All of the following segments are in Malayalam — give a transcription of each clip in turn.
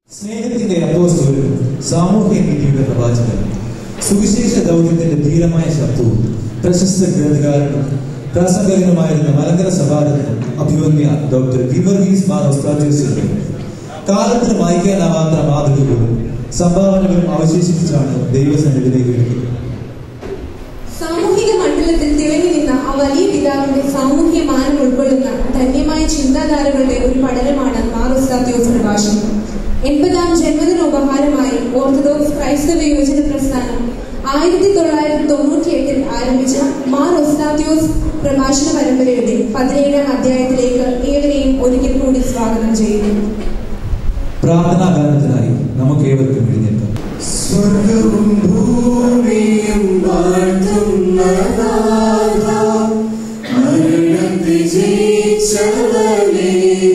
സ്നേഹത്തിന്റെ അപ്പോസ്തോലും സാമൂഹ്യ നീതിയുടെ പ്രവാചകൻ സുവിശേഷ ദൗത്യത്തിന്റെ ധീരമായ ശബ്ദവും പ്രശസ്ത ഗ്രന്ഥകാരനും പ്രാസംഗകനുമായിരുന്ന മലങ്കര സഭാരത്നം അഭിമന്യ ഡോക്ടർ ഗിവർഗീസ് മാർ ഒസ്താത്യോസിന്റെ കാലത്തിന് മായ്ക്കാനാവാത്ത മാതൃകകളും സംഭാവനകളും അവശേഷിപ്പിച്ചാണ് ദൈവസന്നിധിയിലേക്ക് എടുക്കുന്നത് സാമൂഹിക മണ്ഡലത്തിൽ തിളങ്ങി നിന്ന ആ വലിയ പിതാവിന്റെ സാമൂഹ്യ മാനം ഉൾക്കൊള്ളുന്ന ധന്യമായ ചിന്താധാരകളുടെ ഒരു പഠനമാണ് മാറുസ്താത്യോസ് പ്രഭാഷണം എൺപതാം ജന്മദിനോപഹാരമായി ഓർത്തഡോക്സ് ക്രൈസ്തവ യുവജന പ്രസ്ഥാനം ആയിരത്തി തൊള്ളായിരത്തി തൊണ്ണൂറ്റി എട്ടിൽ ആരംഭിച്ച മാർ ഒസ്താത്യോസ് പ്രഭാഷണ പരമ്പരയുടെ പതിനേഴാം അധ്യായത്തിലേക്ക് ഏവരെയും ഒരിക്കൽ കൂടി സ്വാഗതം ചെയ്യുന്നു പ്രാർത്ഥനാ ഗാനത്തിനായി നമുക്ക് ഏവർക്കും എഴുന്നേൽക്കാം സ്വർഗവും ഭൂമിയും വാഴ്ത്തുന്ന നാഥ, മരണത്തെ ജയിച്ചവനേ,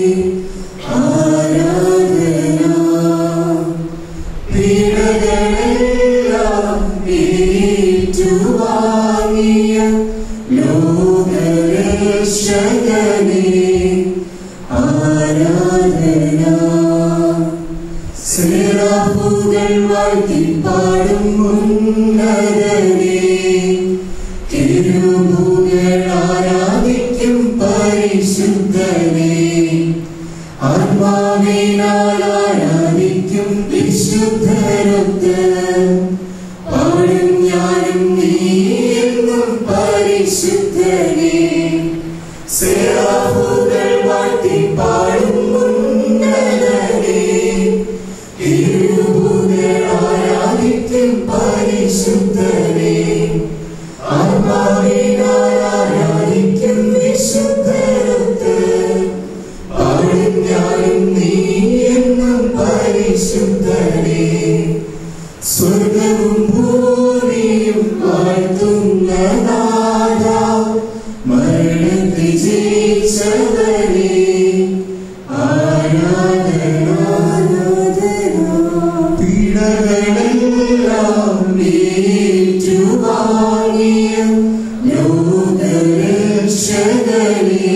ആരാധന. പീഡകളെല്ലാം ഏറ്റുവാങ്ങിയ ലോകരക്ഷകനേ, ആരാധന സിറാഫുകൾ വാഴ്ത്തിപ്പാടും ഉന്നതനേ തിരുമുകൾ ആരാധിക്കും പരിശുദ്ധനേ ആത്മാവിനാൽ ആരാധിക്കും വിശുദ്ധരൊത്ത് പാടും ഞാനും നീ എന്നും പരിശുദ്ധനേ സിറാഫുകൾ വാഴ്ത്തിപ്പാടും ഉന്നതനേ തിരുമുകൾ ആരാധിക്കും പരിശുദ്ധനേ ആത്മാവിനാൽ ആരാധിക്കും വിശുദ്ധരൊത്ത് പാടും ഞാനും നീ എന്നും പരിശുദ്ധനേ സ്വർഗവും ഭൂമിയും വാഴ്ത്തുന്ന നാഥ മരണത്തെ ജയിച്ചവനേ ആരാധന പീഡകളെല്ലാം ഏറ്റുവാങ്ങിയ ലോകരക്ഷകനേ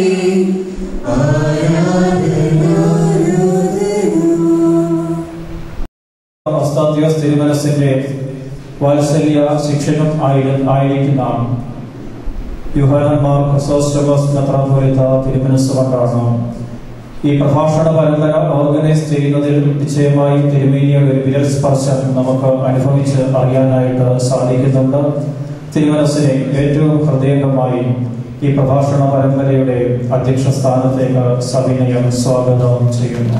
ആരാധന അസ്താദ്യോസ് തിരുമനസിന്റെ വാത്സല്യ ശിക്ഷണം ആയിരം ആയിരിക്കുന്ന യുഹാനന്മാർ ക്രിസോസ്റ്റമസ് മെത്രാപൊലിത്ത തിരുമനസ് കൊണ്ടാണ് ഈ പ്രഭാഷണ പരമ്പര ഓർഗനൈസ് ചെയ്യുന്നതിൽ നിശ്ചയമായി തിരുമേനിയുടെ ഒരു വിരൽ സ്പർശം നമുക്ക് അനുഭവിച്ച് അറിയാനായിട്ട് സാധിക്കുന്നുണ്ട് തിരുമനസിനെ ഏറ്റവും ഹൃദയംഗമായി ഈ പ്രഭാഷണ പരമ്പരയുടെ അധ്യക്ഷ സ്ഥാനത്തേക്ക് സവിനയം സ്വാഗതം ചെയ്യുന്നു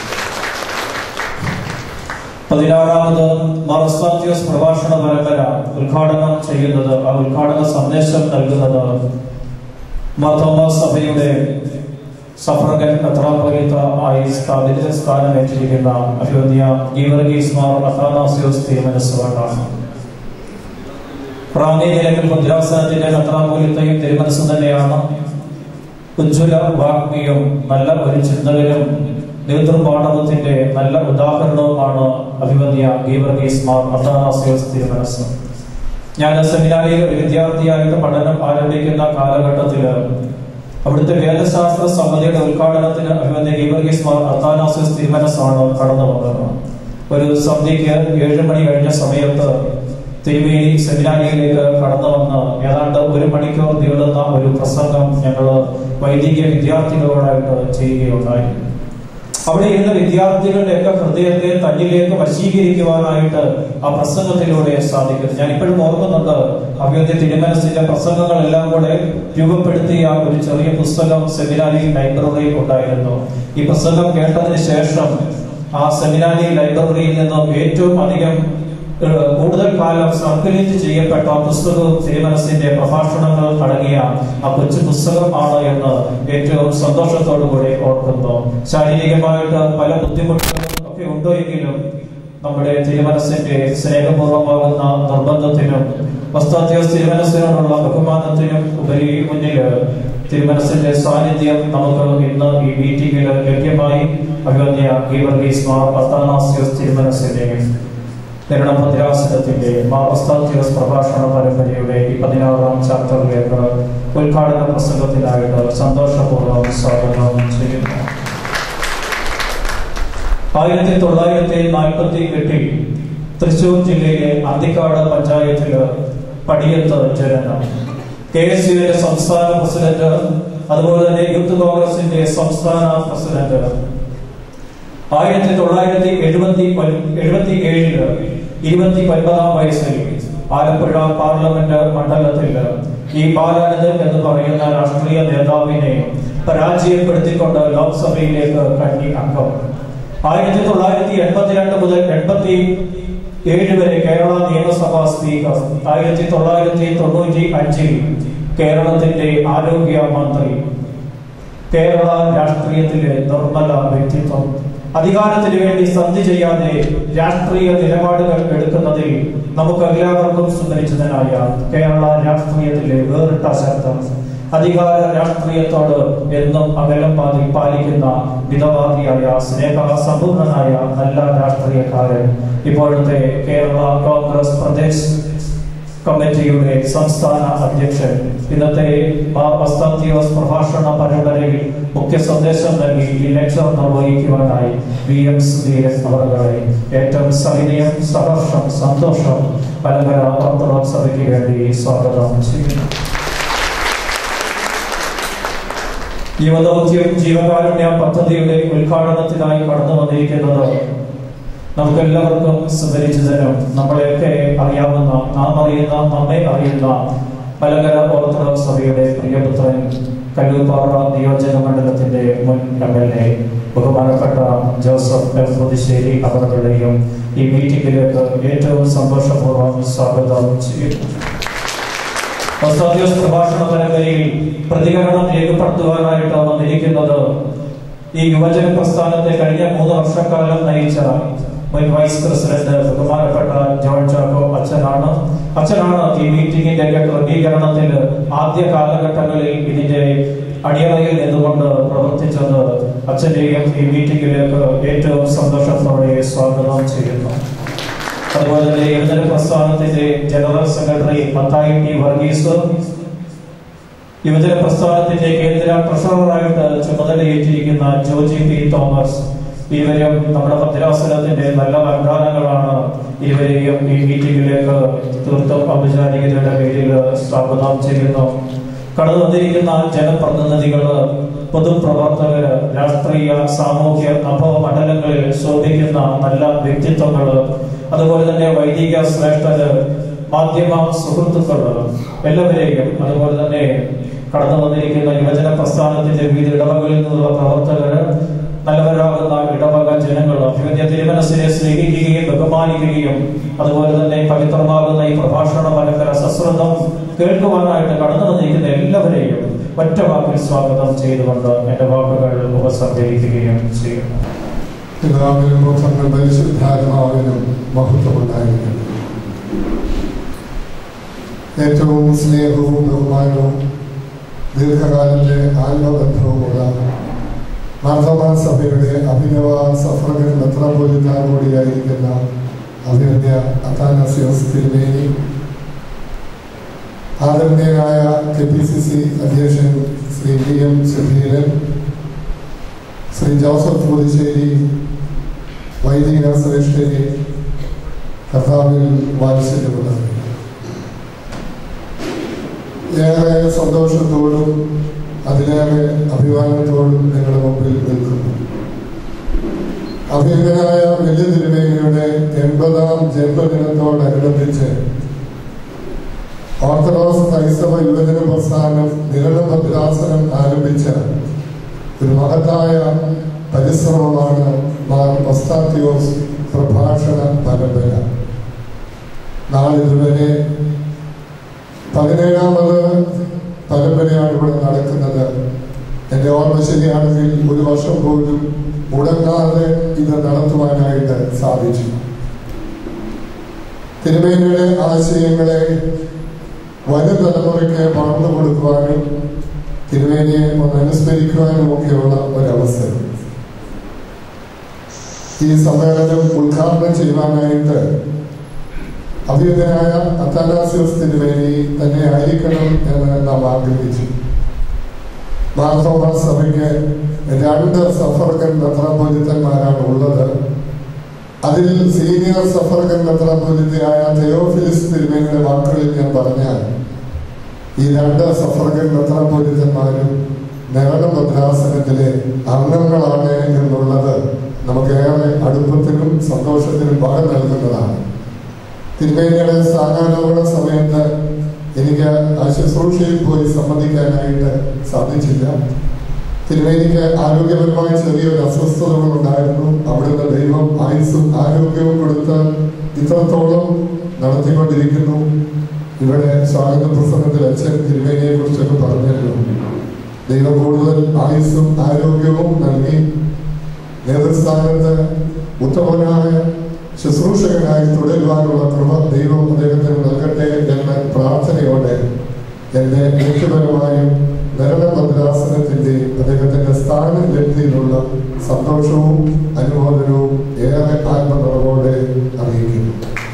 പതിനാറാമത് മറസ്താത്യോസ് പ്രഭാഷണ പരമ്പര ഉദ്ഘാടനം ചെയ്യുന്നത് ആ ഉദ്ഘാടന സന്ദേശം നൽകുന്നത് മാർത്തോമ സഭയുടെ സഫ്രഗൻ മെത്രാപ്പൊലീത്ത ആയി സ്ഥാപിത സ്ഥാനമേറ്റിരിക്കുന്ന അഭ്യോന്യ ഗീവർഗീസ് മാർ അത്താനാസിയോസ് തിരുമനസ്സുകൊണ്ടാണ് റാന്നി നിലവിൽ ഭദ്രാസനത്തിന്റെ മെത്രാപ്പൊലീത്തയും തിരുമനസ്സും തന്നെയാണ് ഉജ്ജ്വല വാഗ്മിയും നല്ല ഒരു ചിന്തകനും നേതൃപാഠവത്തിന്റെ നല്ല ഉദാഹരണവുമാണ് അഭിമന്യ ഗീവർഗീസ് മാർ അത്താനാസിയോസ് തിരുമനസ് ഞാൻ സെമിനാരിയിൽ ഒരു വിദ്യാർത്ഥിയായിട്ട് പഠനം ആരംഭിക്കുന്ന കാലഘട്ടത്തില് അവിടുത്തെ വേദശാസ്ത്ര സമിതിയുടെ ഉദ്ഘാടനത്തിന് അഭിമന്യ ഗീവർഗീസ് മാർ അത്താനാസിയോസ് തിരുമനസാണ് കടന്നു വന്നത് ഒരു സന്ധ്യയ്ക്ക് ഏഴ് മണി കഴിഞ്ഞ സമയത്ത് തിരുമേനി സെമിനാരിയിലേക്ക് കടന്നു വന്ന് ഏതാണ്ട് ഒരു മണിക്കൂർ നീളുന്ന ഒരു പ്രസംഗം ഞങ്ങൾ വൈദിക വിദ്യാർത്ഥികളോടായിട്ട് ചെയ്യുകയുണ്ടായി അവിടെ ഇരുന്ന വിദ്യാർത്ഥികളുടെയൊക്കെ ഹൃദയത്തെ തന്നിലേക്ക് വശീകരിക്കുവാനായിട്ട് ആ പ്രസംഗത്തിലൂടെ സാധിക്കും ഞാൻ ഇപ്പോഴും ഓർക്കുന്നുണ്ട് അഭ്യർത്ഥി തിരുമനസിന്റെ പ്രസംഗങ്ങളെല്ലാം കൂടെ രൂപപ്പെടുത്തിയ ഒരു ചെറിയ പുസ്തകം സെമിനാരി ലൈബ്രറിയിൽ ഉണ്ടായിരുന്നു ഈ പ്രസംഗം കേട്ടതിന് ശേഷം ആ സെമിനാരി ലൈബ്രറിയിൽ നിന്നും ഏറ്റവും അധികം ഏഹ്, കൂടുതൽ കാലം സർക്കുലേറ്റ് ചെയ്യപ്പെട്ട ആ പുസ്തകവും തിരുമനസിന്റെ പ്രഭാഷണങ്ങൾ അടങ്ങിയ ആ കൊച്ചു പുസ്തകമാണ് എന്ന് ഏറ്റവും സന്തോഷത്തോടു കൂടി ഓർക്കുന്നു ശാരീരികമായിട്ട് പല ബുദ്ധിമുട്ടുകളും ഒക്കെ ഉണ്ടോ എങ്കിലും നമ്മുടെ തിരുമനസിന്റെ സ്നേഹപൂർവമാകുന്ന നിർബന്ധത്തിനും വസ്താദ്യോസ് തിരുമനസിനോടുള്ള ബഹുമാനത്തിനും ഉപരി മുന്നിൽ തിരുമനസിന്റെ സാന്നിധ്യം നമുക്ക് ഇന്ന് ഈ മീറ്റിംഗിൽ ലഭ്യമായി അഭിവന്യ ഗീവർഗീസ് മാർ പത്താനാസ്യോസ് തിരുമനസിന്റെ ഭദ്രാസനത്തിന്റെ മാവസ്താത്യോസ് പ്രഭാഷണ പരമ്പരയുടെ ഈ പതിനാറാം ചാപ്റ്ററിലേക്ക് ഉദ്ഘാടന പ്രസംഗത്തിനായിട്ട് സന്തോഷപൂർവ്വം സ്വാഗതം ചെയ്യുന്നു ആയിരത്തി തൊള്ളായിരത്തി നാൽപ്പത്തി എട്ടിൽ തൃശൂർ ജില്ലയിലെ അന്തിക്കാട് പഞ്ചായത്തില് പടിയത്ത് ജനനം കെ എസ് യുവിന്റെ സംസ്ഥാന പ്രസിഡന്റ് അതുപോലെ തന്നെ യൂത്ത് കോൺഗ്രസിന്റെ സംസ്ഥാന പ്രസിഡന്റ് ആയിരത്തി തൊള്ളായിരത്തി എഴുപത്തി എഴുപത്തി ഏഴില് ഇരുപത്തി ഒൻപതാം വയസ്സിൽ ആലപ്പുഴ പാർലമെന്റ് മണ്ഡലത്തിൽ ഈ ബാലാനന്ദൻ എന്ന് പറയുന്ന രാഷ്ട്രീയ നേതാവിനെ പരാജയപ്പെടുത്തിക്കൊണ്ട് ലോക്സഭയിലേക്ക് കന്നി അംഗം ആയിരത്തി തൊള്ളായിരത്തി എൺപത്തിരണ്ട് മുതൽ എൺപത്തി ഏഴ് വരെ കേരള നിയമസഭാ സ്പീക്കർ ആയിരത്തി തൊള്ളായിരത്തി തൊണ്ണൂറ്റി അഞ്ചിൽ കേരളത്തിന്റെ ആരോഗ്യ മന്ത്രി കേരള രാഷ്ട്രീയത്തിലെ നിർമ്മല വ്യക്തിത്വം അധികാരത്തിന് വേണ്ടി സന്ധി ചെയ്യാതെ രാഷ്ട്രീയ നിലപാടുകൾ എടുക്കുന്നതിൽ നമുക്ക് എല്ലാവർക്കും സുപരിചിതനായ കേരള രാഷ്ട്രീയത്തിലെ വേറിട്ട ശബ്ദം അധികാര രാഷ്ട്രീയത്തോട് എന്നും അകലം പാതി പാലിക്കുന്ന മിതവാദിയായ സ്നേഹ സമ്പൂർണനായ നല്ല രാഷ്ട്രീയക്കാരൻ ഇപ്പോഴത്തെ കേരള കോൺഗ്രസ് പ്രദേശ് കമ്മിറ്റിയുടെ സംസ്ഥാന അധ്യക്ഷൻ ഇന്നത്തെ മാർ അസ്താന്തിയോസ് പ്രഭാഷണ പരമ്പരയിൽ മുഖ്യ സന്ദേശം നൽകി ഈ ലെക്ചർ നിർവഹിക്കുവാനായി വി എം സുധീരൻ അവരുടെ ഏറ്റവും സവിനയം സഹർഷം സന്തോഷം പരമ്പര ഓർത്തഡോക്സ് സഭയ്ക്ക് വേണ്ടി സ്വാഗതം ചെയ്യുന്നു ജീവദൗത്യം ജീവകാരുണ്യ പദ്ധതിയുടെ ഉദ്ഘാടനത്തിനായി കടന്നു വന്നിരിക്കുന്നത് നമുക്കെല്ലാവർക്കും സുപരിചിതനും നമ്മളെയൊക്കെ അറിയാവുന്ന നാം അറിയുന്ന നമ്മെ അറിയുന്ന മലങ്കര ഓർത്തഡോക്സ് സഭയുടെ പ്രിയപുത്രൻ കല്ലൂപ്പാറ നിയോജക മണ്ഡലത്തിന്റെ മുൻ എം എൽ എ ബഹുമാനപ്പെട്ട ജോസഫ് എം പുതുശ്ശേരി അവരുടെയും ഈ മീറ്റിംഗിലേക്ക് ഏറ്റവും സന്തോഷപൂർവ്വം സ്വാഗതം ചെയ്യുന്നു ഓസ്താദ്യോസ് പ്രഭാഷണ പരമ്പരയിൽ പ്രതികരണം രേഖപ്പെടുത്തുവാനായിട്ട് വന്നിരിക്കുന്നത് ഈ യുവജന പ്രസ്ഥാനത്തെ കഴിഞ്ഞ മൂന്ന് വർഷക്കാലം നയിച്ച മുൻ വൈസ് പ്രസിഡന്റ് ബഹുമാനപ്പെട്ട ജോൺ ചാക്കോ അച്ഛനാണ് അച്ഛനാണ് ഈ മീറ്റിംഗിന്റെ ഒക്കെ ക്രമീകരണത്തിൽ ആദ്യ കാലഘട്ടങ്ങളിൽ ഇതിന്റെ അടിയറയിൽ നിന്നുകൊണ്ട് പ്രവർത്തിച്ചത് അച്ഛന്റെയും ഈ മീറ്റിംഗിലേക്ക് ഏറ്റവും സന്തോഷത്തോടെ സ്വാഗതം ചെയ്യുന്നു അതുപോലെ തന്നെ യുവജന പ്രസ്ഥാനത്തിന്റെ general secretary Mathai T Varghese യുവജന പ്രസ്ഥാനത്തിന്റെ കേന്ദ്ര ട്രഷററായിട്ട് ചുമതലയേറ്റിരിക്കുന്ന ജോജി പി തോമസ് ഇരുവരും നമ്മുടെ ഭദ്രാസനത്തിന്റെ നല്ല വാഗ്ദാനങ്ങളാണ് ഇരുവരെയും ഈ മീറ്റിംഗിലേക്ക് തീർത്തും ഔപചാരികതയുടെ പേരിൽ സ്വാഗതം ചെയ്യുന്നു കടന്നു വന്നിരിക്കുന്ന ജനപ്രതിനിധികള് പൊതുപ്രവർത്തകര് രാഷ്ട്രീയ സാമൂഹ്യ നഭവ മണ്ഡലങ്ങളിൽ ശോഭിക്കുന്ന നല്ല വ്യക്തിത്വങ്ങള് അതുപോലെ തന്നെ വൈദിക ശ്രേഷ്ഠര് മാധ്യമ സുഹൃത്തുക്കള് എല്ലാവരെയും അതുപോലെ തന്നെ കടന്നു വന്നിരിക്കുന്ന യുവജന പ്രസ്ഥാനത്തിന്റെ വിവിധ ഇടവകളിൽ നിന്നുള്ള പ്രവർത്തകര് നല്ലവരാകുന്ന ഇടവക ജനങ്ങൾ അഭിവന്യ തിരുമനസിനെ സ്നേഹിക്കുകയും ബഹുമാനിക്കുകയും അതുപോലെ തന്നെ പവിത്രമാകുന്ന ഈ പ്രഭാഷണ പരമ്പര സശ്രദ്ധം കേൾക്കുവാനായിട്ട് കടന്നു വന്നിരിക്കുന്ന എല്ലാവരെയും ഒറ്റ വാക്കിൽ സ്വാഗതം ചെയ്തുകൊണ്ട് എന്റെ വാക്കുകൾ ഉപസംഹരിക്കുകയും ചെയ്യുന്നു പിതാവിനും പുത്രനും പരിശുദ്ധാത്മാവിനും മഹത്വമുണ്ടായിരിക്കും ഏറ്റവും സ്നേഹവും ബഹുമാനവും ദീർഘകാലത്തെ ആത്മബന്ധവുമുള്ള മാർത്തോമാ സഭയുടെ അഭിനവ സഫ്രകൻ മെത്രാപോലിത്താൻ കൂടിയായിരിക്കുന്ന അഭിനന്യ അത്താനസിയോസ് തിരുമേനി ആദരണീയനായ കെ പി സി സി അധ്യക്ഷൻ ശ്രീ വി എം സുധീരൻ ശ്രീ ജോസഫ് പുതുശ്ശേരി വൈദിക ശ്രേഷ്ഠരെ കർത്താവിൽ വാത്സല്യമുള്ളത് ഏറെ സന്തോഷത്തോടും അതിലേറെ അഭിമാനത്തോടും നിങ്ങളുടെ മുമ്പിൽ നിൽക്കുന്നു അഭിനന്ദനായ വലിയ തിരുമേനിയുടെ എൺപതാം ജന്മദിനത്തോടനുബന്ധിച്ച് ഓർത്തഡോക്സ് ക്രൈസ്തവ യുവജന പ്രസ്ഥാനം നിരള ഭദ്രാസനം ആരംഭിച്ച ഒരു മഹത്തായ പരിശ്രമമാണ് മാർ ഒസ്താത്തിയോസ് പ്രഭാഷണ പരമ്പര നാളിതുവരെ പതിനേഴാമത് പരമ്പരയാണ് ഇവിടെ നടക്കുന്നത് എൻ്റെ ഓർമ്മ ശരിയാണെങ്കിൽ ഒരു വർഷം പോലും മുടങ്ങാതെ ഇത് നടത്തുവാനായിട്ട് സാധിച്ചു തിരുമേനിയുടെ ആശയങ്ങളെ വരും തലമുറയ്ക്ക് പകർന്നു കൊടുക്കുവാനും തിരുവേനിയെ ഒന്ന് അനുസ്മരിക്കുവാനും ഒക്കെയുള്ള ഒരവസരം ഈ സമ്മേളനം ഉദ്ഘാടനം ചെയ്യുവാനായിട്ട് അഭിയുദ്ധനായ അത്താനാസ്യോസ് തിരുവേനി തന്നെ ആയിരിക്കണം എന്ന് നാം ആഗ്രഹിച്ചു മാർത്തോമ സഭയ്ക്ക് രണ്ട് സഫർക്കൻ മെത്രാപൊലിത്തന്മാരാണ് ഉള്ളത് അതിൽ സീനിയർ സഫർക്കൻ മെത്രാപൊലിത്തയായ തെയോഫിലിസ് തിരുമേനിയുടെ വാക്കുകളിൽ ഞാൻ പറഞ്ഞാൽ ഈ രണ്ട് സഫർക്കൻ മെത്രാപൊലിത്തന്മാരും നഗര ഭദ്രാസനത്തിലെ അംഗങ്ങളാണ് എന്നുള്ളത് നമുക്കേറെ അടുപ്പത്തിനും സന്തോഷത്തിനും വക നൽകുന്നതാണ് തിരുമേനിയുടെ സ്ഥാനാരോഹണ സമയത്ത് എനിക്ക് ആ ശുശ്രൂഷയിൽ പോയി സംബന്ധിക്കാനായിട്ട് സാധിച്ചില്ല തിരുമേനിക്ക് ആരോഗ്യപരമായ ചെറിയൊരു അസ്വസ്ഥതകൾ ഉണ്ടായിരുന്നു അവിടുന്ന് ദൈവം ആയുസ്സും ആരോഗ്യവും കൊടുത്ത് ഇത്രത്തോളം നടത്തിക്കൊണ്ടിരിക്കുന്നു ഇവിടെ സ്വാഗത പ്രസംഗത്തിൽ അച്ഛൻ തിരുമേനിയെ കുറിച്ചൊക്കെ പറഞ്ഞല്ലോ ദൈവം കൂടുതൽ ആയുസ്സും ആരോഗ്യവും നൽകി നേതൃസ്ഥാനത്ത് ഉത്തമനായ ശുശ്രൂഷകനായി തുടരുവാനുള്ള കൃപ ദൈവം അദ്ദേഹത്തിന് നൽകട്ടെ എന്ന പ്രാർത്ഥനയോടെ എൻ്റെ വ്യക്തിപരമായും നരണ ഭദ്രാസനത്തിന്റെ അദ്ദേഹത്തിന്റെ സ്ഥാനലബ്ധിയിലുള്ള സന്തോഷവും അനുമോദനവും ഏറെ ആത്മനിറവോടെ അറിയിക്കുന്നു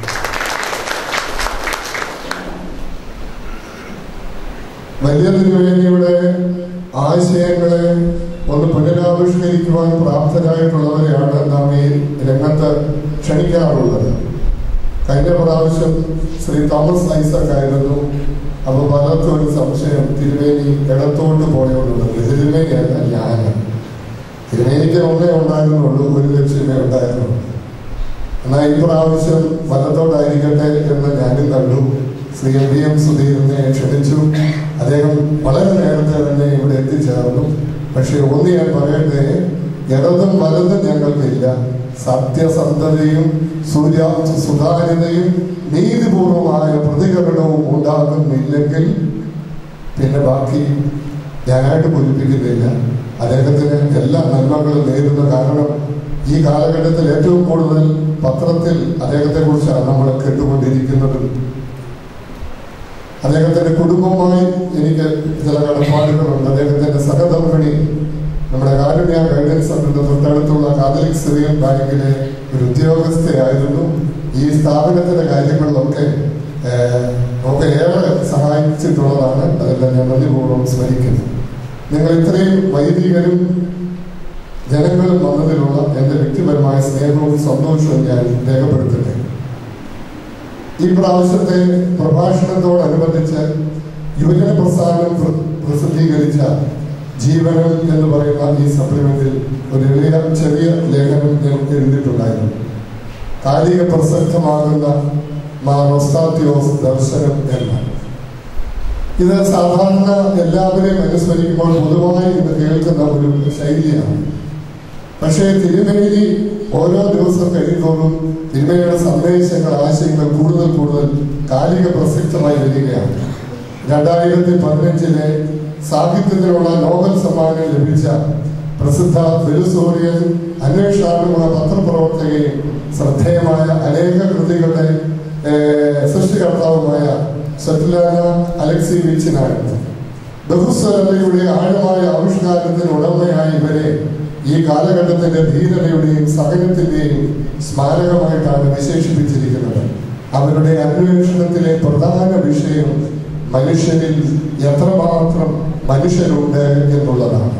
വലിയ തിരുവേദിയുടെ ആശയങ്ങളെ ഒന്ന് പുനരാവിഷ്കരിക്കുവാൻ പ്രാപ്തരായിട്ടുള്ളവരെയാണ് നാം ഈ രംഗത്ത് ക്ഷണിക്കാറുള്ളത് കഴിഞ്ഞ പ്രാവശ്യം ശ്രീ തോമസ് ഐസക് ആയിരുന്നു അപ്പൊ പലർക്കും ഒരു സംശയം തിരുവേനി ഇടത്തോട്ട് പോയോണ്ടുള്ളത് തിരുവേനിയല്ല ഞാൻ തിരുവേനിക്ക് ഒന്നേ ഉണ്ടായിരുന്നുള്ളൂ ഒരു ലക്ഷ്യമേ ഉണ്ടായിരുന്നുള്ളൂ എന്നാൽ ഈ പ്രാവശ്യം വലത്തോട്ടായിരിക്കട്ടെ എന്ന് ഞാനും കണ്ടു ശ്രീ എം വി എം സുധീരനെ ക്ഷണിച്ചു അദ്ദേഹം വളരെ നേരത്തെ തന്നെ ഇവിടെ എത്തിച്ചേർന്നു പക്ഷെ ഒന്ന് ഞാൻ പറയട്ടെ ഇടതും വലതും ഞങ്ങൾക്കില്ല സത്യസന്ധതയും സൂര്യ സുതാര്യതയും നീതിപൂർവമായ പ്രതികരണവും ഉണ്ടാകുന്നില്ലെങ്കിൽ പിന്നെ ബാക്കി ഞാനായിട്ട് പൂരിപ്പിക്കുന്നില്ല അദ്ദേഹത്തിന് എല്ലാ നന്മകളും നേരുന്ന കാരണം ഈ കാലഘട്ടത്തിൽ ഏറ്റവും കൂടുതൽ പത്രത്തിൽ അദ്ദേഹത്തെ കുറിച്ചാണ് നമ്മൾ കേട്ടുകൊണ്ടിരിക്കുന്നത് അദ്ദേഹത്തിന്റെ കുടുംബവുമായി എനിക്ക് ചില കടപ്പാടുകളുണ്ട് അദ്ദേഹത്തിന്റെ സഹധർമ്മിണി നമ്മുടെ കാരുണ്യ ഗൈഡൻസ് സെന്ററിന്റെ തൊട്ടടുത്തുള്ള കാതലിക് സിറിയൻ ബാങ്കിലെ ഒരു ഉദ്യോഗസ്ഥയായിരുന്നു ഈ സ്ഥാപനത്തിന്റെ കാര്യങ്ങളിലൊക്കെ ഏഹ്, നമുക്ക് ഏറെ സഹായിച്ചിട്ടുള്ളതാണ് അതെല്ലാം ഞാൻ നന്ദിപൂർവ്വം സ്മരിക്കുന്നു നിങ്ങൾ ഇത്രയും വൈദികരും ജനങ്ങളും വന്നതിലുള്ള എന്റെ വ്യക്തിപരമായ സ്നേഹവും സന്തോഷവും ഞാൻ രേഖപ്പെടുത്തട്ടെ ഈ പ്രാവശ്യത്തെ പ്രഭാഷണത്തോടനുബന്ധിച്ച് യുവജന പ്രസ്ഥാനം പ്ര- പ്രസിദ്ധീകരിച്ച ജീവനം എന്ന് പറയുന്ന ഈ സപ്ലിമെന്റിൽ ഒരു എളിയ ചെറിയ ലേഖനം ഞാൻ എഴുതിയിട്ടുണ്ടായിരുന്നു കാലിക പ്രസക്തമാകുന്ന മാ റൊസ്താത്യോസ് ദർശനം എന്ന് ഇത് സാധാരണ എല്ലാവരെയും അനുസ്മരിക്കുമ്പോൾ പൊതുവായി ഇത് കേൾക്കുന്ന ഒരു ശൈലിയാണ് പക്ഷേ തിരുമേനി ഓരോ ദിവസം കഴിയുമ്പോഴും തിരുമേനിയുടെ സന്ദേശങ്ങൾ ആശയങ്ങൾ കൂടുതൽ കൂടുതൽ കാലിക പ്രസക്തമായി വരികയാണ് രണ്ടായിരത്തി പതിനഞ്ചിലെ സാഹിത്യത്തിനുള്ള നോബൽ സമ്മാനം ലഭിച്ച പ്രസിദ്ധ വെലുസോറിയൻ അന്വേഷണാത്മക പത്രപ്രവർത്തകയും ശ്രദ്ധേയമായ അനേക കൃതികളുടെ ഏഹ്, സൃഷ്ടികർത്താവുമായ സറ്റ്ലാന അലക്സിവിച്ചിനാണ് ബഹുസ്വരതയുടെ ആഴമായ ആവിഷ്കാരത്തിന് ഉടമയായ ഇവരെ ഈ കാലഘട്ടത്തിന്റെ ധീരതയുടെയും സഹനത്തിന്റെയും സ്മാരകമായിട്ടാണ് വിശേഷിപ്പിച്ചിരിക്കുന്നത് അവരുടെ അന്വേഷണത്തിലെ പ്രധാന വിഷയം മനുഷ്യരിൽ എത്രമാത്രം മനുഷ്യരുണ്ട് എന്നുള്ളതാണ്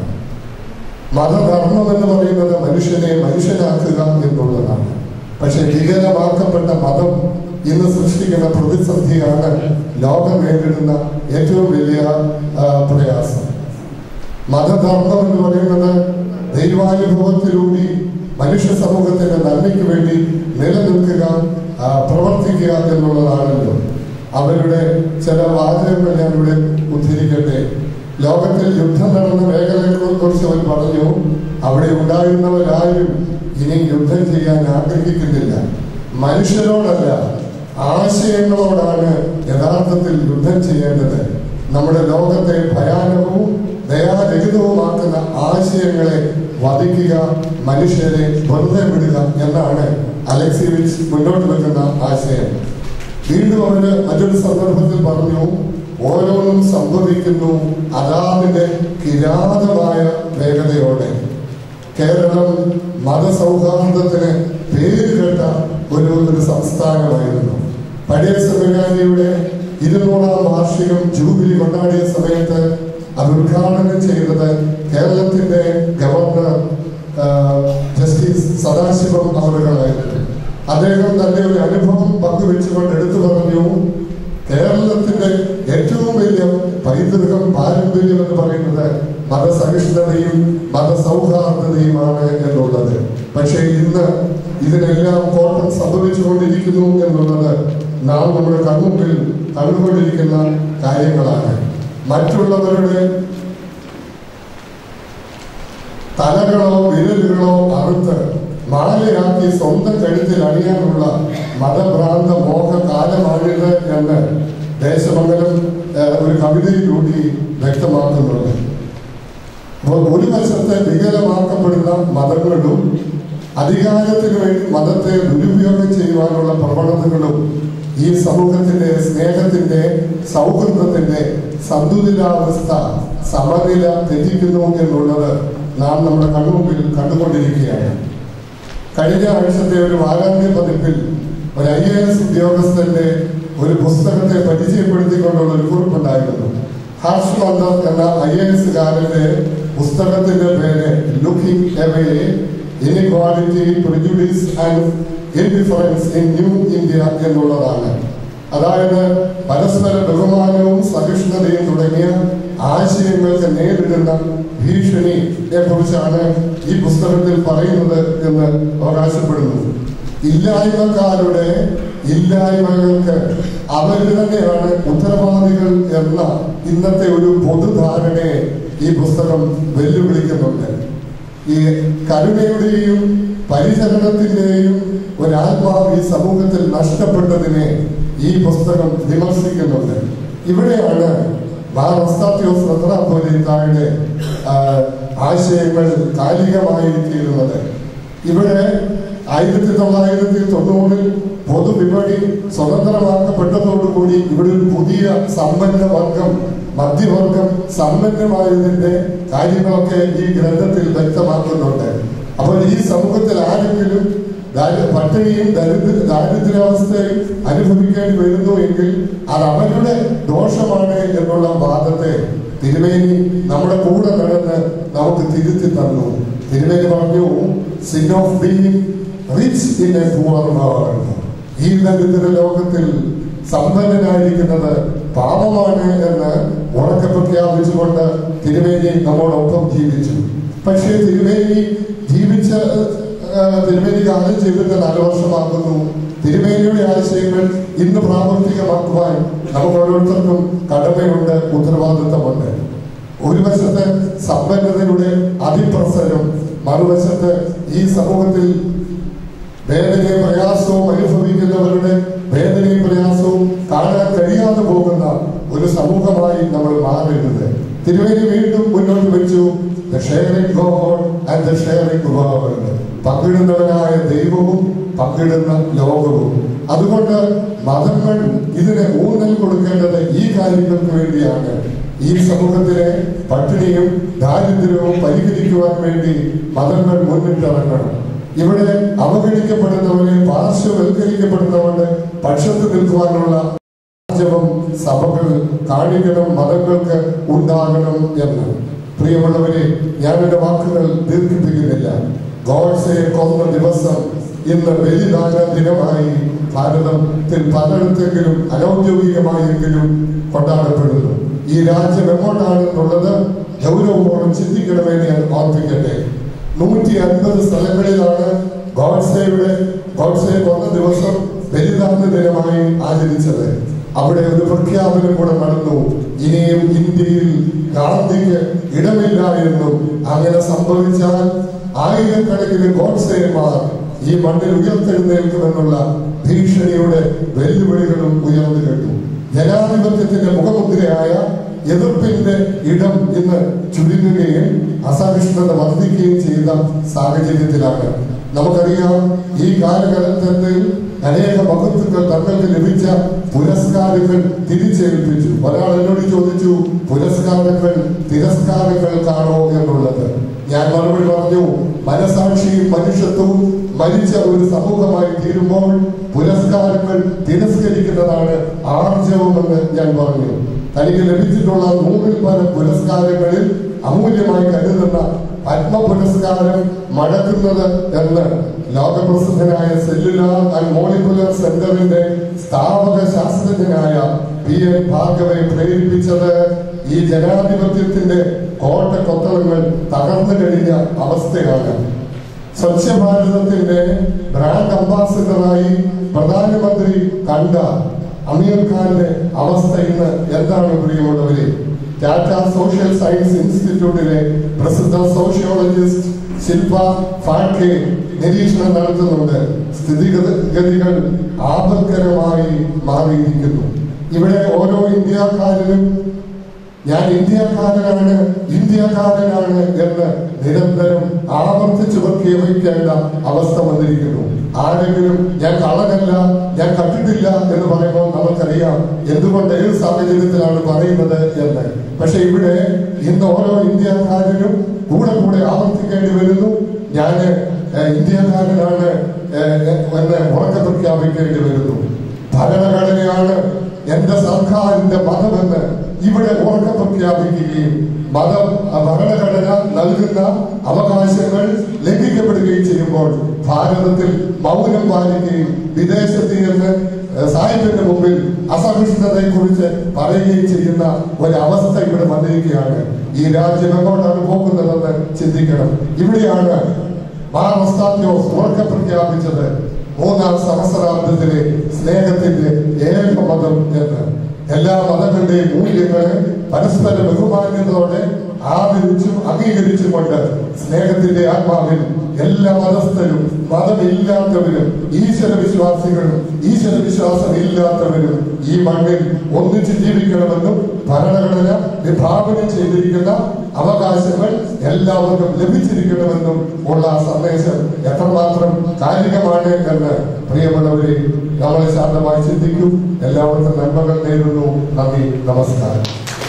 മതധർമ്മം എന്ന് പറയുന്നത് മനുഷ്യനെ മനുഷ്യനാക്കുക എന്നുള്ളതാണ് പക്ഷെ വികലമാക്കപ്പെട്ട മതം ഇന്ന് സൃഷ്ടിക്കുന്ന പ്രതിസന്ധിയാണ് ലോകം നേരിടുന്ന ഏറ്റവും വലിയ ആ, പ്രയാസം മതധർമ്മം എന്ന് പറയുന്നത് ദൈവാനുഭവത്തിലൂടെ മനുഷ്യ സമൂഹത്തിന്റെ നന്മയ്ക്ക് വേണ്ടി നിലനിൽക്കുക ആ, പ്രവർത്തിക്കുക എന്നുള്ളതാണല്ലോ അവരുടെ ചില വാചകങ്ങൾ ഞാൻ ഇവിടെ ഉദ്ധരിക്കട്ടെ ലോകത്തിൽ യുദ്ധം നടന്ന മേഖലകളെ കുറിച്ച് അവർ പറഞ്ഞു അവിടെ ഉണ്ടായിരുന്നവരാരും ഇനി യുദ്ധം ചെയ്യാൻ ആഗ്രഹിക്കുന്നില്ല മനുഷ്യരോടല്ല ആശയങ്ങളോടാണ് യഥാർത്ഥത്തിൽ യുദ്ധം ചെയ്യേണ്ടത് നമ്മുടെ ലോകത്തെ ഭയാനകവും ദയാരഹിതവുമാക്കുന്ന ആശയങ്ങളെ വധിക്കുക മനുഷ്യരെ വെറുതെ വിടുക എന്നാണ് അലക്സിവിച്ച് മുന്നോട്ട് വെക്കുന്ന ആശയം വീണ്ടും അവര് മറ്റൊരു സന്ദർഭത്തിൽ പറഞ്ഞു ഓരോന്നും സംഭവിക്കുന്നു അതാതിന്റെ കിരാതമായ വേഗതയോടെ കേരളം മതസൗഹാർദ്ദത്തിന് പേര് കേട്ട ഒരു ഒരു സംസ്ഥാനമായിരുന്നു പഴയ സെമിനാരിയുടെ ഇരുന്നൂറാം വാർഷികം ജൂബിലി കൊണ്ടാടിയ സമയത്ത് അത് ഉദ്ഘാടനം ചെയ്തത് കേരളത്തിന്റെ ഗവർണർ ആ, ജസ്റ്റിസ് സദാശിവം അവറുകളായിരുന്നു അദ്ദേഹം തന്റെ ഒരു അനുഭവം പങ്കുവെച്ചുകൊണ്ട് എടുത്തു പറഞ്ഞു കേരളത്തിന്റെ ഏറ്റവും വലിയ പൈതൃകം പാരമ്പര്യം എന്ന് പറയുന്നത് മതസഹിഷ്ണുതയും മതസൗഹാർദ്ദതയുമാണ് എന്നുള്ളത് പക്ഷേ ഇന്ന് ഇതിനെല്ലാം കോട്ടം സംഭവിച്ചുകൊണ്ടിരിക്കുന്നു എന്നുള്ളത് നാം നമ്മുടെ കൺമുമ്പിൽ കണ്ടുകൊണ്ടിരിക്കുന്ന കാര്യങ്ങളാണ് മറ്റുള്ളവരുടെ തലകളോ വിരലുകളോ അറുത്ത് മാലയാക്കി സ്വന്തം കഴുത്തിൽ അണിയാനുള്ള മതഭ്രാന്ത മോഹ കാലമാണിത് എന്ന് ദേശമംഗലം ഏഹ്, ഒരു കവിതയിലൂടി വ്യക്തമാക്കുന്നുണ്ട് അപ്പോൾ ഒരു വശത്തെ വികലമാക്കപ്പെടുന്ന മതങ്ങളും അധികാരത്തിന് വേണ്ടി മതത്തെ ദുരുപയോഗം ചെയ്യുവാനുള്ള പ്രവണതകളും ഈ സമൂഹത്തിന്റെ സ്നേഹത്തിന്റെ സൗഹൃദത്തിന്റെ സന്തുലിതാവസ്ഥ സമനില തെറ്റിക്കുന്നു എന്നുള്ളത് നാം നമ്മുടെ കൺമുമ്പിൽ കണ്ടുകൊണ്ടിരിക്കുകയാണ് കഴിഞ്ഞ ആഴ്ചത്തെ ഒരു വാരാന്ത്യ പതിപ്പിൽ ഒരു ഐ എ എസ് ഉദ്യോഗസ്ഥന്റെ ഒരു പുസ്തകത്തെ പരിചയപ്പെടുത്തിക്കൊണ്ടുള്ള ഒരു കുറിപ്പുണ്ടായിരുന്നു ഹാർഷ് മന്ദർ എന്ന ഐ എ എസുകാരന്റെ പുസ്തകത്തിന്റെ പേര് looking away inequality prejudice and indifference in new India എന്നുള്ളതാണ് അതായത് പരസ്പര ബഹുമാനവും സഹിഷ്ണുതയും തുടങ്ങിയ ആശയങ്ങൾക്ക് നേരിടുന്ന ഭീഷണിയെ കുറിച്ചാണ് ഈ പുസ്തകത്തിൽ പറയുന്നത് എന്ന് അവകാശപ്പെടുന്നു ഇല്ലായ്മക്കാരുടെ ഇല്ലായ്മകൾക്ക് അവർ തന്നെയാണ് ഉത്തരവാദികൾ എന്ന ഇന്നത്തെ ഒരു പൊതുധാരണയെ ഈ പുസ്തകം വെല്ലുവിളിക്കുന്നുണ്ട് ഈ കരുണയുടെയും പരിചരണത്തിന്റെയും ഒരാത്മാവ് ഈ സമൂഹത്തിൽ നഷ്ടപ്പെട്ടതിനെ ഈ പുസ്തകം വിമർശിക്കുന്നുണ്ട് ഇവിടെയാണ് മാറസ്താത്യോസ് റത്രാപോലിത്തായുടെ ആശയങ്ങൾ കാലികമായി തീരുന്നത് ഇവിടെ ആയിരത്തി തൊള്ളായിരത്തി തൊണ്ണൂറിൽ പൊതുവിപണി സ്വതന്ത്രമാക്കപ്പെട്ടതോടുകൂടി ഇവിടെ ഒരു പുതിയ സമ്പന്ന വർഗം മധ്യവർഗം സമ്പന്നമായതിന്റെ കാര്യങ്ങളൊക്കെ ഈ ഗ്രന്ഥത്തിൽ വ്യക്തമാക്കുന്നുണ്ട് അപ്പോൾ ഈ സമൂഹത്തിൽ ആരെങ്കിലും ദാരി- പട്ടിണിയും ദരിദ്ര ദാരിദ്ര്യാവസ്ഥയും അനുഭവിക്കേണ്ടി വരുന്നു എങ്കിൽ അത് അവരുടെ ദോഷമാണ് എന്നുള്ള വാദത്തെ തിരുമേനി നമ്മുടെ കൂടെ നടന്ന് നമുക്ക് തിരുത്തി തന്നു തിരുമേനി പറഞ്ഞു sin of being rich in a poor world ഈ ദരിദ്ര ലോകത്തിൽ സമ്പന്നനായിരിക്കുന്നത് പാപമാണ് എന്ന് ഉറക്കെ പ്രഖ്യാപിച്ചുകൊണ്ട് തിരുമേനി നമ്മോടൊപ്പം ജീവിച്ചു പക്ഷേ തിരുമേനി ജീവിച്ച ആ, തിരുമേനി കാലം ചെയ്തിട്ട് നാല് വർഷമാകുന്നു തിരുമേനിയുടെ ആശയങ്ങൾ ഇന്ന് പ്രാവർത്തികമാക്കുവാൻ നമുക്ക് ഓരോരുത്തർക്കും കടമയുണ്ട് ഉത്തരവാദിത്തമുണ്ട് ഒരു വശത്ത് സമ്പന്നതയുടെ അതിപ്രസരം മറുവശത്ത് ഈ സമൂഹത്തിൽ വേദനയും പ്രയാസവും അനുഭവിക്കുന്നവരുടെ വേദനയും പ്രയാസവും കാണാൻ കഴിയാതെ പോകുന്ന ഒരു സമൂഹമായി നമ്മൾ മാറരുത് തിരുവേനി വീണ്ടും മുന്നോട്ട് വെച്ചു the sharing God and the sharing world പങ്കിടുന്നവനായ ദൈവവും പങ്കിടുന്ന ലോകവും അതുകൊണ്ട് മതങ്ങൾ ഇതിന് ഊന്നൽ കൊടുക്കേണ്ടത് ഈ കാര്യങ്ങൾക്ക് വേണ്ടിയാണ് ഈ സമൂഹത്തിലെ പട്ടിണിയും ദാരിദ്ര്യവും പരിഹരിക്കുവാൻ വേണ്ടി മതങ്ങൾ മുന്നിട്ടിറങ്ങണം ഇവിടെ അവഗണിക്കപ്പെടുന്നവരെ പാർശ്വവൽക്കരിക്കപ്പെടുന്നവരുടെ പക്ഷത്ത് നിൽക്കുവാനുള്ള ആർജവം സഭകൾ കാണിക്കണം മതങ്ങൾക്ക് ഉണ്ടാകണം എന്ന് പ്രിയമുള്ളവരെ ഞാൻ എന്റെ വാക്കുകൾ ദീർഘിപ്പിക്കുന്നില്ല ഗോഡ്സയെ കൊന്ന ദിവസം ഇന്ന് ബലിദാന ദിനമായി ഭാരതത്തിൽ പലയിടത്തെങ്കിലും അനൗദ്യോഗികമായെങ്കിലും കൊണ്ടാടപ്പെടുന്നു ഈ രാജ്യം എങ്ങോട്ടാണെന്നുള്ളത് ഗൗരവപൂർവ്വം ചിന്തിക്കണമെന്ന് ഞാൻ ഓർപ്പിക്കട്ടെ നൂറ്റി അൻപത് സ്ഥലങ്ങളിലാണ് ഗോഡ്സയുടെ ഗോഡ്സയെ കൊന്ന ദിവസം ബലിദാന ദിനമായി ആചരിച്ചത് അവിടെ ഒരു പ്രഖ്യാപനം കൂടെ നടന്നു ഇനിയും ഇന്ത്യയിൽ ഗാന്ധിക്ക് ഇടമില്ല എന്നും അങ്ങനെ സംഭവിച്ചാൽ ആയിരക്കണക്കിന് ഗോഡ്സേമാർ ഈ മണ്ണിൽ ഉയർത്തെഴുന്നേൽക്കുമെന്നുള്ള ഭീഷണിയുടെ വെല്ലുവിളികളും ഉയർന്നു കേട്ടു ജനാധിപത്യത്തിന്റെ മുഖമുദ്രയായ എതിർപ്പിന്റെ ഇടം ഇന്ന് ചുരുങ്ങുകയും അസഹിഷ്ണുത വർദ്ധിക്കുകയും ചെയ്ത സാഹചര്യത്തിലാണ് നമുക്കറിയാം ഈ കാലഘട്ടത്തിൽ അനേക മഹത്വങ്ങൾ തങ്ങൾക്ക് ലഭിച്ച പുരസ്കാരങ്ങൾ തിരിച്ചേൽപ്പിച്ചു ഒരാൾ എന്നോട് ചോദിച്ചു പുരസ്കാരങ്ങൾ തിരസ്കാരങ്ങൾക്കാണോ എന്നുള്ളത് ഞാൻ മറുപടി പറഞ്ഞു മനസാക്ഷിയും മനുഷ്യത്വവും മരിച്ച ഒരു സമൂഹമായി തീരുമ്പോൾ പുരസ്കാരങ്ങൾ തിരസ്കരിക്കുന്നതാണ് ആർജവമെന്ന് ഞാൻ പറഞ്ഞു തനിക്ക് ലഭിച്ചിട്ടുള്ള നൂറിൽ പല പുരസ്കാരങ്ങളിൽ അമൂല്യമായി കരുതുന്ന പത്മ പുരസ്കാരം മടക്കുന്നത് എന്ന് ലോകപ്രസിദ്ധനായ സെല്ലുലാർ ആൻഡ് മോളിക്കുലർ സെന്ററിന്റെ സ്ഥാപക ശാസ്ത്രജ്ഞനായ പി എൻ ഭാർഗവയെ പ്രേരിപ്പിച്ചത് ഈ ജനാധിപത്യത്തിന്റെ കോട്ടക്കൊത്തളങ്ങൾ തകർന്നു കഴിഞ്ഞ അവസ്ഥയാണ് സ്വച്ഛ ഭാരതത്തിന്റെ ബ്രാൻഡ് അംബാസിഡറായി പ്രധാനമന്ത്രി കണ്ട അമീർ ഖാന്റെ അവസ്ഥ ഇന്ന് എന്താണ് പ്രിയമുള്ളവരെ ടാറ്റ സോഷ്യൽ സയൻസ് ഇൻസ്റ്റിറ്റ്യൂട്ടിലെ പ്രസിദ്ധ സോഷ്യോളജിസ്റ്റ് ശില്പ ഫാഡ്കെ നിരീക്ഷണം നടത്തുന്നുണ്ട് സ്ഥിതിഗതികൾ ആപത്കരമായി മാറിയിരിക്കുന്നു ഇവിടെ ഓരോ ഇന്ത്യക്കാരനും ഞാൻ ഇന്ത്യക്കാരനാണ് ഇന്ത്യക്കാരനാണ് എന്ന് നിരന്തരം ആവർത്തിച്ചു വയ്ക്കേണ്ട അവസ്ഥ വന്നിരിക്കുന്നു ആരെങ്കിലും ഞാൻ കള്ളനല്ല ഞാൻ കണ്ടിട്ടില്ല എന്ന് പറയുമ്പോൾ നമുക്കറിയാം എന്തുകൊണ്ട് ഏത് സാഹചര്യത്തിലാണ് പറയുന്നത് എന്ന് പക്ഷെ ഇവിടെ ഇന്ന് ഓരോ ഇന്ത്യക്കാരനും കൂടെ കൂടെ ആവർത്തിക്കേണ്ടി വരുന്നു ഞാൻ ഇന്ത്യക്കാരനാണ് ഏഹ്, എന്ന് ഉറക്കെ പ്രഖ്യാപിക്കേണ്ടി വരുന്നു ഭരണഘടനയാണ് എന്റെ സർക്കാരിന്റെ മതമെന്ന് ഇവിടെ ഉറക്കെ പ്രഖ്യാപിക്കുകയും മതം ആ ഭരണഘടന നൽകുന്ന അവകാശങ്ങൾ ലംഘിക്കപ്പെടുകയും ചെയ്യുമ്പോൾ ഭാരതത്തിൽ മൗനം പാലിക്കുകയും വിദേശത്ത് നിന്ന് ഏഹ്, സാഹിബിന്റെ മുമ്പിൽ അസഹിഷ്ണുതയെ കുറിച്ച് പറയുകയും ചെയ്യുന്ന ഒരവസ്ഥ ഇവിടെ വന്നിരിക്കുകയാണ് ഈ രാജ്യം എങ്ങോട്ടാണ് പോകുന്നതെന്ന് ചിന്തിക്കണം ഇവിടെയാണ് മാറസ്താത്യോസ് ഉറക്കെ പ്രഖ്യാപിച്ചത് മൂന്നാം സഹസ്രാബ്ദത്തിലെ സ്നേഹത്തിന്റെ ഏക മതം എന്ന് എല്ലാ മതങ്ങളുടെയും മൂല്യങ്ങളെ പരസ്പര ബഹുമാന്യതയോടെ ആദരിച്ചും അംഗീകരിച്ചുകൊണ്ട് സ്നേഹത്തിന്റെ ആത്മാവിൽ എല്ലാ മതസ്ഥരും മതമില്ലാത്തവരും ഈശ്വര വിശ്വാസികളും ഈശ്വര വിശ്വാസം ഇല്ലാത്തവരും ഈ മണ്ണിൽ ഒന്നിച്ച് ജീവിക്കണമെന്നും ഭരണഘടന വിഭാവനം ചെയ്തിരിക്കുന്ന അവകാശങ്ങൾ എല്ലാവർക്കും ലഭിച്ചിരിക്കണമെന്നും ഉള്ള സന്ദേശം എത്രമാത്രം കാലികമാണ് എന്ന് പ്രിയമുള്ളവരെ നമ്മളെ ശാന്തമായി ചിന്തിക്കും എല്ലാവർക്കും നന്മകൾ നേരുന്നു നന്ദി നമസ്കാരം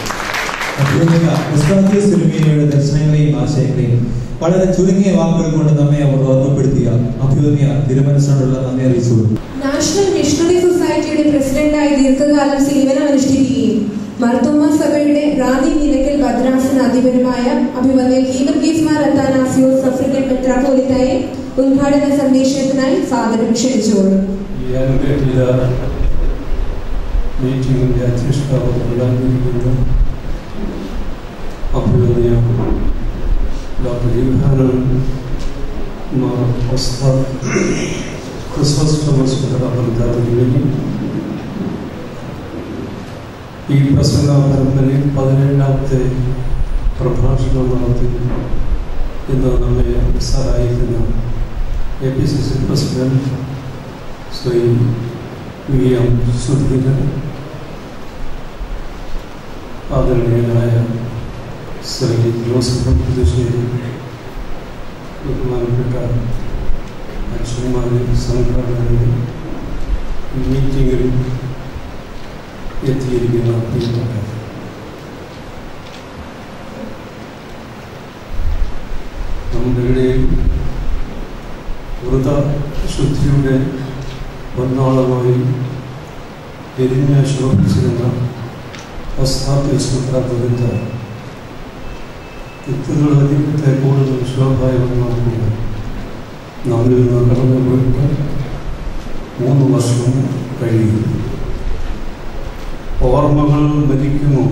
അഭിനന്ദന എസ്താത്തിയസ് തിരുമേനിയുടെ ദർശനങ്ങളെയും ആശയങ്ങളെയും വളരെ ചുരുങ്ങിയ വാക്കുകൾ കൊണ്ട് നമ്മെ അവർ ഓർമ്മപ്പെടുത്തിയ അഭിനന്ദിയ തിരുമനസിനോടുള്ള നന്ദി അറിയിച്ചു നാഷണൽ മിഷണറി സൊസൈറ്റിയുടെ പ്രസിഡന്റായി ദീർഘകാലം സേവനം അനുഷ്ഠിക്കുകയും മർത്തോമ സഭയുടെ റാന്നി നിലയ്ക്കൽ ഭദ്രാസന അധിപനുമായ അഭിമന്യ കീവർഗീസ്മാർ അത്താനാസിയോസ് ആഫ്രിക്കൻ മെത്രാപോലിത്തായെ ഉദ്ഘാടന സന്ദേശത്തിനായി സാദരം ക്ഷണിച്ചുകൊള്ളും ഈ അനുഗ്രഹീത മീറ്റിംഗിന്റെ അധ്യക്ഷതാവ് നൽകിയിരിക്കുന്നു അഭിനന്ദയ ഡോക്ടർ യുഹാനൻ മാർ ഒസ്താദ് ക്രിസ്മസ് തോമസ് പരമ്പരയിൽ ഈ പ്രസംഗ പരമ്പരയിൽ പതിനേഴാമത്തെ പ്രഭാഷണം നടത്തി ഇന്ന് നമ്മെ സഹായിക്കുന്ന A P C C president Shri V M Sudheeran ആദരണീയനായ ശ്രീ ജോസഫ് പുതുശ്ശേരി ബഹുമാനപ്പെട്ട അച്ഛന്മാരെ സംഘടനകളിൽ മീറ്റിങ്ങിൽ എത്തിയിരിക്കുന്ന പ്രിയപ്പെട്ട നമ്മുടെ ഇടയിൽ വ്രത ശുദ്ധിയുടെ ഒന്നാളമായി എരിഞ്ഞ ശോഭിച്ചിരുന്ന അസ്ഥാപ്യസ്മൃത ഇത്തരത്തിലുള്ള ജീവിതത്തെ കൂടുതൽ ശോഭായമാക്കുന്നത് നമ്മിൽ നിന്ന് കടന്നു പോയിട്ട് മൂന്ന് വർഷം കഴിയും ഓർമ്മകൾ മരിക്കുമോ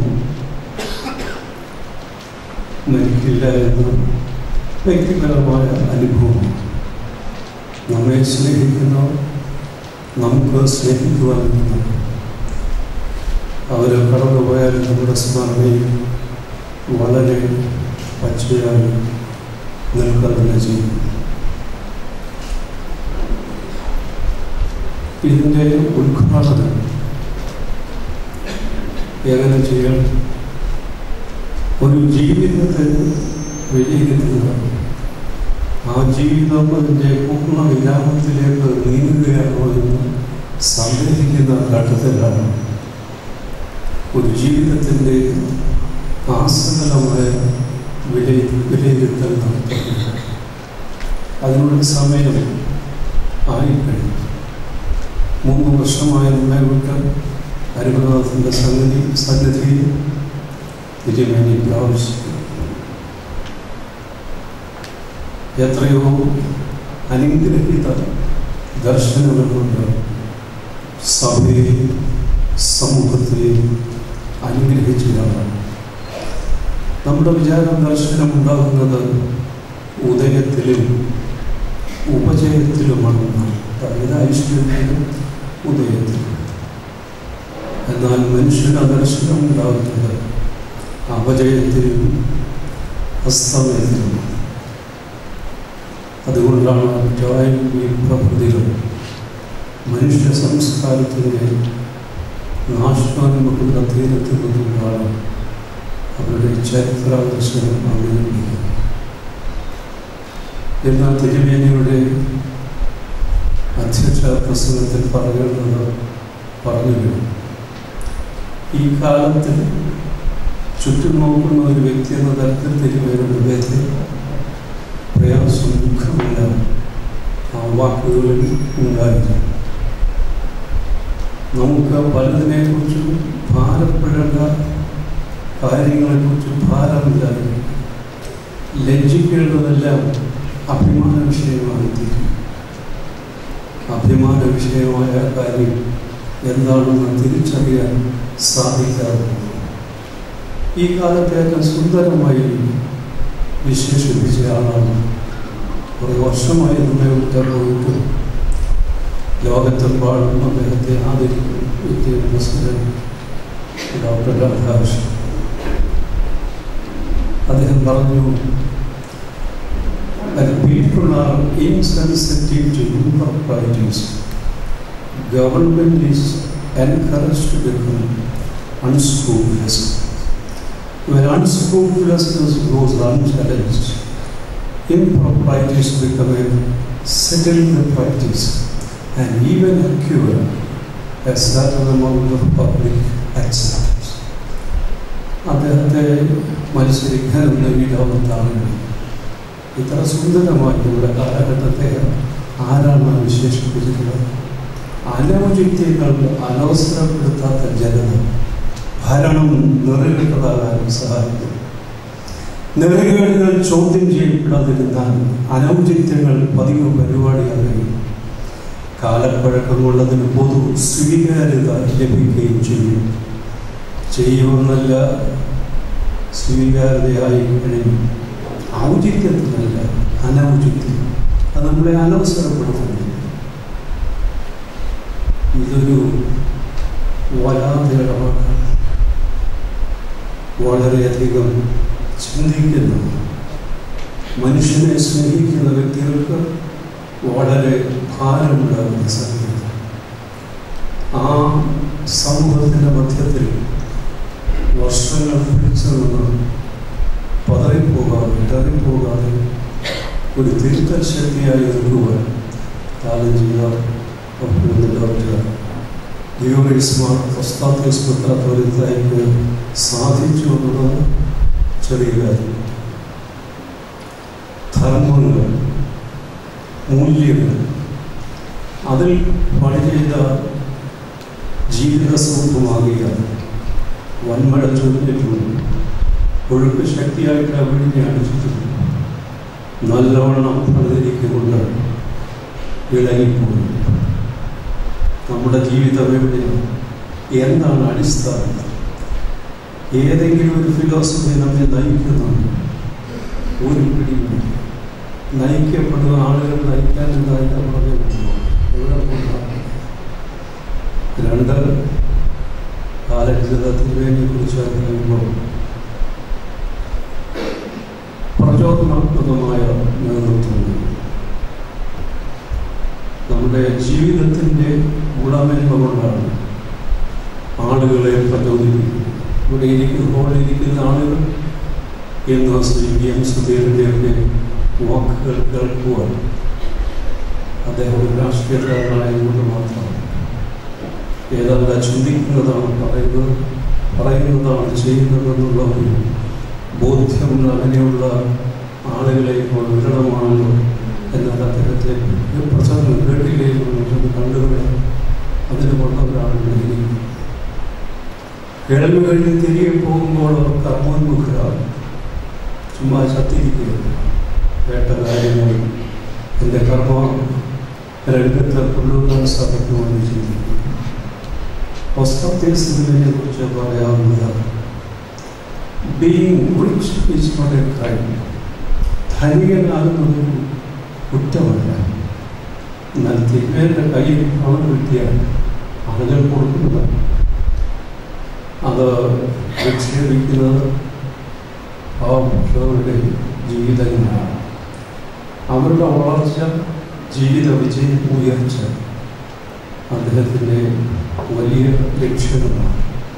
മരിക്കില്ല എന്ന വ്യക്തിപരമായ അനുഭവം നമ്മെ സ്നേഹിക്കുന്ന നമുക്ക് സ്നേഹിക്കുവാൻ അവർ കടന്നുപോയാൽ നമ്മുടെ സ്മരണയിൽ വളരെ പച്ചയായി നിൽക്കുക തന്നെ ചെയ്യും ഇതിൻ്റെ ഉദ്ഘാടനം എങ്ങനെ ചെയ്യാം ഒരു ജീവിതത്തെ വിലയിരുത്തുക ആ ജീവിതം അതിൻ്റെ പൂർണ്ണ വിരാമത്തിലേക്ക് നീങ്ങുകയാണോ എന്ന് സന്ദേഹിക്കുന്ന ഘട്ടത്തിലാണ് ഒരു ജീവിതത്തിൻ്റെ ആസകലമായ വിലയി വിലയിരുത്തൽ നടത്തുന്നത് അതിനുള്ള സമയം ആയിക്കഴിഞ്ഞു മൂന്ന് വർഷമായ നമ്മെ വിട്ട് അരുമനാഥൻ്റെ സന്നിധി സന്നിധിയിൽ തിരുമേനി പ്രാവശ്യം എത്രയോ അനുഗ്രഹിത ദർശനങ്ങൾ കൊണ്ട് സഭയെയും സമൂഹത്തെയും അനുഗ്രഹിച്ചതാണ് നമ്മുടെ വിചാരം ദർശനം ഉണ്ടാകുന്നത് ഉദയത്തിലും ഉപജയത്തിലുമാണ് അതായത് ഐശ്വര്യത്തിലും ഉദയത്തിലും എന്നാൽ മനുഷ്യന് ദർശനം ഉണ്ടാകുന്നത് അപജയത്തിലും അസ്തമയത്തിലുമാണ് അതുകൊണ്ടാണ് ജോയ് പ്രകൃതികൾ മനുഷ്യ സംസ്കാരത്തിൻ്റെ നാശോന്മുഖുന്ന തീരത്തിൽ നിന്നുകൊണ്ടാണ് അവരുടെ ചരിത്രാദർശനം അവതരിപ്പിക്കുന്നത് എന്നാൽ തിരുമേനിയുടെ അധ്യക്ഷ പ്രസംഗത്തിൽ പറയുന്നത് പറഞ്ഞു ഈ കാലത്തിൽ ചുറ്റും നോക്കുന്ന ഒരു വ്യക്തി എന്ന തരത്തിൽ തിരുമേനിയുടെ ഹൃദയത്തിൽ പ്രയാസം ദുഃഖമില്ല ആ വാക്കുകളിൽ ഉണ്ടായിരുന്നു നമുക്ക് പലതിനെ കുറിച്ചും ഭാരപ്പെടേണ്ട കാര്യങ്ങളെക്കുറിച്ച് ഭാരമില്ലാതെ ലജ്ജിക്കേണ്ടതെല്ലാം അഭിമാന വിഷയമായി തീരും അഭിമാന വിഷയമായ കാര്യം എന്താണെന്ന് തിരിച്ചറിയാൻ സാധിക്കാറുണ്ട് ഈ കാലത്തെ ഏറ്റവും സുന്ദരമായി വിശേഷിപ്പിച്ച ആളാണ് ഒരു വർഷമായി നമ്മെ വിട്ടുപോയിട്ട് ലോകത്തെമ്പാടും അദ്ദേഹത്തെ ആദരിക്കും വിദ്യാഭ്യാസ ഡോക്ടർ രാധാകൃഷ്ണൻ അദ്ദേഹം പറഞ്ഞു that people are insensitive to improprieties. Government is encouraged to become unscrupulous. When unscrupulousness goes unchallenged, improprieties become a settled practice and even occur a certain amount of public acceptance. അദ്ദേഹത്തെ മത്സരിക്കാനുള്ള ഈ ലോകത്താണ് ഇത്ര സുന്ദരമായി നമ്മുടെ കാലഘട്ടത്തെ ആരാണ് വിശേഷിപ്പിച്ചിട്ടുള്ളത് അനൗചിത്യങ്ങൾ അനവസരപ്പെടുത്താത്ത ജനത ഭരണം നിറകെട്ടതാകാനും സഹായിക്കും നിറകേടുകൾ ചോദ്യം ചെയ്യപ്പെടാതിരുന്നാൽ അനൗചിത്യങ്ങൾ പതിവ് പരിപാടിയാകുകയും കാലപ്പഴക്കമുള്ളതിന് പൊതു സ്വീകാര്യത ലഭിക്കുകയും ചെയ്യും ചെയ്യുമെന്നല്ല സ്വീകാര്യതയായി കഴിഞ്ഞു ഔചിത്യത്തിനല്ല അനൗചിത്യം അത് നമ്മളെ അനവസരപ്പെടുത്തുന്നു ഇതൊരു വല്ലാത്ത ഇടപാടാണ് വളരെയധികം ചിന്തിക്കുന്ന മനുഷ്യനെ സ്നേഹിക്കുന്ന വ്യക്തികൾക്ക് വളരെ ഭാരമുണ്ടാകുന്ന സംഗീതം ആ സമൂഹത്തിൻ്റെ മധ്യത്തിൽ വർഷങ്ങൾ പിടിച്ചു നിന്ന് പതറിപ്പോകാതെ ഇടറിപ്പോകാതെ ഒരു തിരുത്തൽ ശക്തിയായി നിൽക്കുവാൻ കാലം ചെയ്ത ഡോക്ടർ ഡിയോറിസ്മാർ ഒസ്താത്യോസ് പത്രാത്വരിത്തായിക്ക് സാധിച്ചു എന്നുള്ളത് ചെറിയ കാര്യം ധർമ്മങ്ങൾ മൂല്യങ്ങൾ അതിൽ പണി ചെയ്ത ജീവിത സ്വന്തമാകുകയാണ് വൻമഴ ചൊല്ലിട്ടുണ്ട് ഒഴുക്ക് ശക്തിയായിട്ട് അവിടിനെ അടിച്ചിട്ടുണ്ട് നല്ലവണ്ണം പണിതിരിക്കുകൊണ്ട് ഇളകിപ്പോയി നമ്മുടെ ജീവിതം എവിടെയാണ് എന്താണ് അടിസ്ഥാനം ഏതെങ്കിലും ഒരു ഫിലോസഫി നമ്മെ നയിക്കുന്നുണ്ട് ഒരു പിടിയും നയിക്കപ്പെടുന്ന ആളുകൾ നയിക്കാൻ നയിക്കാൻ പറഞ്ഞു എവിടെ പോകുന്ന രണ്ട് കാലഘട്ടത്തിനെ കുറിച്ച് അറിയുമ്പോൾ പ്രചോദനാത്മകമായ നേതൃത്വം നമ്മുടെ ജീവിതത്തിൻ്റെ ഗുണമേന്മ കൊണ്ടാണ് ആളുകളെ പ്രചോദിപ്പിക്കുന്നത് ഇവിടെ ഇരിക്കുന്ന ഹോളിൽ ഇരിക്കുന്ന ആളുകൾ എന്ന് ശ്രീ വി എം സുധീറിൻ്റെയൊക്കെ വാക്കുകൾ കേൾക്കുവാൻ അദ്ദേഹം ഒരു രാഷ്ട്രീയക്കാരനായതുകൊണ്ട് മാത്രമാണ് ഏതാണ്ട് ചിന്തിക്കുന്നതാണ് പറയുന്നത് പറയുന്നതാണ് ചെയ്യുന്നതെന്നുള്ള ഒരു ബോധ്യമുള്ള അങ്ങനെയുള്ള ആളുകളെ ഇപ്പോൾ വിരളമാണല്ലോ എന്നാൽ അദ്ദേഹത്തെ പ്രസംഗം കേട്ടില്ലേ എന്ന് കണ്ടുകളെ അതിന് കൊണ്ടവരാണ് ഇരിക്കുന്നത് കിഴങ്ങ് കഴിഞ്ഞ് തിരികെ പോകുമ്പോൾ അവർ കർമ്മോന്മുഖരാകും ചുമ്മാ ചത്തിരിക്കുകയില്ല കേട്ട കാര്യങ്ങൾ എൻ്റെ കർമ്മ രംഗത്ത് കൊണ്ടുവരാൻ സാധിക്കുമെന്ന് ചിന്തിക്കും വസ്ത്രത്യസ്ഥിതിനെ കുറിച്ച് പറയാവുന്നത് being rich is not a crime ധനികനാകുന്നത് ഒരു കുറ്റമല്ല എന്നാൽ തിന്മയുടെ കയ്യിൽ പണം കിട്ടിയാൽ ആളുകൾ കൊടുക്കുന്നത് അത് നിക്ഷേപിക്കുന്നത് പാവപ്പെട്ടവരുടെ ജീവിതങ്ങളാണ് അവരുടെ വളർച്ച ജീവിത വിജയം ഉയർച്ച അദ്ദേഹത്തിൻ്റെ വലിയ ലക്ഷ്യങ്ങളാണ്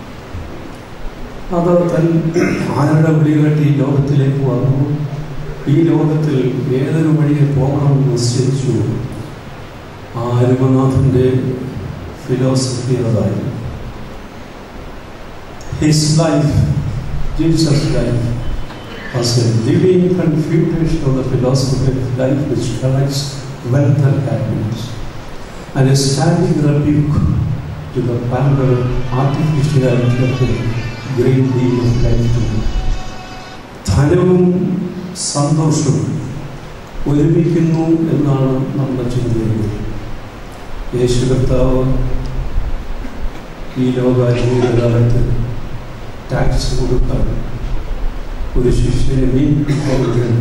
അത് തൻ ആരുടെ വിളി കേട്ട് ഈ ലോകത്തിലേക്ക് വന്നു ഈ ലോകത്തിൽ ഏതൊരു വഴിയെ പോകണമെന്ന് നിശ്ചയിച്ചു ആ രഘുനാഥൻ്റെ ഫിലോസഫി അതായിരുന്നു his life Jesus life was a living confutation of the philosophy of life which collects wealth and happiness, and a standing rebuke to the parallel artificiality of the great deal of life today. ധനവും സന്തോഷവും ഒരുമിക്കുന്നു എന്നാണ് നമ്മുടെ ചിന്തയിൽ യേശു കർത്താവ് ഈ ലോകാനുഭൂതകാലത്ത് ടാക്സ് കൊടുക്കാൻ ഒരു ശിഷ്യനെ വീണ്ടെടുക്കുകയാണ്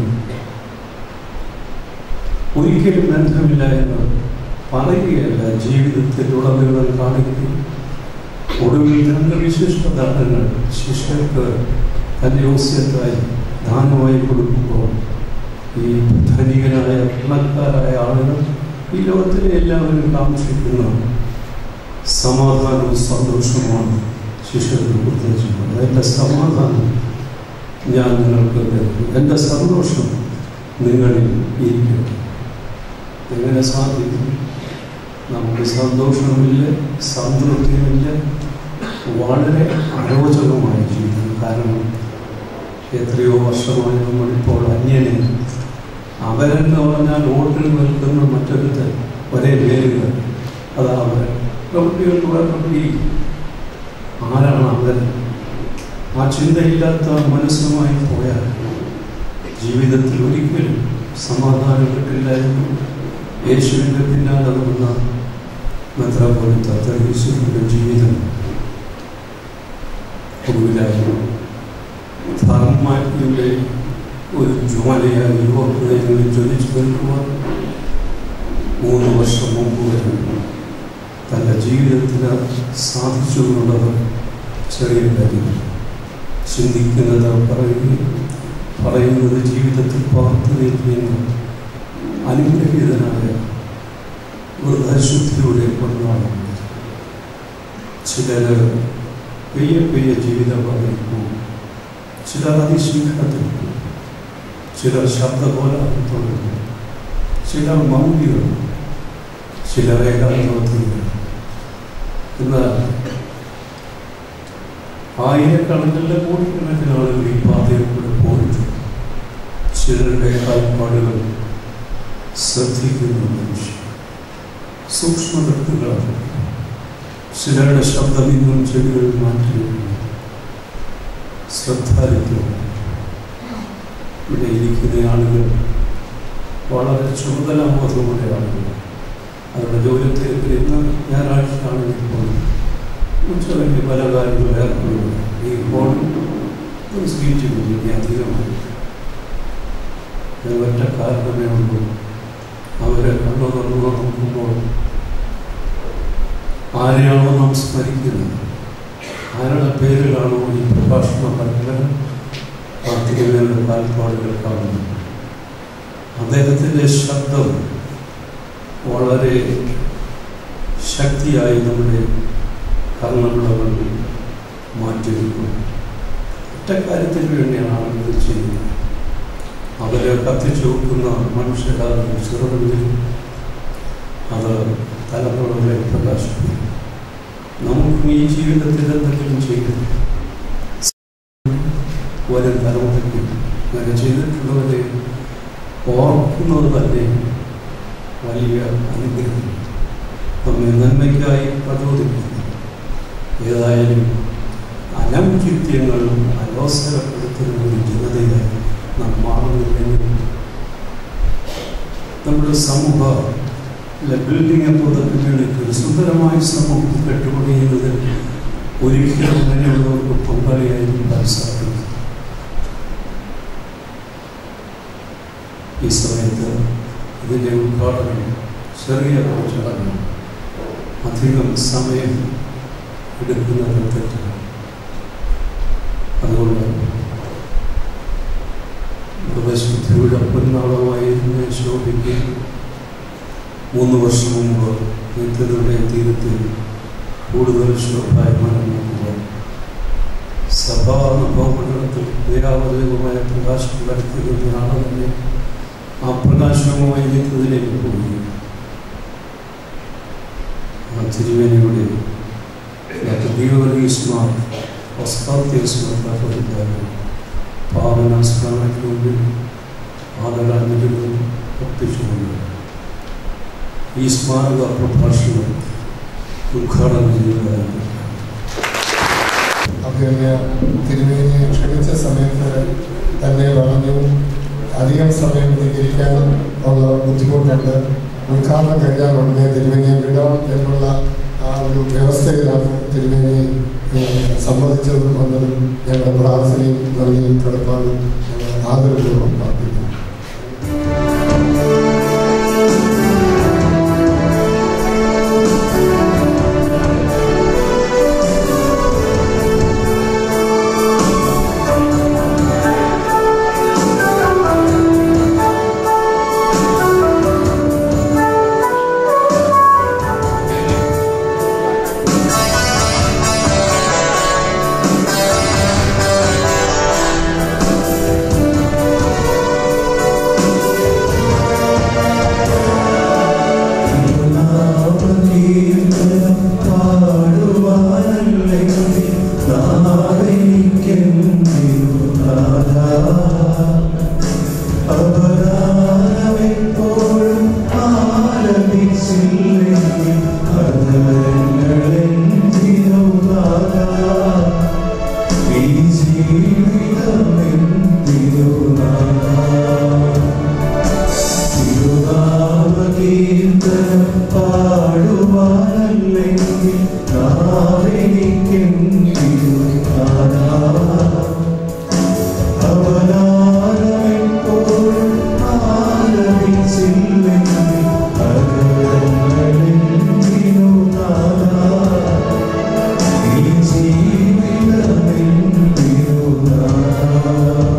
ഒരിക്കലും ബന്ധമില്ല എന്ന് പറയുകയല്ല ജീവിതത്തിൽ ഉടനീളം കാണിക്കുകയും ഒടുവിൽ രണ്ട് വിശിഷ്ട ദാനങ്ങൾ ശിഷ്യർക്ക് തൻ്റെ ഔസ്യത്തായി ദാനമായി കൊടുക്കുമ്പോൾ ഈ ധനികനായ പണക്കാരായ ആളുകൾ ഈ ലോകത്തിലെ എല്ലാവരും കാക്ഷിക്കുന്ന സമാധാനവും സന്തോഷവുമാണ് ശിഷ്യർക്ക് ഉപദേശിക്കുന്നത് എൻ്റെ സമാധാനം ഞാൻ നിങ്ങൾക്ക് തരുന്നു എൻ്റെ സന്തോഷം നിങ്ങളിൽ ഇരിക്കട്ടെ എങ്ങനെ സാധിക്കും നമുക്ക് സന്തോഷമില്ല സംതൃപ്തിയുമില്ല വളരെ അരോചകമായ ജീവിതം കാരണം എത്രയോ വർഷമായി നമ്മളിപ്പോൾ അന്യനെ അവരെന്ന് പറഞ്ഞാൽ വോട്ടിൽ നിൽക്കുന്ന മറ്റൊരുത്തൻ ഒരേ പേരുകൾ അതാ അവരൻ പ്രവൃത്തികൾക്ക് വേറെ ആരാണ് അവൻ ആ ചിന്തയില്ലാത്ത മനസ്സുമായി പോയാൽ ജീവിതത്തിൽ ഒരിക്കലും സമാധാനം കിട്ടില്ലായിരുന്നു യേശുവിൻ്റെ പിന്നാലെ നടന്ന മെത്രാപോലിത്ത യേശുവിൻ്റെ ജീവിതം ഒടുവിലായിരുന്നു ധർമ്മത്തിൻ്റെ ഒരു ജ്വാലയായി യുവഹൃദയങ്ങളിൽ ജ്വലിച്ചു നിൽക്കുവാൻ മൂന്ന് വർഷം മുമ്പ് വരെ തൻ്റെ ജീവിതത്തിന് സാധിച്ചു എന്നുള്ളത് ചെറിയ കാര്യം ചിന്തിക്കുന്നത് പറയുകയും പറയുന്നത് ജീവിതത്തിൽ പകർത്തുകയും ചെയ്യുന്ന അനുഗ്രഹീതനായ വൃദ്ധശുദ്ധിയുടെ കൊണ്ടാണ് ചിലർ പെയ്യ പെയ്യ ജീവിതം പറയുന്നു ചിലർ അതിശീഘ്രത്തിൽ ചിലർ ശബ്ദകോലാഹലത്തോടെ ചിലർ മൗലികൾ ചിലർ ഏകാന്തത്തിൽ എന്നാൽ ആയിരക്കണക്കിന് കോടിക്കണക്കിന് ആളുകൾ ഈ പാതയിലൂടെ പോയിട്ട് ചിലരുടെ കാൽപ്പാടുകൾ ശ്രദ്ധിക്കുന്ന മനുഷ്യൻ സൂക്ഷ്മതത്വങ്ങളാണ് ചിലരുടെ ശബ്ദം ഇന്നും ചെവികൾ മാറ്റി ശ്രദ്ധാലിത്വം ഇവിടെ ഇരിക്കുന്ന ആളുകൾ വളരെ ചുമതലാബോധമുള്ള ആളുകൾ അവരുടെ ജോലി തിരക്കിൽ ഇന്ന് ഞായറാഴ്ച ആണെങ്കിൽ പോലും ഉച്ചവയ്ക്ക് പല കാര്യങ്ങളും ഏർപ്പെടുന്നു ഈ ഫോൺ ഒരു സ്പീച്ച് ഇനി അധികമായി ഒറ്റ കാരണമേ ഉള്ളൂ അവരെ കണ്ടു തുറന്നു നോക്കുമ്പോൾ ആരെയാണോ നാം സ്മരിക്കുന്നത് ആരുടെ പേരിലാണോ ഈ പ്രഭാഷണ പരമ്പര പ്രാർത്ഥിക്കുന്നവരുടെ കാൽപ്പാടുകൾ കാണുന്നത് അദ്ദേഹത്തിൻ്റെ ശബ്ദം വളരെ ശക്തിയായി നമ്മുടെ കർണവിളകളിൽ മാറ്റിവെക്കും ഒറ്റ കാര്യത്തിന് വേണ്ടിയാണ് ആളുകൾ ചെയ്യുന്നത് അവരെ കത്തിച്ചു വെക്കുന്ന മനുഷ്യരാകും ചെറുതെങ്കിലും അത് തലമുറകളെ പ്രകാശിപ്പിക്കും നമുക്കും ഈ ജീവിതത്തിൽ എന്തെങ്കിലും ചെയ്തു വരും തലമുറയ്ക്ക് അങ്ങനെ ചെയ്തിട്ടുള്ളവരെ ഓർക്കുന്നത് തന്നെ വലിയ അനുഗ്രഹം നമ്മെ നന്മയ്ക്കായി പ്രചോദിപ്പിക്കും ഏതായാലും അനൗചിത്യങ്ങളും അലോസരപ്പെടുത്തുന്ന ഒരു ജനതയായി നാം മാറുന്നില്ലെങ്കിൽ നമ്മുടെ സമൂഹ ബിൽഡിംഗ് അപ്പോൾ കമ്മ്യൂണിറ്റി ഒരു സുന്ദരമായ സമൂഹം കെട്ടുപണിയുന്നത് ഒരിക്കലും അങ്ങനെയുള്ളവർക്ക് പങ്കാളിയായിരിക്കാൻ സാധിക്കും ഈ സമയത്ത് ഇതിൻ്റെ ഉദ്ഘാടനം ചെറിയ ചടങ്ങ് അധികം സമയം എടുക്കുന്നത് തെറ്റാണ് അതുകൊണ്ട് മൃതശുദ്ധിയുടെ പൊന്നാളമായിരുന്ന ശോഭിക്ക് മൂന്ന് വർഷം മുമ്പ് നിത്യതയുടെ തീരത്തിൽ കൂടുതൽ ശോഭായമാനം നോക്കുക സഭാനുഭവമണ്ഡലത്തിൽ ദയാവതമായ പ്രകാശം പരത്തിയതാണ് തന്നെ ആ പ്രകാശവുമായി നിത്യത്തിലേക്ക് പോയി ആ തിരുവേനയുടെ ദീപവർഗീസ്മാർ വസ്താത്യസ്മാർ പാവനാസ്മരണയ്ക്ക് മുമ്പിൽ ആദരാഞ്ജലികളും ഒപ്പിച്ചുകൊണ്ട് ഈ സ്മാരക പ്രഭാഷണം ഉദ്ഘാടനം ചെയ്യുന്നതായിരുന്നു അഭിനയ തിരുവേനിയെ ക്ഷണിച്ച സമയത്ത് തന്നെ പറഞ്ഞു അധികം സമയം പ്രതികരിക്കാൻ ഉള്ള ബുദ്ധിമുട്ടുണ്ട് ഉദ്ഘാടനം കഴിഞ്ഞാൽ ഉടനെ തിരുവേനിയെ വിടാം എന്നുള്ള ആ ഒരു വ്യവസ്ഥയിലാണ് തിരുവേനി സമ്മതിച്ചതും വന്നതും ഞങ്ങളുടെ പ്രാർത്ഥനയും നന്ദിയും കിടപ്പാടും ഞങ്ങൾ ആദരപൂർവ്വം പ്രാർത്ഥിക്കുന്നു പാടുവാനല്ലെങ്കിൽ നാവെനിക്കും അവനാരമെപ്പോഴും ആലപിച്ചില്ലെങ്കിൽ അകലങ്ങളെന്തിനു നാഥാ? ഈ ജീവിതമെന്തിനു നാഥാ?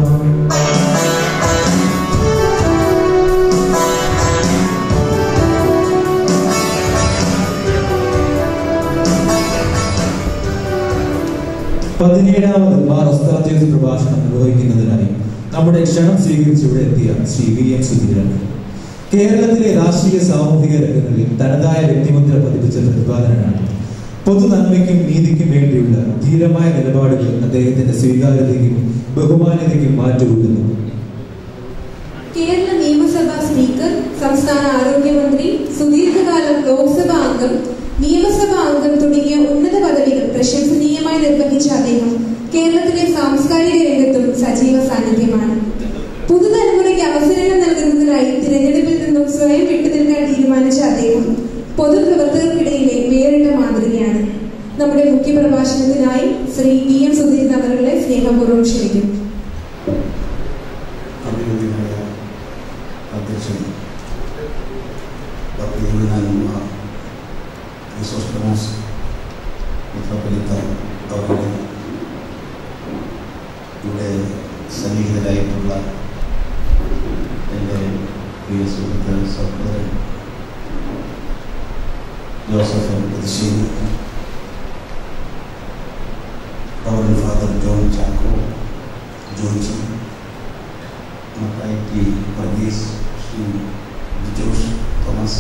പതിനേഴാമത് മാർ ഒസ്താദ്യോസ് പ്രഭാഷണം നിർവഹിക്കുന്നതിനായി നമ്മുടെ ക്ഷണം സ്വീകരിച്ച് ഇവിടെ എത്തിയ ശ്രീ വി എം സുധീരൻ കേരളത്തിലെ രാഷ്ട്രീയ സാമൂഹിക രംഗങ്ങളിൽ തനതായ വ്യക്തിമുദ്ര പതിപ്പിച്ച പ്രതിപാദനനാണ് പൊതു നന്മയ്ക്കും നീതിക്കും വേണ്ടിയുള്ള ധീരമായ നിലപാടുകൾ അദ്ദേഹത്തിന്റെ സ്വീകാര്യതയ്ക്കും ബഹുമാന്യതയ്ക്കും മാറ്റുകൂട്ടുന്നു കേരള നിയമസഭാ സ്പീക്കർ സംസ്ഥാന ആരോഗ്യമന്ത്രി സുദീർഘകാലം ലോക്സഭാ അംഗം നിയമസഭാ അംഗം തുടങ്ങിയ ഉന്നത പദവികൾ പ്രശംസനീയമായി നിർവഹിച്ച അദ്ദേഹം കേരളത്തിലെ സാംസ്കാരിക രംഗത്തും സജീവ സാന്നിധ്യമാണ് പുതുതലമുറയ്ക്ക് അവസരങ്ങൾ നൽകുന്നതിനായി തിരഞ്ഞെടുപ്പിൽ നിന്നും സ്വയം വിട്ടുനിൽക്കാൻ തീരുമാനിച്ച അദ്ദേഹം പൊതുപ്രവർത്തകർക്കിടയിലെ വേറിട്ട മാതൃകയാണ് നമ്മുടെ മുഖ്യപ്രഭാഷണത്തിനായി ശ്രീ വി എം സുധീരൻ അവരുടെ സ്നേഹപൂർവ്വം ക്ഷണിക്കും അഭിനന്ദനായ അധ്യക്ഷൻ ഡോക്ടർ യുവനാനന്ദ ക്രിസോസ്റ്റമോസ് മെത്രോപൊലിത്ത അവരുടെ ഇവിടെ സന്നിഹിതരായിട്ടുള്ള എൻ്റെ പ്രിയ സുഹൃത്ത് സഹോദരൻ Joseph M Puthussery reverend father John Chacko Johnson Mathai T Varghese Shri Josh Thomas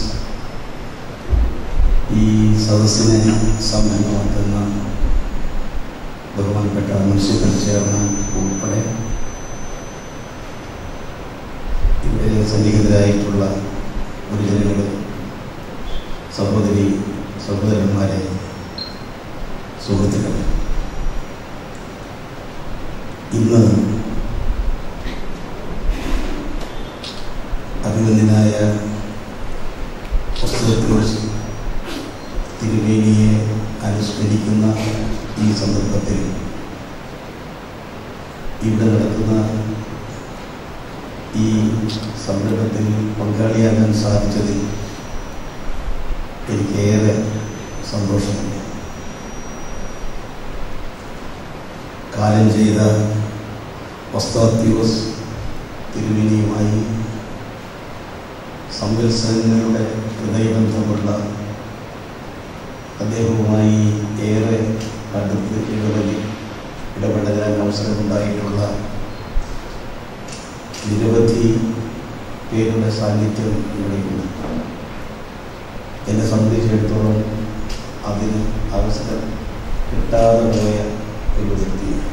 ഈ സദസ്സിനെ സംബന്ധമാക്കുന്ന ബഹുമാനപ്പെട്ട മുനിസിപ്പൽ ചെയർമാൻ ഉൾപ്പെടെ ഇവിടെ സന്നിഹിതരായിട്ടുള്ള ഗുരുജനങ്ങൾ സഹോദരി സഹോദരന്മാരെ സുഹൃത്തുക്കൾ ഇന്ന് അഭിനന്ദനായ പുസ്തകത്തിലോസ് തിരുവേനിയെ അനുസ്മരിക്കുന്ന ഈ സന്ദർഭത്തിൽ ഇവിടെ നടക്കുന്ന ഈ സംരംഭത്തിൽ പങ്കാളിയാകാൻ സാധിച്ചതിൽ എനിക്കേറെ സന്തോഷമുണ്ട് കാലം ചെയ്ത വസ്താത്യൂസ് തിരുവിനിയുമായി സംവത്സരങ്ങളുടെ ഹൃദയബന്ധമുള്ള അദ്ദേഹവുമായി ഏറെ അടുത്ത് ഇടപെടി ഇടപെടാൻ അവസരമുണ്ടായിട്ടുള്ള നിരവധി പേരുടെ സാന്നിധ്യം ഇവിടെയുണ്ട് എന്നെ സംബന്ധിച്ചിടത്തോളം അതിന് അവസരം കിട്ടാതെ പോയ ഒരു വ്യക്തിയാണ്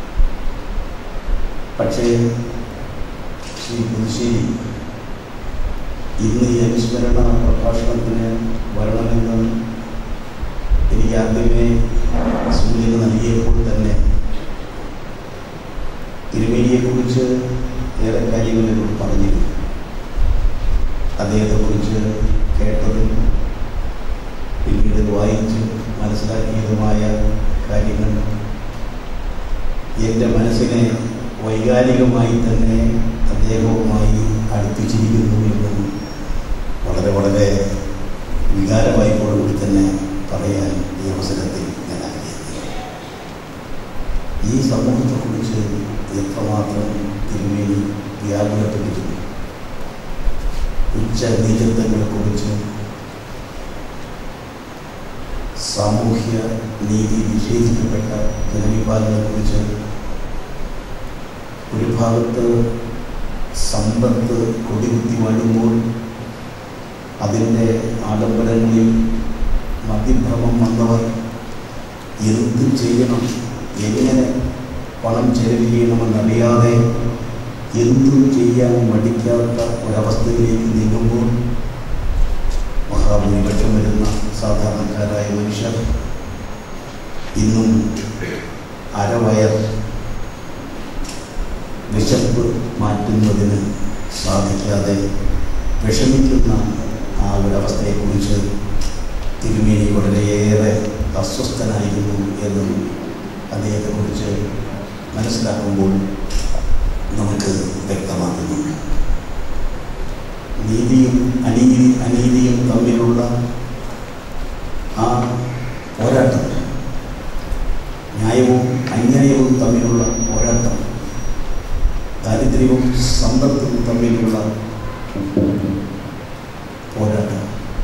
പക്ഷേ ശ്രീ പുതുശ്ശേരി ഇന്ന് ഈ അനുസ്മരണ പ്രഭാഷണത്തിന് വരണമെന്ന് എനിക്ക് ആദ്യമേ സൂചന നൽകിയപ്പോൾ തന്നെ തിരുമേനിയെക്കുറിച്ച് ഏറെ കാര്യങ്ങൾ എന്നോട് പറഞ്ഞിരുന്നു അദ്ദേഹത്തെക്കുറിച്ച് കേട്ടതും പിന്നീട് വായിച്ച് മനസ്സിലാക്കിയതുമായ കാര്യങ്ങൾ എൻ്റെ മനസ്സിനെ വൈകാരികമായി തന്നെ അദ്ദേഹവുമായി അടുപ്പിച്ചിരിക്കുന്നു എന്നും വളരെ വളരെ വികാരവായ്പോടുകൂടി തന്നെ പറയാൻ ഈ അവസരത്തിൽ ഞാൻ ആഗ്രഹിക്കുന്നു ഈ സമൂഹത്തെക്കുറിച്ച് എത്രമാത്രം തിരുമേനി വ്യാകുലപ്പെട്ടിരുന്നു ഉച്ച നീചത്വങ്ങളെക്കുറിച്ച് സാമൂഹ്യ നീതി നിഷേധിക്കപ്പെട്ട ജനവിഭാഗങ്ങളെക്കുറിച്ച് ഒരു ഭാഗത്ത് സമ്പത്ത് കൊടികുത്തി വാഴുമ്പോൾ അതിൻ്റെ ആഡംബരങ്ങളിൽ മതിഭ്രമം വന്നവർ എന്ത് ചെയ്യണം എങ്ങനെ പണം ചെലവ് ചെയ്യണമെന്നറിയാതെ എന്തും ചെയ്യാൻ മടിക്കാത്ത ഒരവസ്ഥയിലേക്ക് നീങ്ങുമ്പോൾ മഹാഭൂരിപക്ഷം വരുന്ന സാധാരണക്കാരായ മനുഷ്യർ ഇന്നും അരവയർ വിശപ്പ് മാറ്റുന്നതിന് സാധിക്കാതെ വിഷമിക്കുന്ന ആ ഒരവസ്ഥയെക്കുറിച്ച് തിരുമേനി വളരെയേറെ അസ്വസ്ഥനായിരുന്നു എന്നും അദ്ദേഹത്തെക്കുറിച്ച് മനസ്സിലാക്കുമ്പോൾ നമുക്ക് വ്യക്തമാകുന്നു നീതിയും അനീതി അനീതിയും തമ്മിലുള്ള ആ പോരാട്ടം ന്യായവും അന്യായവും തമ്മിലുള്ള പോരാട്ടം ദാരിദ്ര്യവും സമ്പത്തും തമ്മിലുള്ള പോരാട്ടം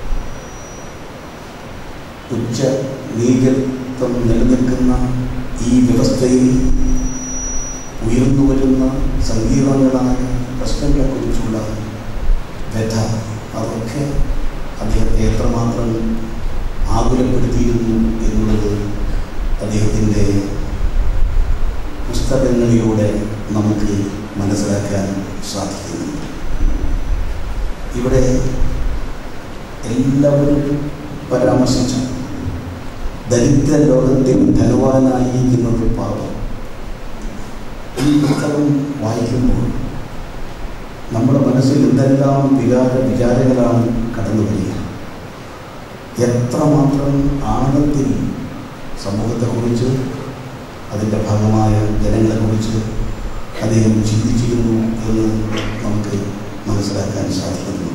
ഉച്ച നീചത്വം നിലനിൽക്കുന്ന ഈ വ്യവസ്ഥയിൽ ഉയർന്നു വരുന്ന സങ്കീർണങ്ങളായ പ്രശ്നങ്ങളെക്കുറിച്ചുള്ള വ്യഥ അതൊക്കെ അദ്ദേഹത്തെ എത്രമാത്രം ആകുലപ്പെടുത്തിയിരുന്നു എന്നുള്ളത് അദ്ദേഹത്തിൻ്റെ പുസ്തകങ്ങളിലൂടെ നമുക്ക് മനസ്സിലാക്കാൻ സാധിക്കുന്നു ഇവിടെ എല്ലാവരും പരാമർശിച്ച ദരിദ്ര ലോകത്തിൽ ധനവാനായിരിക്കുന്നത് പാപം ഈ പുസ്തകം വായിക്കുമ്പോൾ നമ്മുടെ മനസ്സിൽ എന്തെല്ലാം വികാര വിചാരങ്ങളാണ് കടന്നു വരിക എത്രമാത്രം ആഴത്തിൽ സമൂഹത്തെക്കുറിച്ച് അതിൻ്റെ ഭാഗമായ ജനങ്ങളെക്കുറിച്ച് അദ്ദേഹം ചിന്തിച്ചിരുന്നു എന്ന് നമുക്ക് മനസ്സിലാക്കാൻ സാധിക്കുന്നുണ്ട്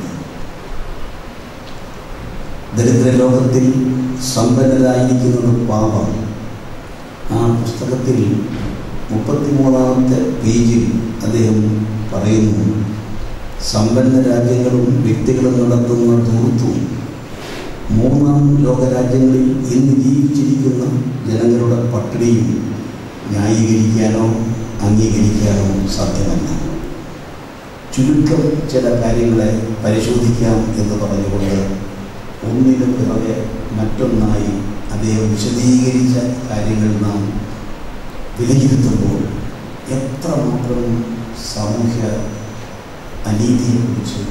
ദരിദ്ര ലോകത്തിൽ സമ്പന്നരായിരിക്കുന്നത് പാപം ആ പുസ്തകത്തിൽ മുപ്പത്തിമൂന്നാമത്തെ പേജിൽ അദ്ദേഹം പറയുന്നു സമ്പന്ന രാജ്യങ്ങളും വ്യക്തികളും നടത്തുന്ന ധൂർത്തും മൂന്നാം ലോകരാജ്യങ്ങളിൽ ഇന്ന് ജീവിച്ചിരിക്കുന്ന ജനങ്ങളുടെ പട്ടിണിയും ന്യായീകരിക്കാനോ അംഗീകരിക്കാനോ സാധ്യമല്ല ചുരുക്കം ചില കാര്യങ്ങളെ പരിശോധിക്കാം എന്ന് പറഞ്ഞുകൊണ്ട് ഒന്നിനു പിറകെ മറ്റൊന്നായി അദ്ദേഹം വിശദീകരിച്ച കാര്യങ്ങൾ നാം വിലയിരുത്തുമ്പോൾ എത്രമാത്രം സാമൂഹ്യ അനീതിയെക്കുറിച്ച്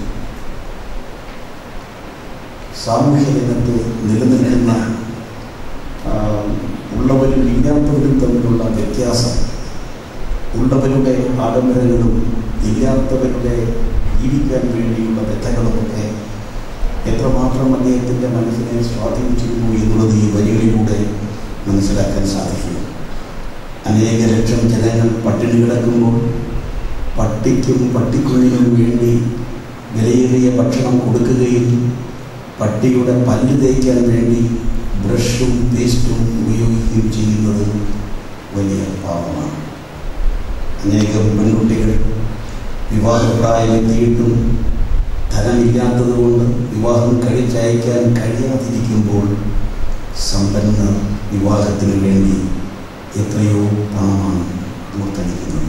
സാമൂഹ്യ രംഗത്ത് നിലനിൽക്കുന്ന ആ, ഉള്ളവരും ഇല്ലാത്തവരും തമ്മിലുള്ള വ്യത്യാസം ഉള്ളവരുടെ ആഡംബരങ്ങളും ഇല്ലാത്തവരുടെ ജീവിക്കാൻ വേണ്ടിയുള്ള വ്യഥകളുമൊക്കെ എത്രമാത്രം അദ്ദേഹത്തിൻ്റെ മനസ്സിനെ സ്വാധീനിച്ചിരുന്നു എന്നുള്ളത് ഈ വരികളിലൂടെ മനസ്സിലാക്കാൻ സാധിക്കും അനേക ലക്ഷം ജനങ്ങൾ പട്ടിണി കിടക്കുമ്പോൾ പട്ടിക്കും പട്ടിക്കുഞ്ഞിനും വേണ്ടി വിലയേറിയ ഭക്ഷണം കൊടുക്കുകയും പട്ടിയുടെ പല്ല് തേക്കാൻ വേണ്ടി ബ്രഷും പേസ്റ്റും ഉപയോഗിക്കുകയും ചെയ്യുന്നത് വലിയ പാപമാണ് അനേകം പെൺകുട്ടികൾ വിവാഹപ്രായമെത്തിയിട്ടും ധനമില്ലാത്തതുകൊണ്ട് വിവാഹം കഴിച്ചയക്കാൻ കഴിയാതിരിക്കുമ്പോൾ സമ്പന്നർ വിവാഹത്തിന് വേണ്ടി എത്രയോ പണമാണ് ദൂർത്തടിക്കുന്നത്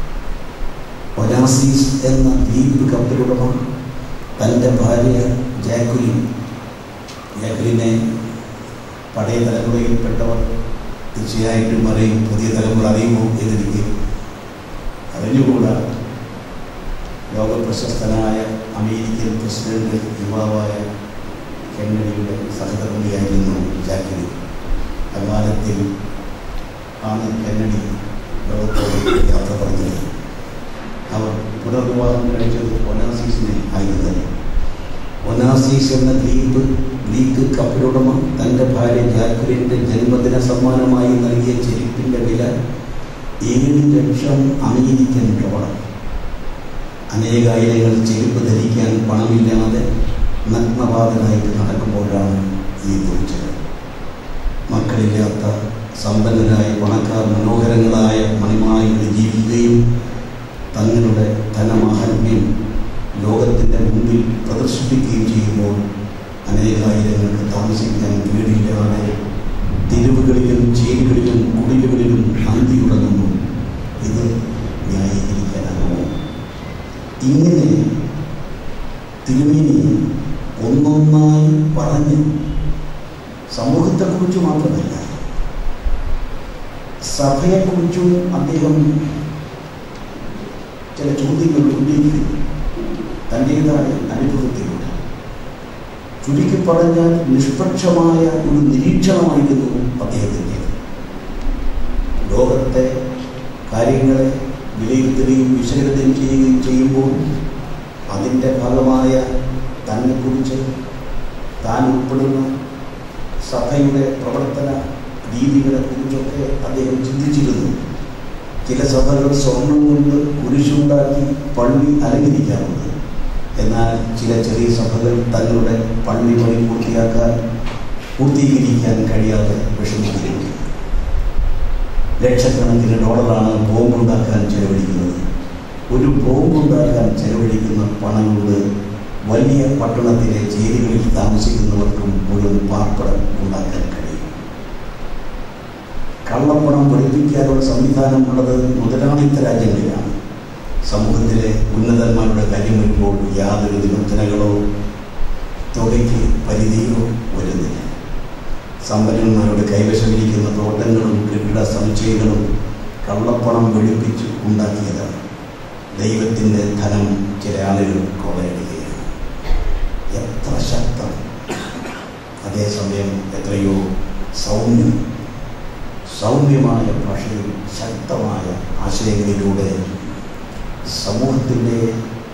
ഒനാസീസ് എന്ന ദ്വീപ് കപ്പലുടമ തൻ്റെ ഭാര്യ ജാക്കുലിൻ ജാക്കുലിനെ പഴയ തലമുറയിൽപ്പെട്ടവർ തീർച്ചയായിട്ടും അറിയും പുതിയ തലമുറ അറിയുമോ എന്നെനിക്ക് അറിഞ്ഞുകൂടാ ലോകപ്രശസ്തനായ അമേരിക്കൻ പ്രസിഡന്റ് യുവാവായ കെന്നഡിയുടെ സഹധർമ്മിയായിരുന്നു ജാക്കുലിൻ അകാലത്തിൽ ആണ് കെന്നഡി ലോകത്തോട് യാത്ര പറഞ്ഞത് അവർ പുനർവിവാഹം കഴിച്ചത് ഒനാസീസിനെ ആയിരുന്നു ഒനാസീസ് എന്ന ദ്വീപ് ഗ്രീക്ക് കപ്പലുടമ തൻ്റെ ഭാര്യ ജാക്കുലിൻ്റെ ജന്മദിന സമ്മാനമായി നൽകിയ ചെരുപ്പിൻ്റെ വില ഏഴ് ലക്ഷം അമേരിക്കൻ ഡോളർ അനേകായിരങ്ങൾ ചെരുപ്പ് ധരിക്കാൻ പണമില്ലാതെ നഗ്നപാതനായിട്ട് നടക്കുമ്പോഴാണ് ഈ കുറിച്ചത് മക്കളില്ലാത്ത സമ്പന്നരായ പണക്കാർ മനോഹരങ്ങളായ മണിമാളികളിൽ ജീവിക്കുകയും തങ്ങളുടെ ധനമാഹാത്മ്യം ലോകത്തിൻ്റെ മുമ്പിൽ പ്രദർശിപ്പിക്കുകയും ചെയ്യുമ്പോൾ അനേകായിരങ്ങൾക്ക് താമസിക്കാൻ വീടില്ലാതെ തെരുവുകളിലും ചേരികളിലും കുടിലുകളിലും അന്തി ഉടങ്ങുന്നു ഇത് ന്യായീകരിക്കാനാകുമോ ഇങ്ങനെ തിരുമേനി ഒന്നൊന്നായി പറഞ്ഞ് സമൂഹത്തെക്കുറിച്ച് മാത്രമല്ല സഭയെക്കുറിച്ചും അദ്ദേഹം ചില ചോദ്യങ്ങൾ ഉന്നയിക്കുന്നു തൻ്റേതായ അനുഭവത്തിലൂടെ ചുരുക്കി പറഞ്ഞാൽ നിഷ്പക്ഷമായ ഒരു നിരീക്ഷണമായിരുന്നു അദ്ദേഹത്തിൻ്റെ ലോകത്തെ കാര്യങ്ങളെ വിലയിരുത്തുകയും വിശകലനം ചെയ്യുകയും ചെയ്യുമ്പോൾ അതിൻ്റെ ഭാഗമായ തന്നെക്കുറിച്ച് താൻ ഉൾപ്പെടുന്ന സഭയുടെ പ്രവർത്തന രീതികളെ കുറിച്ചൊക്കെ അദ്ദേഹം ചിന്തിച്ചിരുന്നു ചില സഭകൾ സ്വർണം കൊണ്ട് കുരിശുണ്ടാക്കി പള്ളി അലങ്കരിക്കാറുണ്ട് എന്നാൽ ചില ചെറിയ സഭകൾ തങ്ങളുടെ പള്ളി പണി പൂർത്തിയാക്കാൻ പൂർത്തീകരിക്കാൻ കഴിയാതെ വിഷമിക്കുന്നുണ്ട് ലക്ഷക്കണക്കിന് ഡോളറാണ് ബോംബുണ്ടാക്കാൻ ചെലവഴിക്കുന്നത് ഒരു ബോംബുണ്ടാക്കാൻ ചെലവഴിക്കുന്ന പണം കൊണ്ട് വലിയ പട്ടണത്തിലെ ചേരികളിൽ താമസിക്കുന്നവർക്കും ഒരു പാർപ്പടം ഉണ്ടാക്കാൻ കഴിയും കള്ളപ്പണം വെളുപ്പിക്കാനുള്ള സംവിധാനമുള്ളത് മുതലാളിത്ത രാജ്യങ്ങളിലാണ് സമൂഹത്തിലെ ഉന്നതന്മാരുടെ കാര്യം വരുമ്പോൾ യാതൊരു നിബന്ധനകളോ തുകയ്ക്ക് പരിധിയോ വരുന്നില്ല സമ്പന്നന്മാരുടെ കൈവശമിരിക്കുന്ന തോട്ടങ്ങളും കെട്ടിട സമുച്ചയങ്ങളും കള്ളപ്പണം വെളുപ്പിച്ച് ഉണ്ടാക്കിയതാണ് ദൈവത്തിൻ്റെ ധനം ചില ആളുകൾ കൊള്ളയടിക്കുകയാണ് എത്ര ശക്തം അതേസമയം എത്രയോ സൗമ്യം സൗമ്യമായ ഭാഷയിൽ ശക്തമായ ആശയങ്ങളിലൂടെ സമൂഹത്തിൻ്റെ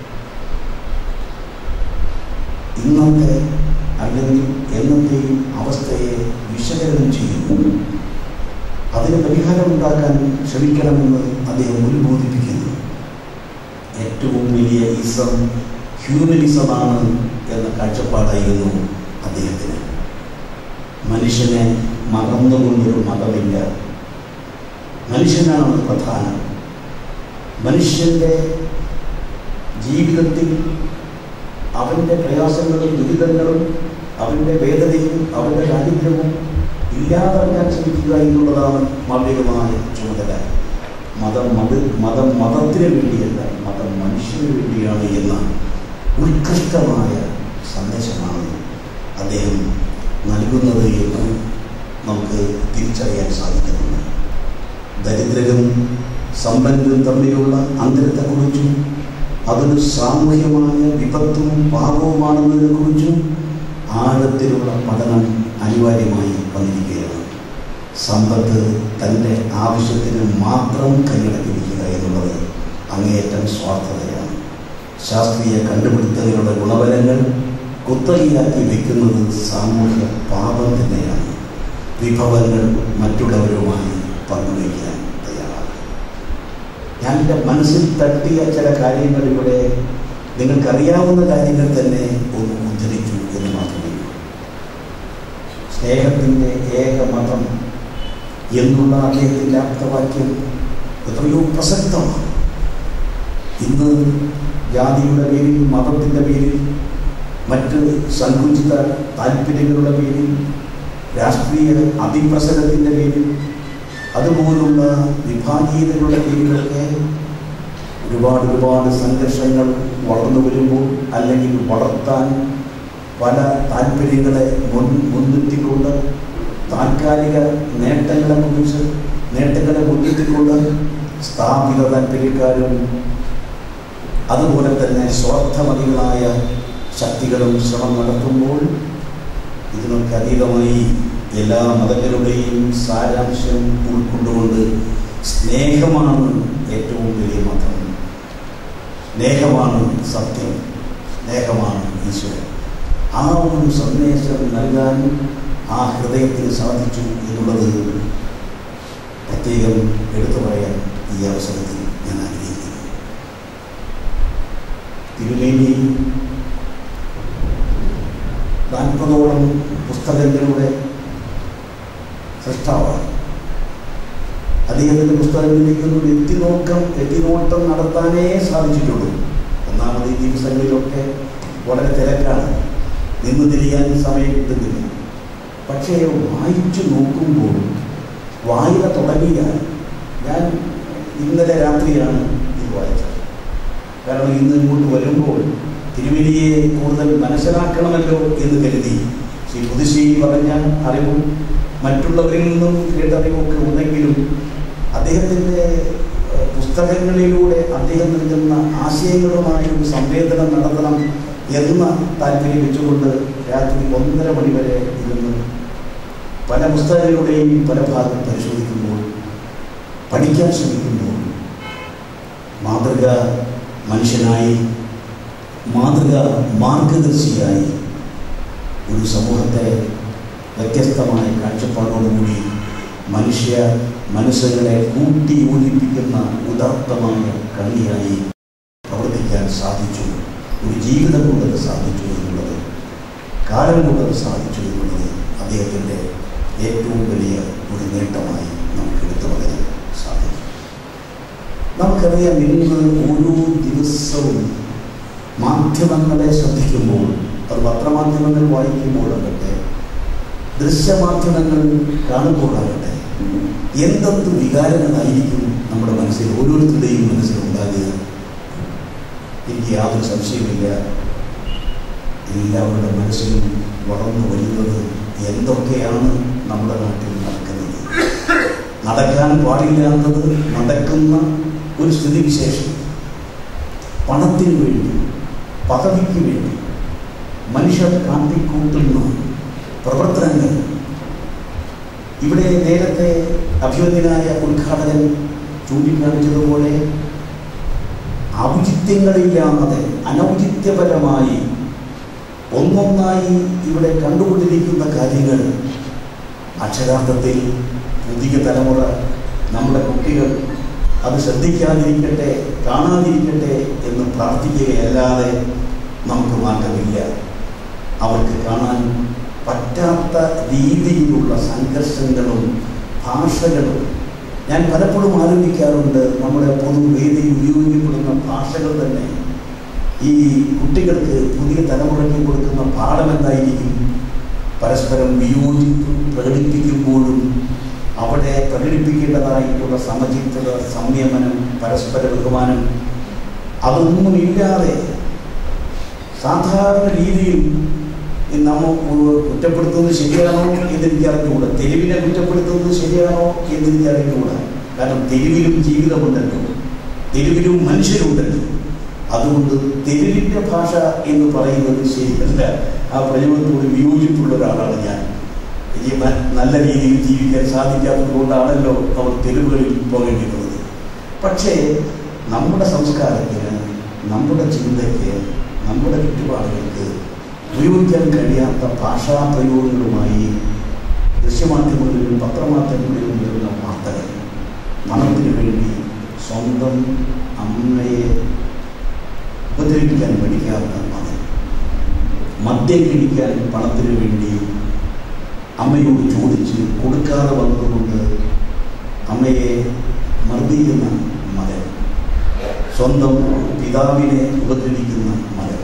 ഇന്നത്തെ അല്ലെങ്കിൽ എന്നത്തെയും അവസ്ഥയെ വിശകലനം ചെയ്യുന്നു അതിന് പരിഹാരമുണ്ടാക്കാൻ ശ്രമിക്കണമെന്ന് അദ്ദേഹം ഉത്ബോധിപ്പിക്കുന്നു ഏറ്റവും വലിയ ഇസം ഹ്യൂമനിസമാണ് എന്ന കാഴ്ചപ്പാടായിരുന്നു അദ്ദേഹത്തിന് മനുഷ്യനെ മറന്നുകൊണ്ടൊരു മതമില്ല മനുഷ്യനാണ് പ്രധാനം മനുഷ്യൻ്റെ ജീവിതത്തിൽ അവൻ്റെ പ്രയാസങ്ങളും ദുരിതങ്ങളും അവൻ്റെ വേദനയും അവൻ്റെ ദാരിദ്ര്യവും ഇല്ലാതാക്കാൻ ശ്രമിക്കുക എന്നുള്ളതാണ് മൗലികമായ ചുമതല മതം മത മതം മതത്തിന് വേണ്ടിയല്ല മതം മനുഷ്യന് വേണ്ടിയാണ് എന്ന ഉത്കൃഷ്ടമായ സന്ദേശമാണ് അദ്ദേഹം നൽകുന്നത് എന്ന് നമുക്ക് തിരിച്ചറിയാൻ സാധിക്കുന്നുണ്ട് ദരിദ്രരും സമ്പന്നരും തമ്മിലുള്ള അന്തരത്തെക്കുറിച്ചും അതൊരു സാമൂഹ്യമായ വിപത്തും പാപവുമാണെന്നതിനെ കുറിച്ചും ആഴത്തിലുള്ള പഠനം അനിവാര്യമായി വന്നിരിക്കുകയാണ് സമ്പത്ത് തൻ്റെ ആവശ്യത്തിന് മാത്രം കൈയടക്കിയിരിക്കുക എന്നുള്ളത് അങ്ങേയറ്റം സ്വാർത്ഥതയാണ് ശാസ്ത്രീയ കണ്ടുപിടുത്തങ്ങളുടെ ഗുണഫലങ്ങൾ കുത്തകയാക്കി വെക്കുന്നത് സാമൂഹ്യ പാപം തന്നെയാണ് വിഭവങ്ങൾ മറ്റുള്ളവരുമായി പങ്കുവയ്ക്കാൻ തയ്യാറാണ് ഞാൻ എൻ്റെ മനസ്സിൽ തട്ടിയ ചില കാര്യങ്ങൾ ഇവിടെ നിങ്ങൾക്കറിയാവുന്ന കാര്യങ്ങൾ തന്നെ ഒന്ന് ഉദ്ധരിച്ചു എന്ന് മാത്രമേ ഉള്ളൂ സ്നേഹത്തിൻ്റെ ഏക മതം എന്നുള്ള അദ്ദേഹത്തിൻ്റെ ആപ്തവാക്യം എത്രയോ പ്രസക്തമാണ് ഇന്ന് ജാതിയുടെ പേരിൽ മതത്തിൻ്റെ പേരിൽ മറ്റ് സങ്കുചിത താല്പര്യങ്ങളുടെ പേരിൽ രാഷ്ട്രീയ അതിപ്രസരത്തിൻ്റെ പേരിൽ അതുപോലുള്ള വിഭാഗീയതകളുടെ പേരിലൊക്കെ ഒരുപാട് ഒരുപാട് സംഘർഷങ്ങൾ വളർന്നു വരുമ്പോൾ അല്ലെങ്കിൽ വളർത്താൻ പല താല്പര്യങ്ങളെ മുൻ മുൻനിർത്തിക്കൊണ്ട് താൽക്കാലിക നേട്ടങ്ങളെ കുറിച്ച് നേട്ടങ്ങളെ മുൻനിർത്തിക്കൊണ്ട് സ്ഥാപിത താല്പര്യക്കാരും അതുപോലെ തന്നെ സ്വാർത്ഥമതികളായ ശക്തികളും ശ്രമം നടത്തുമ്പോൾ ഇതിനൊക്കെ അതീതമായി എല്ലാ മതങ്ങളുടെയും സാരാംശം ഉൾക്കൊണ്ടുകൊണ്ട് സ്നേഹമാണ് ഏറ്റവും വലിയ മതം സ്നേഹമാണ് സത്യം സ്നേഹമാണ് ഈശ്വരൻ ആ ഒരു സന്ദേശം നൽകാൻ ആ ഹൃദയത്തിന് സാധിച്ചു എന്നുള്ളത് പ്രത്യേകം എടുത്തു പറയാൻ ഈ അവസരത്തിൽ ഞാൻ ആഗ്രഹിക്കുന്നു തിരുമേനി നാൽപ്പതോളം പുസ്തകങ്ങളുടെ സൃഷ്ടാവാണ് അദ്ദേഹത്തിൻ്റെ പുസ്തകങ്ങളിലേക്കൊന്നും എത്തിനോക്കം എത്തിനോട്ടം നടത്താനേ സാധിച്ചിട്ടുള്ളൂ ഒന്നാമത് ഈ ദിവസങ്ങളിലൊക്കെ വളരെ തിരക്കാണ് നിന്ന് തിരിയാൻ സമയം കിട്ടുന്നില്ല പക്ഷേ വായിച്ചു നോക്കുമ്പോൾ വായന തുടങ്ങിയാൽ ഞാൻ ഇന്നലെ രാത്രിയാണ് ഇത് വായിച്ചത് കാരണം ഇന്ന് ഇങ്ങോട്ട് വരുമ്പോൾ തിരുവലിയെ കൂടുതൽ മനസ്സിലാക്കണമല്ലോ എന്ന് കരുതി ശ്രീ പുതുശ്ശേരി പറഞ്ഞ അറിവും മറ്റുള്ളവരിൽ നിന്നും കേട്ടറിവൊക്കെ ഉണ്ടെങ്കിലും അദ്ദേഹത്തിൻ്റെ ഏഹ്, പുസ്തകങ്ങളിലൂടെ അദ്ദേഹം നൽകുന്ന ആശയങ്ങളുമായി ഒരു സംവേദനം നടത്തണം എന്ന താല്പര്യം വെച്ചുകൊണ്ട് രാത്രി ഒന്നര മണി വരെ ഇരുന്ന് പല പുസ്തകങ്ങളുടെയും പല ഭാഗം പരിശോധിക്കുമ്പോൾ പഠിക്കാൻ ശ്രമിക്കുമ്പോൾ മാതൃക മനുഷ്യനായി മാതൃക മാർഗദർശിയായി ഒരു സമൂഹത്തെ വ്യത്യസ്തമായ കാഴ്ചപ്പാടോടുകൂടി മനുഷ്യ മനസ്സുകളെ കൂട്ടി യോജിപ്പിക്കുന്ന ഉദാത്തമായ കണ്ണിയായി പ്രവർത്തിക്കാൻ സാധിച്ചു ഒരു ജീവിതം കൊണ്ടത് സാധിച്ചു എന്നുള്ളത് കാലം കൊണ്ടത് സാധിച്ചു എന്നുള്ളത് അദ്ദേഹത്തിൻ്റെ ഏറ്റവും വലിയ ഒരു നേട്ടമായി നമുക്ക് എടുത്തു പറയാൻ സാധിക്കും നമുക്കറിയാം ഇന്ന് ഓരോ ദിവസവും മാധ്യമങ്ങളെ ശ്രദ്ധിക്കുമ്പോൾ അത് പത്രമാധ്യമങ്ങൾ വായിക്കുമ്പോഴാകട്ടെ ദൃശ്യമാധ്യമങ്ങൾ കാണുമ്പോഴാകട്ടെ എന്തെന്ത് വികാരങ്ങളായിരിക്കും നമ്മുടെ മനസ്സിൽ ഓരോരുത്തരുടെയും മനസ്സിൽ ഉണ്ടാകുക എനിക്ക് യാതൊരു സംശയമില്ല എല്ലാവരുടെ മനസ്സിലും വളർന്നു വരുന്നത് എന്തൊക്കെയാണ് നമ്മുടെ നാട്ടിൽ നടക്കുന്നത് നടക്കാൻ പാടില്ലാത്തത് നടക്കുന്ന ഒരു സ്ഥിതിവിശേഷം പണത്തിന് വേണ്ടി പദവിക്ക് വേണ്ടി മനുഷ്യർ കാട്ടിക്കൂട്ടുന്ന പ്രവർത്തനങ്ങൾ ഇവിടെ നേരത്തെ അഭ്യുന്നതനായ ഉദ്ഘാടകൻ ചൂണ്ടിക്കാണിച്ചതുപോലെ ഔചിത്യങ്ങളില്ലാതെ അനൗചിത്യപരമായി ഒന്നൊന്നായി ഇവിടെ കണ്ടുകൊണ്ടിരിക്കുന്ന കാര്യങ്ങൾ അക്ഷരാർത്ഥത്തിൽ പുതിയ തലമുറ നമ്മുടെ കുട്ടികൾ അത് ശ്രദ്ധിക്കാതിരിക്കട്ടെ കാണാതിരിക്കട്ടെ എന്ന് പ്രാർത്ഥിക്കുകയല്ലാതെ നമുക്ക് മാറ്റമില്ല അവർക്ക് കാണാൻ പറ്റാത്ത രീതിയിലുള്ള സംഘർഷങ്ങളും ഭാഷകളും ഞാൻ പലപ്പോഴും ആലോചിക്കാറുണ്ട് നമ്മുടെ പൊതുവേദിയിൽ ഉപയോഗിക്കപ്പെടുന്ന ഭാഷകൾ തന്നെ ഈ കുട്ടികൾക്ക് പുതിയ തലമുറയ്ക്ക് കൊടുക്കുന്ന പാഠം എന്തായിരിക്കും പരസ്പരം വിയോജിപ്പ് പ്രകടിപ്പിക്കുമ്പോഴും അവിടെ പ്രകടിപ്പിക്കേണ്ടതായിട്ടുള്ള സമചിത്തത സംയമനം പരസ്പര ബഹുമാനം അതൊന്നുമില്ലാതെ സാധാരണ രീതിയിൽ നമ്മൾ കുറ്റപ്പെടുത്തുന്നത് ശരിയാണോ എന്നെനിക്ക് അറിഞ്ഞുകൂടാ തെരുവിനെ കുറ്റപ്പെടുത്തുന്നത് ശരിയാണോ എന്നെനിക്ക് അറിഞ്ഞുകൂടാ കാരണം തെരുവിലും ജീവിതമുണ്ടല്ലോ തെരുവിലും മനുഷ്യരുണ്ടല്ലോ അതുകൊണ്ട് തെരുവിൻ്റെ ഭാഷ എന്ന് പറയുന്നത് ശരിയല്ല ആ പ്രയോഗത്തോട് വിയോജിപ്പുള്ള ഒരാളാണ് ഞാൻ ഇനി ന- നല്ല രീതിയിൽ ജീവിക്കാൻ സാധിക്കാത്തത് കൊണ്ടാണല്ലോ അവർ തെരുവുകളിൽ പോകേണ്ടി വന്നത് പക്ഷേ നമ്മുടെ സംസ്കാരത്തിന് നമ്മുടെ ചിന്തയ്ക്ക് നമ്മുടെ ചുറ്റുപാടുകൾക്ക് ഉപയോഗിക്കാൻ കഴിയാത്ത ഭാഷാ പ്രയോഗങ്ങളുമായി ദൃശ്യമാധ്യമങ്ങളിലും പത്രമാധ്യമങ്ങളിലും വരുന്ന വാർത്തകൾ പണത്തിന് വേണ്ടി സ്വന്തം അമ്മയെ ഉപദ്രവിക്കാൻ പഠിക്കാത്ത മകൻ മദ്യം കഴിക്കാൻ പണത്തിന് വേണ്ടി അമ്മയോട് ചോദിച്ച് കൊടുക്കാതെ വന്നതുകൊണ്ട് അമ്മയെ മർദ്ദിക്കുന്ന മകൻ സ്വന്തം പിതാവിനെ ഉപദ്രവിക്കുന്ന മകൻ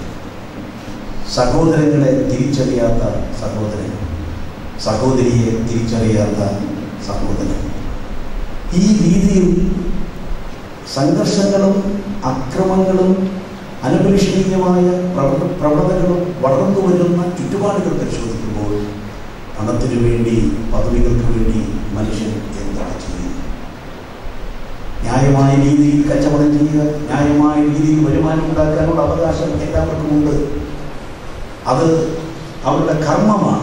സഹോദരങ്ങളെ തിരിച്ചറിയാത്ത സഹോദരൻ സഹോദരിയെ തിരിച്ചറിയാത്ത സഹോദരൻ ഈ രീതിയിൽ സംഘർഷങ്ങളും അക്രമങ്ങളും അനപേക്ഷണീയമായ പ്രവണ പ്രവണതകളും വളർന്നു വരുന്ന ചുറ്റുപാടുകൾ പരിശോധിക്കുമ്പോൾ പണത്തിനു വേണ്ടി പദവികൾക്ക് വേണ്ടി മനുഷ്യൻ എന്താണ് ചെയ്യുന്നത് ന്യായമായ രീതിയിൽ കച്ചവടം ചെയ്യുക ന്യായമായ രീതിയിൽ വരുമാനം ഉണ്ടാക്കാനുള്ള അവകാശം എല്ലാവർക്കും ഉണ്ട് അത് അവരുടെ കർമ്മമാണ്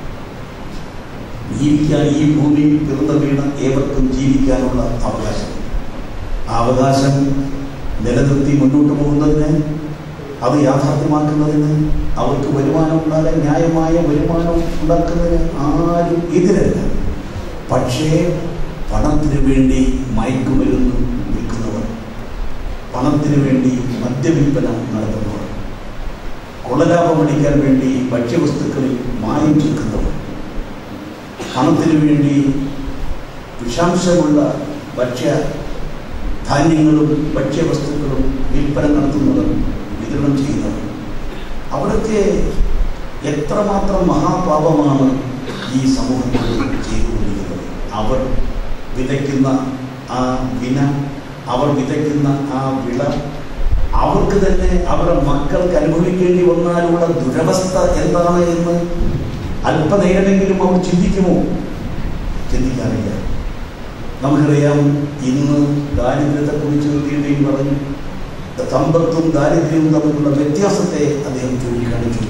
ജീവിക്കാൻ ഈ ഭൂമിയിൽ പിറന്ന വീണ ഏവർക്കും ജീവിക്കാനുള്ള അവകാശം ആ അവകാശം നിലനിർത്തി മുന്നോട്ട് പോകുന്നതിന് അത് യാഥാർത്ഥ്യമാക്കുന്നതിന് അവർക്ക് വരുമാനം ഉണ്ടാകാൻ ന്യായമായ വരുമാനം ഉണ്ടാക്കുന്നതിന് ആരും എതിരല്ല പക്ഷേ പണത്തിന് വേണ്ടി മയക്കുമരുന്ന് വിൽക്കുന്നവർ പണത്തിന് വേണ്ടി മദ്യവിൽപ്പന നടത്തുന്നവർ കൊള്ളലാഭം അടിക്കാൻ വേണ്ടി ഭക്ഷ്യവസ്തുക്കളിൽ മായം ചേർക്കുന്നവർ പണത്തിന് വേണ്ടി വിഷാംശമുള്ള ഭക്ഷ്യ ധാന്യങ്ങളും ഭക്ഷ്യവസ്തുക്കളും വിൽപ്പന നടത്തുന്നവർ വിതരണം ചെയ്യുന്നവർ അവിടൊക്കെ എത്രമാത്രം മഹാപാപമാണ് ഈ സമൂഹത്തിൽ ചെയ്തുകൊണ്ടിരിക്കുന്നത് അവർ വിതയ്ക്കുന്ന ആ വിന അവർ വിതയ്ക്കുന്ന ആ വിള അവർക്ക് തന്നെ അവരുടെ മക്കൾക്ക് അനുഭവിക്കേണ്ടി വന്നാലുള്ള ദുരവസ്ഥ എന്താണ് എന്ന് അല്പനേരമെങ്കിലും അവർ ചിന്തിക്കുമോ ചിന്തിക്കാറില്ല നമുക്കറിയാം ഇന്ന് ദാരിദ്ര്യത്തെക്കുറിച്ച് തീരുകയും പറഞ്ഞു സമ്പത്തും ദാരിദ്ര്യവും തമ്മിലുള്ള വ്യത്യാസത്തെ അദ്ദേഹം ചൂണ്ടിക്കാണിച്ചു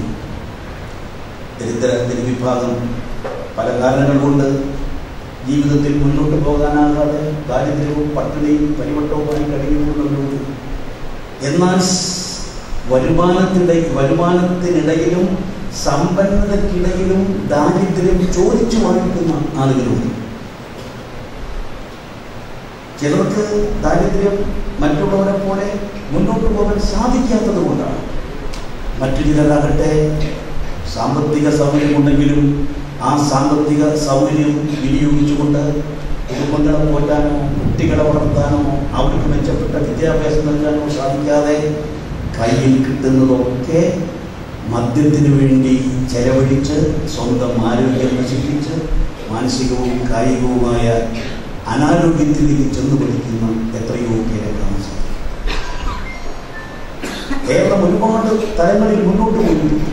ദരിദ്ര ജനവിഭാഗം പല കാരണങ്ങൾ കൊണ്ട് ജീവിതത്തിൽ മുന്നോട്ട് പോകാനാകാതെ ദാരിദ്ര്യവും പട്ടിണിയും പരിവട്ടവുമായി കഴിയുന്നവരുണ്ട് എന്നാൽ സ് വരുമാനത്തിൻ്റെ വരുമാനത്തിനിടയിലും സമ്പന്നതയ്ക്കിടയിലും ദാരിദ്ര്യം ചോദിച്ചു വാങ്ങിക്കുന്ന ആളുകളുണ്ട് ചിലർക്ക് ദാരിദ്ര്യം മറ്റുള്ളവരെ പോലെ മുന്നോട്ട് പോകാൻ സാധിക്കാത്തത് കൊണ്ടാണ് മറ്റു ചിലരാകട്ടെ സാമ്പത്തിക സൗകര്യമുണ്ടെങ്കിലും ആ സാമ്പത്തിക സൗകര്യം വിനിയോഗിച്ചുകൊണ്ട് കുടുംബങ്ങളെ പോറ്റാനോ കുട്ടികളെ വളർത്താനോ അവർക്ക് മെച്ചപ്പെട്ട വിദ്യാഭ്യാസം നൽകാനോ സാധിക്കാതെ കയ്യിൽ കിട്ടുന്നതൊക്കെ മദ്യത്തിനു വേണ്ടി ചെലവഴിച്ച് സ്വന്തം ആരോഗ്യം നശിപ്പിച്ച് മാനസികവും കായികവുമായ അനാരോഗ്യത്തിലേക്ക് ചെന്ന് പഠിക്കുന്ന എത്രയോ പേരെ കാണാൻ സാധിക്കും കേരളം ഒരുപാട് തലങ്ങളിൽ മുന്നോട്ട് പോയിട്ടുണ്ട്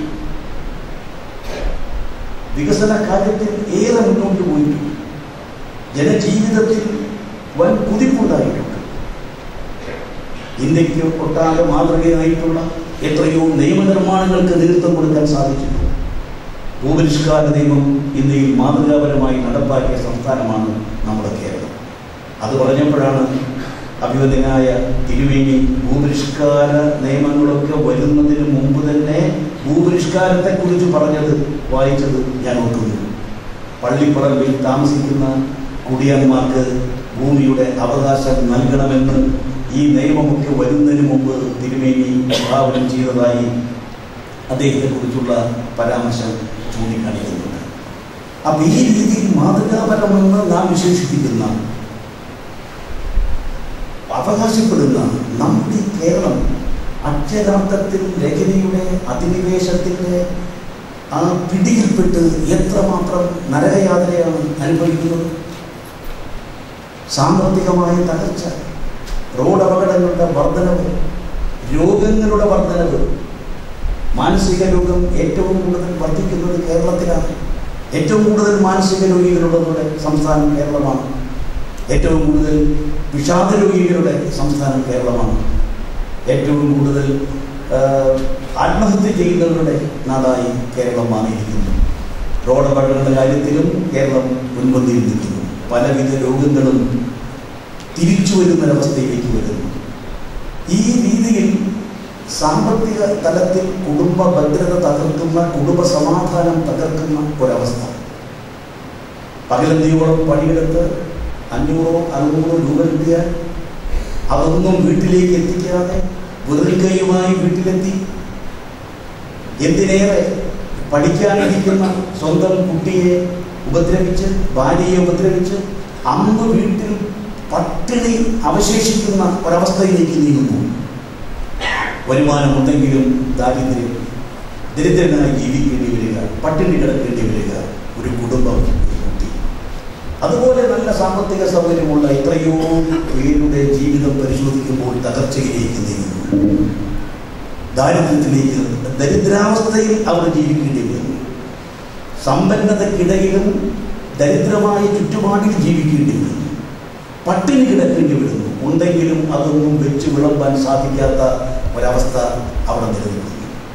വികസന കാര്യത്തിൽ ഏറെ മുന്നോട്ട് പോയിട്ടുണ്ട് ജനജീവിതത്തിൽ വൻ കുതിപ്പുണ്ടായിട്ടുണ്ട് ഇന്ത്യക്ക് ഒട്ടാകെ മാതൃകയായിട്ടുള്ള എത്രയോ നിയമനിർമ്മാണങ്ങൾക്ക് നേതൃത്വം കൊടുക്കാൻ സാധിച്ചിട്ടുണ്ട് ഭൂപരിഷ്കാര നിയമം ഇന്ത്യയിൽ മാതൃകാപരമായി നടപ്പാക്കിയ സംസ്ഥാനമാണ് നമ്മുടെ കേരളം അത് പറഞ്ഞപ്പോഴാണ് അഭിവന്ദനായ തിരുവേണി ഭൂപരിഷ്കാര നിയമങ്ങളൊക്കെ വരുന്നതിന് മുമ്പ് തന്നെ ഭൂപരിഷ്കാരത്തെക്കുറിച്ച് പറഞ്ഞത് വായിച്ചത് ഞാൻ ഓർക്കുന്നു പള്ളിപ്പറമ്പിൽ താമസിക്കുന്ന കുടിയന്മാർക്ക് ഭൂമിയുടെ അവകാശം നൽകണമെന്ന് ഈ നിയമമൊക്കെ വരുന്നതിന് മുമ്പ് തിരുമേനി വിഭാവനം ചെയ്തതായി അദ്ദേഹത്തെക്കുറിച്ചുള്ള പരാമർശം ചൂണ്ടിക്കാണിക്കുന്നുണ്ട് അപ്പൊ ഈ രീതിയിൽ മാതൃകാപരമെന്ന് നാം വിശേഷിപ്പിക്കുന്ന അവകാശപ്പെടുന്ന നമ്മുടെ ഈ കേരളം അക്ഷരാർത്ഥത്തിൽ രജനിയുടെ അധിനിവേശത്തിൻ്റെ ആ പിടിയിൽപ്പെട്ട് എത്രമാത്രം നരകയാതനയാണ് അനുഭവിക്കുന്നത് സാമ്പത്തികമായ തകർച്ച റോഡ് അപകടങ്ങളുടെ വർധനവ് രോഗങ്ങളുടെ വർധനവ് മാനസിക രോഗം ഏറ്റവും കൂടുതൽ വർദ്ധിക്കുന്നത് കേരളത്തിലാണ് ഏറ്റവും കൂടുതൽ മാനസിക രോഗികളുള്ളവരുടെ സംസ്ഥാനം കേരളമാണ് ഏറ്റവും കൂടുതൽ വിഷാദ രോഗികളുടെ സംസ്ഥാനം കേരളമാണ് ഏറ്റവും കൂടുതൽ ആ, ആത്മഹത്യ ചെയ്യുന്നവരുടെ നാടായി കേരളം മാറിയിരിക്കുന്നു റോഡപകടങ്ങളുടെ കാര്യത്തിലും കേരളം മുൻപന്തിയിൽ നിൽക്കുന്നു പലവിധ രോഗങ്ങളും തിരിച്ചു വരുന്നൊരവസ്ഥയിലേക്ക് വരുന്നു ഈ രീതിയിൽ സാമ്പത്തിക തലത്തിൽ കുടുംബ ഭദ്രത തകർക്കുന്ന കുടുംബ സമാധാനം തകർക്കുന്ന ഒരവസ്ഥ പകലന്തിയോളം പണിയെടുത്ത് അഞ്ഞൂറോ അറുന്നൂറോ രൂപ കിട്ടിയാൽ അതൊന്നും വീട്ടിലേക്ക് എത്തിക്കാതെ വെറും കൈയുമായി വീട്ടിലെത്തി എന്തിനേറെ പഠിക്കാനിരിക്കുന്ന സ്വന്തം കുട്ടിയെ ഉപദ്രവിച്ച് ഭാര്യയെ ഉപദ്രവിച്ച് അമ്മ വീട്ടിൽ പട്ടിണി അവശേഷിക്കുന്ന ഒരവസ്ഥയിലേക്ക് നീങ്ങുന്നു വരുമാനമുണ്ടെങ്കിലും ദാരിദ്ര്യം ദരിദ്രനായി ജീവിക്കേണ്ടി വരിക പട്ടിണി കിടക്കേണ്ടി വരിക ഒരു കുടുംബം ഒരു കുട്ടി അതുപോലെ നല്ല സാമ്പത്തിക സൗകര്യമുള്ള എത്രയോ പേരുടെ ജീവിതം പരിശോധിക്കുമ്പോൾ തകർച്ചയിലേക്ക് നീങ്ങുന്നു ദാരിദ്ര്യത്തിലേക്ക് ദരിദ്രാവസ്ഥയിൽ അവർ ജീവിക്കേണ്ടി വരുന്നു സമ്പന്നതക്കിടയിലും ദരിദ്രമായ ചുറ്റുപാടിൽ ജീവിക്കേണ്ടി വരുന്നു പട്ടിണി കിടക്കേണ്ടി വരുന്നു ഉണ്ടെങ്കിലും അതൊന്നും വെച്ച് വിളമ്പാൻ സാധിക്കാത്ത ഒരവസ്ഥ അവിടെ നിലനിൽക്കുന്നു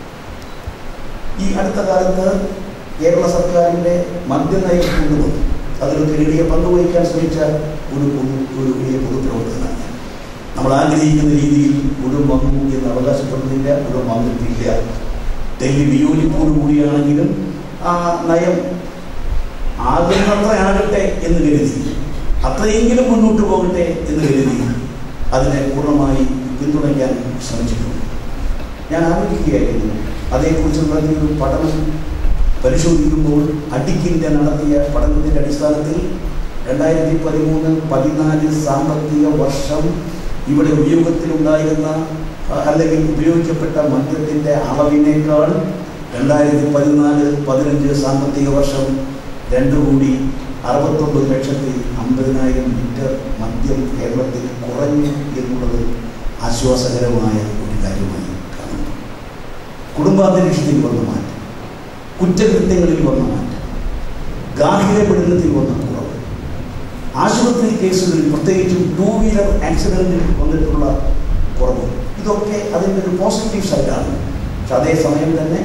ഈ അടുത്ത കാലത്ത് കേരള സർക്കാരിൻ്റെ മദ്യനയം കൊണ്ടുവന്നു അതിലൊക്കെ വലിയ പങ്ക് വഹിക്കാൻ ശ്രമിച്ച ഒരു പൊതു ഒരു വലിയ പൊതുപ്രവർത്തനമാണ് നമ്മൾ ആഗ്രഹിക്കുന്ന രീതിയിൽ മുഴുവൻ വന്നു എന്ന് അവകാശപ്പെടുന്നില്ല മുഴുവൻ വന്നിട്ടില്ല ഡൽഹി വിയോജിപ്പോടു കൂടിയാണെങ്കിലും ആ നയം ആകുന്നത്ര ആകട്ടെ എന്ന് കരുതി അത്രയെങ്കിലും മുന്നോട്ട് പോകട്ടെ എന്ന് കരുതി അതിനെ പൂർണ്ണമായി പിന്തുണയ്ക്കാൻ ശ്രമിച്ചിട്ടുണ്ട് ഞാൻ ആലോചിക്കുകയായിരുന്നു അതേക്കുറിച്ചുള്ള ഒരു പഠനം പരിശോധിക്കുമ്പോൾ അഡിക്കിൻ്റെ നടത്തിയ പഠനത്തിൻ്റെ അടിസ്ഥാനത്തിൽ രണ്ടായിരത്തി പതിമൂന്ന് പതിനാല് സാമ്പത്തിക വർഷം ഇവിടെ ഉപയോഗത്തിലുണ്ടായിരുന്ന അഹ് അല്ലെങ്കിൽ ഉപയോഗിക്കപ്പെട്ട മദ്യത്തിൻ്റെ അളവിനേക്കാൾ രണ്ടായിരത്തി പതിനാല് പതിനഞ്ച് സാമ്പത്തിക വർഷം രണ്ടു കോടി അറുപത്തൊമ്പത് ലക്ഷത്തി അമ്പതിനായിരം ലിറ്റർ മദ്യം കേരളത്തിൽ കുറഞ്ഞു എന്നുള്ളത് ആശ്വാസകരമായ ഒരു കാര്യമായി കാണുന്നു കുടുംബാന്തരീക്ഷത്തിൽ വന്ന മാറ്റം കുറ്റകൃത്യങ്ങളിൽ വന്ന മാറ്റം ഗാർഹിക പീഡനത്തിൽ വന്ന കുറവ് ആശുപത്രി കേസുകളിൽ പ്രത്യേകിച്ചും ടൂ വീലർ ആക്സിഡന്റിൽ വന്നിട്ടുള്ള കുറവ് ഇതൊക്കെ അതിൻ്റെ ഒരു പോസിറ്റീവ് സൈഡാണ് പക്ഷെ അതേസമയം തന്നെ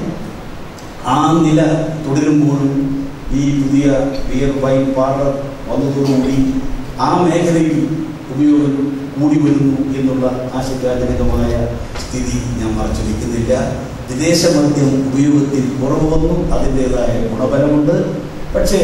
ആ നില തുടരുമ്പോഴും ഈ പുതിയ ബിയർ വൈൻ പാർലർ വന്നതോടുകൂടി ആ മേഖലയിൽ ഉപയോഗം കൂടി വരുന്നു എന്നുള്ള ആശങ്കാജനകമായ സ്ഥിതി ഞാൻ മറച്ചു വയ്ക്കുന്നില്ല വിദേശ മദ്യം ഉപയോഗത്തിൽ കുറവ് വന്നു അതിൻ്റെതായ ഗുണഫലമുണ്ട് പക്ഷേ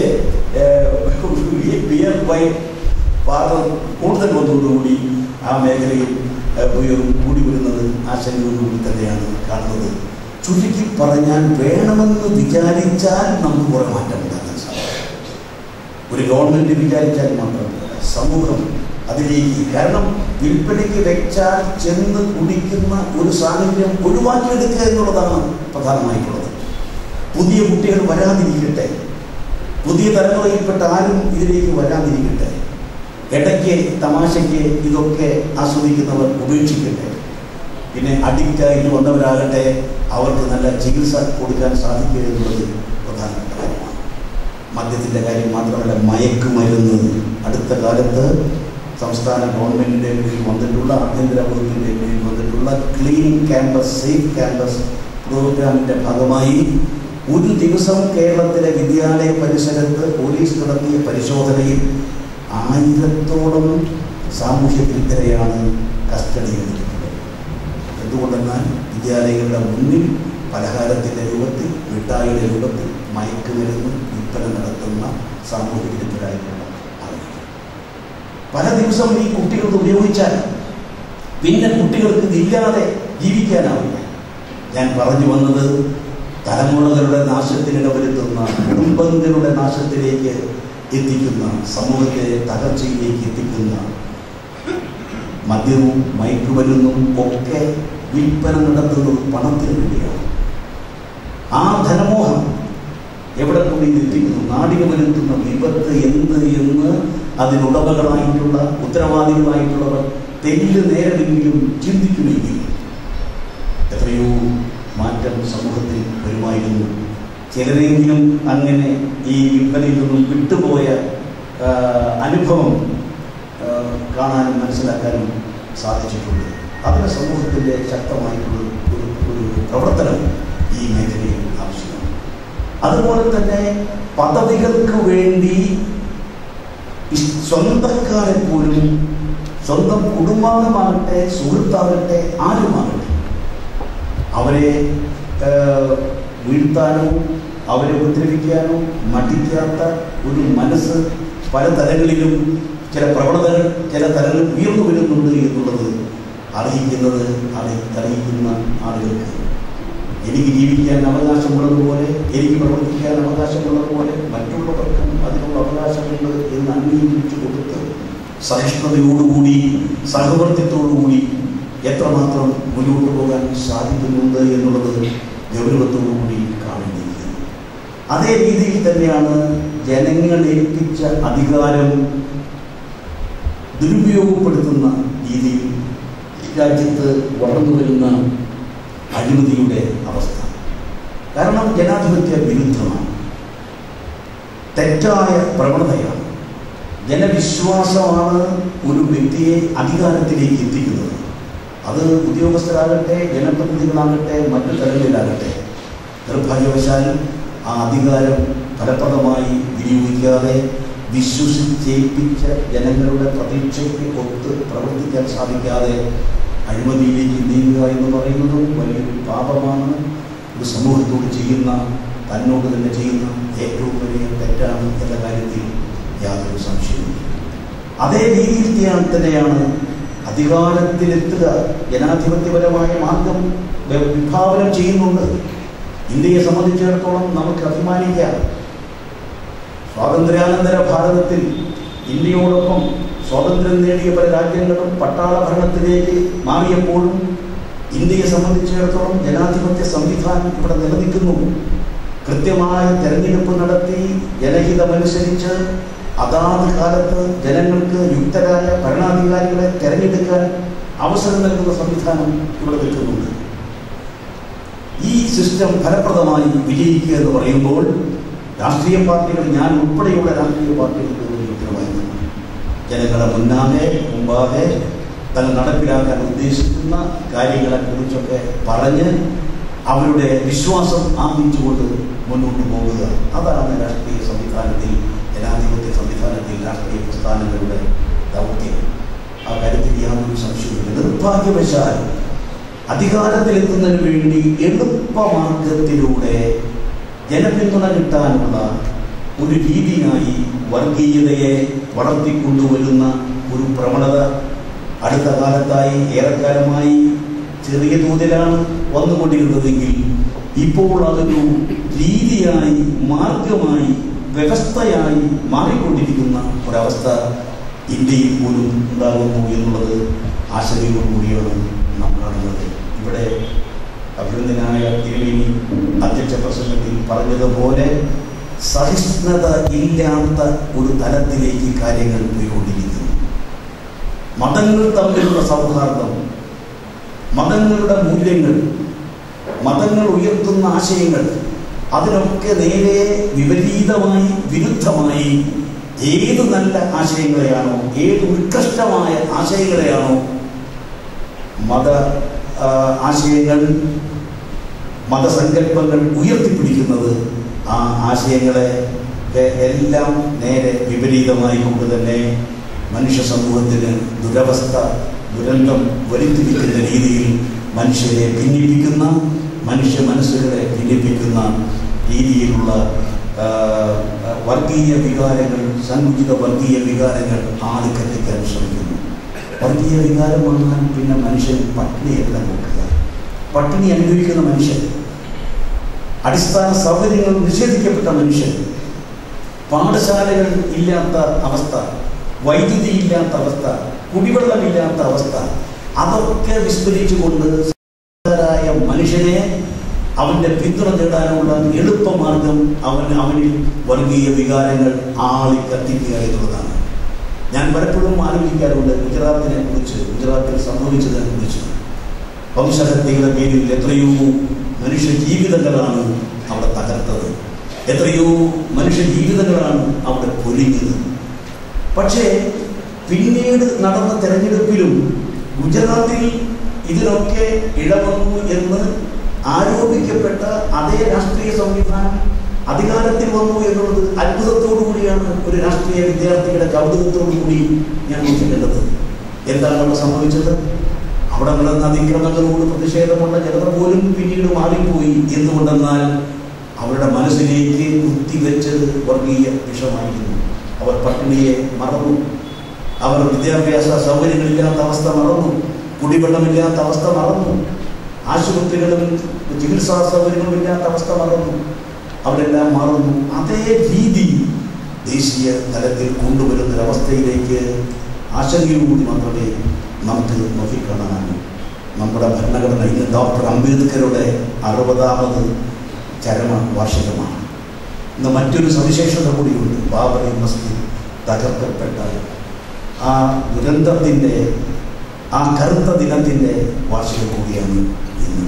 ഏഹ്, ഈ ബിയർ വൈൻ പാർലർ കൂടുതൽ വന്നതോടുകൂടി ആ മേഖലയിൽ ഏഹ്, ഉപയോഗം കൂടി വരുന്നത് ആശങ്കയോടുകൂടി തന്നെയാണ് കാണുന്നത് ചുരുക്കി പറഞ്ഞാൽ വേണമെന്ന് വിചാരിച്ചാൽ നമുക്ക് കുറെ മാറ്റം ഉണ്ടാക്കാൻ സാധിക്കും ഒരു ഗവൺമെന്റ് വിചാരിച്ചാൽ മാത്രം പോരാ. സമൂഹം അതിലേക്ക് കാരണം വിൽപ്പനയ്ക്ക് വെച്ചാൽ ചെന്ന് കുടിക്കുന്ന ഒരു സാഹചര്യം ഒഴിവാക്കിയെടുക്കുക എന്നുള്ളതാണ് പ്രധാനമായിട്ടുള്ളത് പുതിയ കുട്ടികൾ വരാതിരിക്കട്ടെ പുതിയ തലമുറയിൽപ്പെട്ട ആരും ഇതിലേക്ക് വരാതിരിക്കട്ടെ ഇടയ്ക്ക് തമാശയ്ക്ക് ഇതൊക്കെ ആസ്വദിക്കുന്നവർ ഉപേക്ഷിക്കട്ടെ പിന്നെ അഡിക്റ്റായിട്ട് വന്നവരാകട്ടെ അവർക്ക് നല്ല ചികിത്സ കൊടുക്കാൻ സാധിക്കുക എന്നുള്ളത് പ്രധാനപ്പെട്ട കാര്യമാണ് മദ്യത്തിൻ്റെ കാര്യം മാത്രമല്ല മയക്കുമരുന്ന് അടുത്ത കാലത്ത് സംസ്ഥാന ഗവൺമെൻറ്റിൻ്റെ കീഴിൽ വന്നിട്ടുള്ള ആഭ്യന്തര വകുപ്പിൻ്റെ കീഴിൽ വന്നിട്ടുള്ള ക്ലീൻ ക്യാമ്പസ് സേഫ് ക്യാമ്പസ് പ്രോഗ്രാമിൻ്റെ ഭാഗമായി ഒരു ദിവസം കേരളത്തിലെ വിദ്യാലയ പരിസരത്ത് പോലീസ് നടത്തിയ പരിശോധനയിൽ ആയിരത്തോളം സാമൂഹ്യ വിരുദ്ധരെയാണ് കസ്റ്റഡിയിലെടുത്തിട്ടുള്ളത് എന്തുകൊണ്ടെന്നാൽ വിദ്യാലയങ്ങളുടെ മുന്നിൽ പലഹാരത്തിൻ്റെ രൂപത്തിൽ മിഠായിയുടെ രൂപത്തിൽ മയക്കുമരുന്ന് വിൽപ്പന നടത്തുന്ന സാമൂഹ്യ വിരുദ്ധരായിട്ടുള്ള ആളുകൾ പല ദിവസം ഈ കുട്ടികൾ ഉപയോഗിച്ചാൽ പിന്നെ കുട്ടികൾക്ക് ഇതില്ലാതെ ജീവിക്കാനാവില്ല ഞാൻ പറഞ്ഞു വന്നത് തലമുറകളുടെ നാശത്തിനിടവരുത്തുന്ന കുടുംബങ്ങളുടെ നാശത്തിലേക്ക് എത്തിക്കുന്ന സമൂഹത്തെ തകർച്ചയിലേക്ക് എത്തിക്കുന്ന മദ്യവും മയക്കുമരുന്നും ഒക്കെ വിൽപ്പന നടത്തുന്നത് പണത്തിന് വേണ്ടിയാണ് ആ ധനമോഹം എവിടെ കൂടി എത്തിക്കുന്നു നാടിന് വരുത്തുന്ന വിപത്ത് എന്ത് എന്ന് അതിനുടമകളായിട്ടുള്ള ഉത്തരവാദികളായിട്ടുള്ളവർ തെല്ല് നേരമെങ്കിലും ചിന്തിക്കുമെങ്കിൽ എത്രയോ മാറ്റം സമൂഹത്തിൽ വരുമായിരുന്നു ചിലരെങ്കിലും അങ്ങനെ ഈ വിൽപ്പനയിൽ നിന്നും വിട്ടുപോയ ആ, അനുഭവം ആ, കാണാനും മനസ്സിലാക്കാനും സാധിച്ചിട്ടുണ്ട് അതിന് സമൂഹത്തിൻ്റെ ശക്തമായിട്ടുള്ള ഒരു ഒരു പ്രവർത്തനം ഈ മേഖലയിൽ ആവശ്യമാണ് അതുപോലെ തന്നെ പദവികൾക്ക് വേണ്ടി ഇഷ്- സ്വന്തക്കാരെ പോലും സ്വന്തം കുടുംബാംഗമാകട്ടെ സുഹൃത്താകട്ടെ ആരുമാകട്ടെ അവരെ ഏഹ്, വീഴ്ത്താനോ അവരെ ഉപദ്രവിക്കാനോ മടിക്കാത്ത ഒരു മനസ്സ് പല തലങ്ങളിലും ചില പ്രവണതകൾ ചില തലങ്ങളിൽ ഉയർന്നു വരുന്നുണ്ട് എന്നുള്ളത് അറിയിക്കുന്നത് അറി അറിയിക്കുന്ന ആളുകൾക്ക് എനിക്ക് ജീവിക്കാൻ അവകാശമുള്ളതുപോലെ എനിക്ക് പ്രവർത്തിക്കാൻ അവകാശമുള്ളതുപോലെ മറ്റുള്ളവർക്കും അതിനുള്ള അവകാശമുണ്ട് എന്ന് അംഗീകരിച്ചു കൊടുത്ത് സഹിഷ്ണുതയോടുകൂടി സഹവർത്തിത്തോടുകൂടി എത്രമാത്രം മുന്നോട്ട് പോകാൻ സാധിക്കുന്നുണ്ട് എന്നുള്ളത് ഗൗരവത്തോടുകൂടി കാണേണ്ടിയിരിക്കുന്നു അതേ രീതിയിൽ തന്നെയാണ് ജനങ്ങൾ ഏൽപ്പിച്ച അധികാരം ദുരുപയോഗപ്പെടുത്തുന്ന രീതിയിൽ രാജ്യത്ത് വളർന്നു വരുന്ന അഴിമതിയുടെ അവസ്ഥ കാരണം ജനാധിപത്യ വിരുദ്ധമാണ് തെറ്റായ പ്രവണതയാണ് ജനവിശ്വാസമാണ് ഒരു വ്യക്തിയെ അധികാരത്തിലേക്ക് എത്തിക്കുന്നത് അത് ഉദ്യോഗസ്ഥരാകട്ടെ ജനപ്രതിനിധികളാകട്ടെ മറ്റു തലങ്ങളിലാകട്ടെ നിർഭാഗ്യവശാൽ ആ അധികാരം ഫലപ്രദമായി വിനിയോഗിക്കാതെ വിശ്വസിച്ചേൽപ്പിച്ച ജനങ്ങളുടെ പ്രതീക്ഷയ്ക്ക് ഒത്ത് പ്രവർത്തിക്കാൻ സാധിക്കാതെ അഴിമതിയിലേക്ക് നീങ്ങുക എന്ന് പറയുന്നതും വലിയൊരു പാപമാണ് ഒരു സമൂഹത്തോട് ചെയ്യുന്ന തന്നോട് തന്നെ ചെയ്യുന്ന ഏറ്റവും വലിയ തെറ്റാണ് എന്ന കാര്യത്തിൽ യാതൊരു സംശയവും അതേ രീതിയിൽ ചെയ്യാൻ തന്നെയാണ് അധികാരത്തിലെത്തുക ജനാധിപത്യപരമായ മാർഗം വ- വിഭാവനം ചെയ്യുന്നുണ്ട് ഇന്ത്യയെ സംബന്ധിച്ചിടത്തോളം നമുക്ക് അഭിമാനിക്കാം സ്വാതന്ത്ര്യാനന്തര ഭാരതത്തിൽ ഇന്ത്യയോടൊപ്പം സ്വാതന്ത്ര്യം നേടിയ പല രാജ്യങ്ങളും പട്ടാള ഭരണത്തിലേക്ക് മാറിയപ്പോഴും ഇന്ത്യയെ സംബന്ധിച്ചിടത്തോളം ജനാധിപത്യ സംവിധാനം ഇവിടെ നിലനിൽക്കുന്നു കൃത്യമായ തെരഞ്ഞെടുപ്പ് നടത്തി ജനഹിതമനുസരിച്ച് അതാത് കാലത്ത് ജനങ്ങൾക്ക് യുക്തരായ ഭരണാധികാരികളെ തെരഞ്ഞെടുക്കാൻ അവസരം നൽകുന്ന സംവിധാനം ഇവിടെ നിൽക്കുന്നുണ്ട് ഈ സിസ്റ്റം ഫലപ്രദമായി വിജയിക്കുക എന്ന് പറയുമ്പോൾ രാഷ്ട്രീയ പാർട്ടികൾ ഞാൻ ഉൾപ്പെടെയുള്ള രാഷ്ട്രീയ പാർട്ടികൾക്ക് ഒരു ഉത്തരവാദിത്തമാണ് ജനങ്ങളെ മുന്നാകെ മുമ്പാകെ തങ്ങൾ നടപ്പിലാക്കാൻ ഉദ്ദേശിക്കുന്ന കാര്യങ്ങളെക്കുറിച്ചൊക്കെ പറഞ്ഞ് അവരുടെ വിശ്വാസം ആർജിച്ചുകൊണ്ട് മുന്നോട്ട് പോകുക അതാണ് രാഷ്ട്രീയ സംവിധാനത്തിൽ ജനാധിപത്യ സംവിധാനത്തിൽ രാഷ്ട്രീയ പ്രസ്ഥാനങ്ങളുടെ ദൗത്യം ആ കാര്യത്തിൽ യാതൊരു സംശയവുമില്ല നിർഭാഗ്യവശാൽ അധികാരത്തിലെത്തുന്നതിന് വേണ്ടി എളുപ്പമാർഗത്തിലൂടെ ജനപിന്തുണ കിട്ടാനുള്ള ഒരു രീതിയായി വർഗീയതയെ വളർത്തിക്കൊണ്ടുവരുന്ന ഒരു പ്രവണത അടുത്ത കാലത്തായി ഏറെക്കാലമായി ചെറിയ തോതിലാണ് വന്നുകൊണ്ടിരുന്നതെങ്കിൽ ഇപ്പോൾ അതൊരു രീതിയായി മാർഗമായി വ്യവസ്ഥയായി മാറിക്കൊണ്ടിരിക്കുന്ന ഒരവസ്ഥ ഇന്ത്യയിൽ പോലും ഉണ്ടാകുന്നു എന്നുള്ളത് ആശങ്കയോടുകൂടിയാണ് നാം കാണുന്നത് ഇവിടെ അഭിനന്ദനായ തിരുവേണി അധ്യക്ഷ പ്രസംഗത്തിൽ പറഞ്ഞതുപോലെ സഹിഷ്ണുത ഇല്ലാത്ത ഒരു തലത്തിലേക്ക് കാര്യങ്ങൾ പോയിക്കൊണ്ടിരിക്കുന്നു മതങ്ങൾ തമ്മിലുള്ള സൗഹാർദ്ദം മതങ്ങളുടെ മൂല്യങ്ങൾ മതങ്ങൾ ഉയർത്തുന്ന ആശയങ്ങൾ അതിനൊക്കെ നേരെ വിപരീതമായി വിരുദ്ധമായി ഏത് നല്ല ആശയങ്ങളെയാണോ ഏത് ഉത്കൃഷ്ടമായ ആശയങ്ങളെയാണോ മത ആ, ആശയങ്ങൾ മതസങ്കല്പങ്ങൾ ഉയർത്തിപ്പിടിക്കുന്നത് ആ ആശയങ്ങളെ എ- എല്ലാം നേരെ വിപരീതമായി കൊണ്ട് തന്നെ മനുഷ്യ സമൂഹത്തിന് ദുരവസ്ഥ ദുരന്തം വരുത്തിപ്പിക്കുന്ന രീതിയിൽ മനുഷ്യരെ ഭിന്നിപ്പിക്കുന്ന മനുഷ്യ മനസ്സുകളെ ഭിന്നിപ്പിക്കുന്ന രീതിയിലുള്ള ആ, വർഗീയ വികാരങ്ങൾ സങ്കുചിത വർഗീയ വികാരങ്ങൾ ആളിക്കത്തിക്കാൻ ശ്രമിക്കുന്നു വർഗീയ വികാരം വന്നാൽ പിന്നെ മനുഷ്യൻ പട്ടിണിയല്ല നോക്കുക പട്ടിണി അനുഭവിക്കുന്ന മനുഷ്യൻ അടിസ്ഥാന സൗകര്യങ്ങൾ നിഷേധിക്കപ്പെട്ട മനുഷ്യൻ പാഠശാലകൾ ഇല്ലാത്ത അവസ്ഥ വൈദ്യുതി ഇല്ലാത്ത അവസ്ഥ കുടിവെള്ളമില്ലാത്ത അവസ്ഥ അതൊക്കെ വിസ്മരിച്ചുകൊണ്ട് സാധാരണ മനുഷ്യനെ അവന്റെ പിന്തുണ നേടാനുള്ള എളുപ്പമാർഗം അവൻ അവനിൽ വർഗീയ വികാരങ്ങൾ ആളി കത്തിക്കുക എന്നുള്ളതാണ് ഞാൻ പലപ്പോഴും ആലോചിക്കാറുണ്ട് ഗുജറാത്തിനെ കുറിച്ച് ഗുജറാത്തിൽ സംഭവിച്ചതിനെ കുറിച്ച് വംശഹത്യയുടെ പേരിൽ എത്രയോ മനുഷ്യ ജീവിതങ്ങളാണ് അവിടെ തകർത്തത് എത്രയോ മനുഷ്യ ജീവിതങ്ങളാണ് അവിടെ പൊലിഞ്ഞത് പക്ഷേ പിന്നീട് നടന്ന തെരഞ്ഞെടുപ്പിലും ഗുജറാത്തിൽ ഇതിനൊക്കെ ഇടവന്നു എന്ന് ആരോപിക്കപ്പെട്ട അതേ രാഷ്ട്രീയ സംവിധാനം അധികാരത്തിൽ വന്നു എന്നുള്ളത് അത്ഭുതത്തോടു കൂടിയാണ് ഒരു രാഷ്ട്രീയ വിദ്യാർത്ഥിയുടെ കൗതുകത്തോടു കൂടി ഞാൻ നോക്കിക്കേണ്ടത് എന്താണ് അവിടെ സംഭവിച്ചത് അവിടെ നടന്ന അതിക്രമങ്ങളോട് പ്രതിഷേധമുള്ള ജനത പോലും പിന്നീട് മാറിപ്പോയി എന്തുകൊണ്ടെന്നാൽ അവരുടെ മനസ്സിലേക്ക് കുത്തിവെച്ചത് വർഗീയ വിഷമായിരുന്നു അവർ പട്ടിണിയെ മറന്നു അവർ വിദ്യാഭ്യാസ സൗകര്യങ്ങളില്ലാത്ത അവസ്ഥ മറന്നു കുടിവെള്ളമില്ലാത്ത അവസ്ഥ മറന്നു ആശുപത്രികളും ചികിത്സാ സൗകര്യങ്ങളും ഇല്ലാത്ത അവസ്ഥ മറന്നു അവരെല്ലാം മറന്നു അതേ രീതി ദേശീയ തലത്തിൽ കൊണ്ടുവരുന്ന ഒരവസ്ഥയിലേക്ക് ആശങ്കയോടുകൂടി മാത്രമേ നമുക്ക് നോക്കിക്കാണാനാകൂ നമ്മുടെ ഭരണഘടന ഇന്ന് ഡോക്ടർ അംബേദ്കറുടെ അറുപതാമത് ചരമ വാർഷികമാണ് ഇന്ന് മറ്റൊരു സവിശേഷത കൂടിയുണ്ട് ബാബറി മസ്ജിദ് തകർക്കപ്പെട്ട ആ ദുരന്തത്തിൻ്റെ ആ കറുത്ത ദിനത്തിൻ്റെ വാർഷികം കൂടിയാണ് ഇന്ന്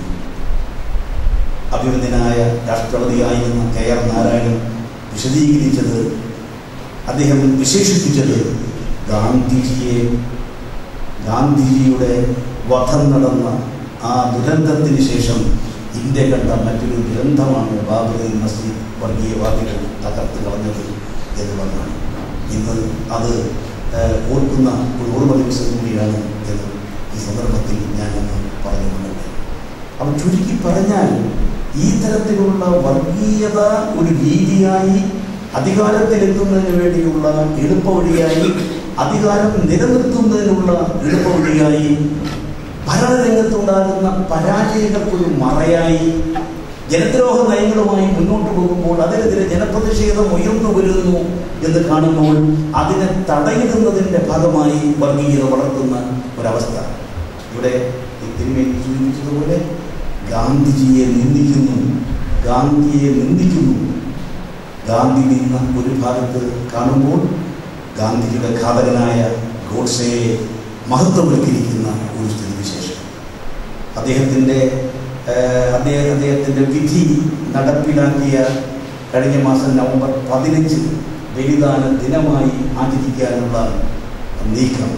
അഭിവന്ദനായ രാഷ്ട്രപതിയായിരുന്ന കെ ആർ നാരായണൻ വിശദീകരിച്ചത് അദ്ദേഹം വിശേഷിപ്പിച്ചത് ഗാന്ധിജിയെ ഗാന്ധിജിയുടെ വധം നടന്ന ആ ദുരന്തത്തിന് ശേഷം ഇന്ത്യ കണ്ട മറ്റൊരു ദുരന്തമാണ് ബാബറി മസ്ജിദ് വർഗീയവാദികൾ തകർത്ത് കളഞ്ഞത് എന്നുള്ളതാണ് ഇന്ന് അത് ഏഹ്, ഓർക്കുന്ന ഒരു ഓർമ്മ ദിവസം കൂടിയാണ് എന്ന് ഈ സന്ദർഭത്തിൽ ഞാൻ ഒന്ന് പറഞ്ഞുകൊണ്ടത് അപ്പം ചുരുക്കി പറഞ്ഞാൽ ഈ തരത്തിലുള്ള വർഗീയത ഒരു രീതിയായി അധികാരത്തിലെത്തുന്നതിന് വേണ്ടിയുള്ള എളുപ്പവഴിയായി അധികാരം നിലനിർത്തുന്നതിനുള്ള എളുപ്പവഴിയായി ഭരണരംഗത്തുണ്ടാകുന്ന പരാജയങ്ങൾക്കൊരു മറയായി ജനദ്രോഹ നയങ്ങളുമായി മുന്നോട്ട് പോകുമ്പോൾ അതിനെതിരെ ജനപ്രതിഷേധം ഉയർന്നു വരുന്നു എന്ന് കാണുമ്പോൾ അതിനെ തടയിടുന്നതിൻ്റെ ഭാഗമായി വർഗീയത വളർത്തുന്ന ഒരവസ്ഥ ഇവിടെ ഈ തിരുമേനി സൂചിപ്പിച്ചതുപോലെ ഗാന്ധിജിയെ നിന്ദിക്കുന്നു ഗാന്ധിയെ നിന്ദിക്കുന്നു ഗാന്ധി നിന്ന ഒരു ഭാഗത്ത് കാണുമ്പോൾ ഗാന്ധിജിയുടെ ഘാതകനായ ഗോഡ്സയെ മഹത്വവൽക്കരിക്കുന്ന ഒരു സ്ഥിതിവിശേഷം അദ്ദേഹത്തിൻ്റെ ഏഹ്, അദ്ദേഹം അദ്ദേഹത്തിൻ്റെ വിധി നടപ്പിലാക്കിയ കഴിഞ്ഞ മാസം നവംബർ പതിനഞ്ച് ബലിദാന ദിനമായി ആചരിക്കാനുള്ള നീക്കം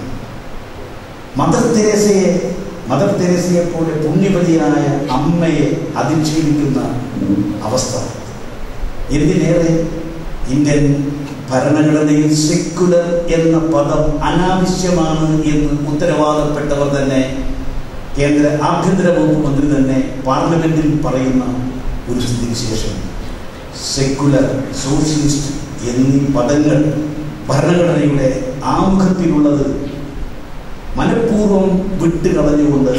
മദർ തെരേസയെ മദർ തെരേസയെ പോലെ പുണ്യവതിയായ അമ്മയെ അധിക്ഷേപിക്കുന്ന അവസ്ഥ എന്തിനേറെ ഇന്ത്യൻ ഭരണഘടനയിൽ സെക്കുലർ എന്ന പദം അനാവശ്യമാണ് എന്ന് ഉത്തരവാദപ്പെട്ടവർ തന്നെ കേന്ദ്ര ആഭ്യന്തര വകുപ്പ് മന്ത്രി തന്നെ പാർലമെന്റിൽ പറയുന്ന ഒരു സ്ഥിതിവിശേഷം സെക്കുലർ സോഷ്യലിസ്റ്റ് എന്നീ പദങ്ങൾ ഭരണഘടനയുടെ ആമുഖത്തിലുള്ളത് മനഃപൂർവ്വം വിട്ടുകളഞ്ഞുകൊണ്ട്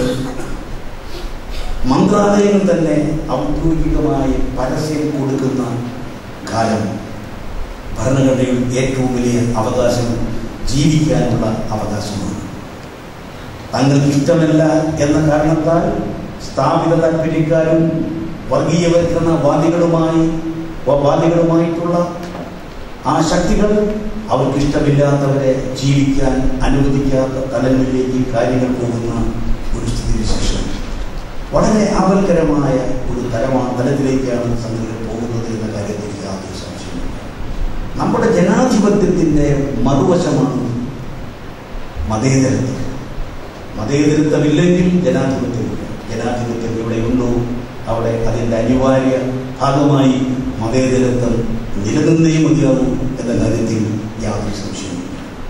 മന്ത്രാലയങ്ങൾ തന്നെ ഔദ്യോഗികമായി പരസ്യം കൊടുക്കുന്ന കാലം ഭരണഘടനയിൽ ഏറ്റവും വലിയ അവകാശം ജീവിക്കാനുള്ള അവകാശമാണ് തങ്ങൾക്ക് ഇഷ്ടമല്ല എന്ന കാരണത്താൽ സ്ഥാപിത താല്പര്യക്കാരും വർഗീയവൽക്കരണ വാദികളുമായി വാദികളുമായിട്ടുള്ള ആ ശക്തികൾ അവർക്ക് ഇഷ്ടമില്ലാത്തവരെ ജീവിക്കാൻ അനുവദിക്കാത്ത തലങ്ങളിലേക്ക് കാര്യങ്ങൾ പോകുന്ന ഒരു സ്ഥിതിവിശേഷം വളരെ ആപൽക്കരമായ ഒരു തലമാണ് തലത്തിലേക്കാണ് സംഗതികൾ പോകുന്നത് എന്ന കാര്യത്തിൽ യാതൊരു സംശയമില്ല നമ്മുടെ ജനാധിപത്യത്തിൻ്റെ മറുവശമാണ് മതേതരത്വം മതേതരത്വമില്ലെങ്കിൽ ജനാധിപത്യമില്ല ജനാധിപത്യം എവിടെയുണ്ടോ അവിടെ അതിൻ്റെ അനിവാര്യ ഭാഗമായി മതേതരത്വം നിലനിന്നേ മതിയാവും എന്ന കാര്യത്തിൽ യാതൊരു സംശയമില്ല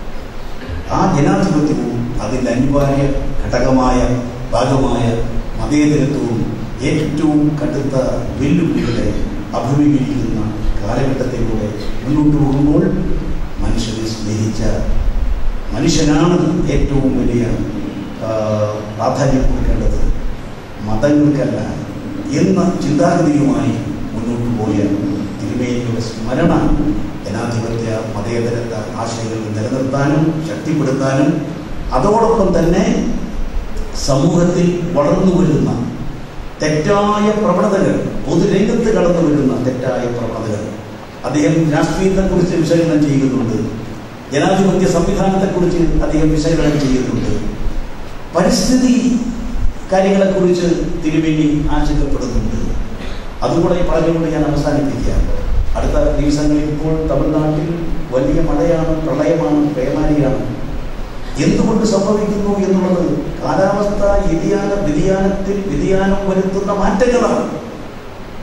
ആ ജനാധിപത്യവും അതിൻ്റെ അനിവാര്യ ഘടകമായ ഭാഗമായ മതേതരത്വവും ഏറ്റവും കടുത്ത വെല്ലുവിളികളെ അഭിമുഖീകരിക്കുന്ന കാലഘട്ടത്തിലൂടെ മുന്നോട്ട് പോകുമ്പോൾ മനുഷ്യനെ സ്നേഹിച്ച മനുഷ്യനാണ് ഏറ്റവും വലിയ ആ, പ്രാധാന്യം കൊടുക്കേണ്ടത് മതങ്ങൾക്കല്ല എന്ന ചിന്താഗതിയുമായി മുന്നോട്ട് പോയ തിരുമേനിയുടെ സ്മരണ ജനാധിപത്യ മതേതരത്വ ആശയങ്ങൾ നിലനിർത്താനും ശക്തിപ്പെടുത്താനും അതോടൊപ്പം തന്നെ സമൂഹത്തിൽ വളർന്നു വരുന്ന തെറ്റായ പ്രവണതകൾ പൊതുരംഗത്ത് കടന്നു വരുന്ന തെറ്റായ പ്രവണതകൾ അദ്ദേഹം രാഷ്ട്രീയത്തെക്കുറിച്ച് വിശകലനം ചെയ്യുന്നുണ്ട് ജനാധിപത്യ സംവിധാനത്തെക്കുറിച്ച് അദ്ദേഹം വിശകലനം ചെയ്യുന്നുണ്ട് പരിസ്ഥിതി കാര്യങ്ങളെക്കുറിച്ച് തിരുമേനി ആശങ്കപ്പെടുന്നുണ്ട് അതുകൂടെ പറഞ്ഞുകൊണ്ട് ഞാൻ അവസാനിപ്പിക്കുക അടുത്ത ദിവസങ്ങളിൽ ഇപ്പോൾ തമിഴ്നാട്ടിൽ വലിയ മഴയാണ് പ്രളയമാണ് പേമാരിയാണ് എന്തുകൊണ്ട് സംഭവിക്കുന്നു എന്നുള്ളത് കാലാവസ്ഥ വ്യതിയാന വ്യതിയാനത്തിൽ വ്യതിയാനം വരുത്തുന്ന മാറ്റങ്ങളാണ്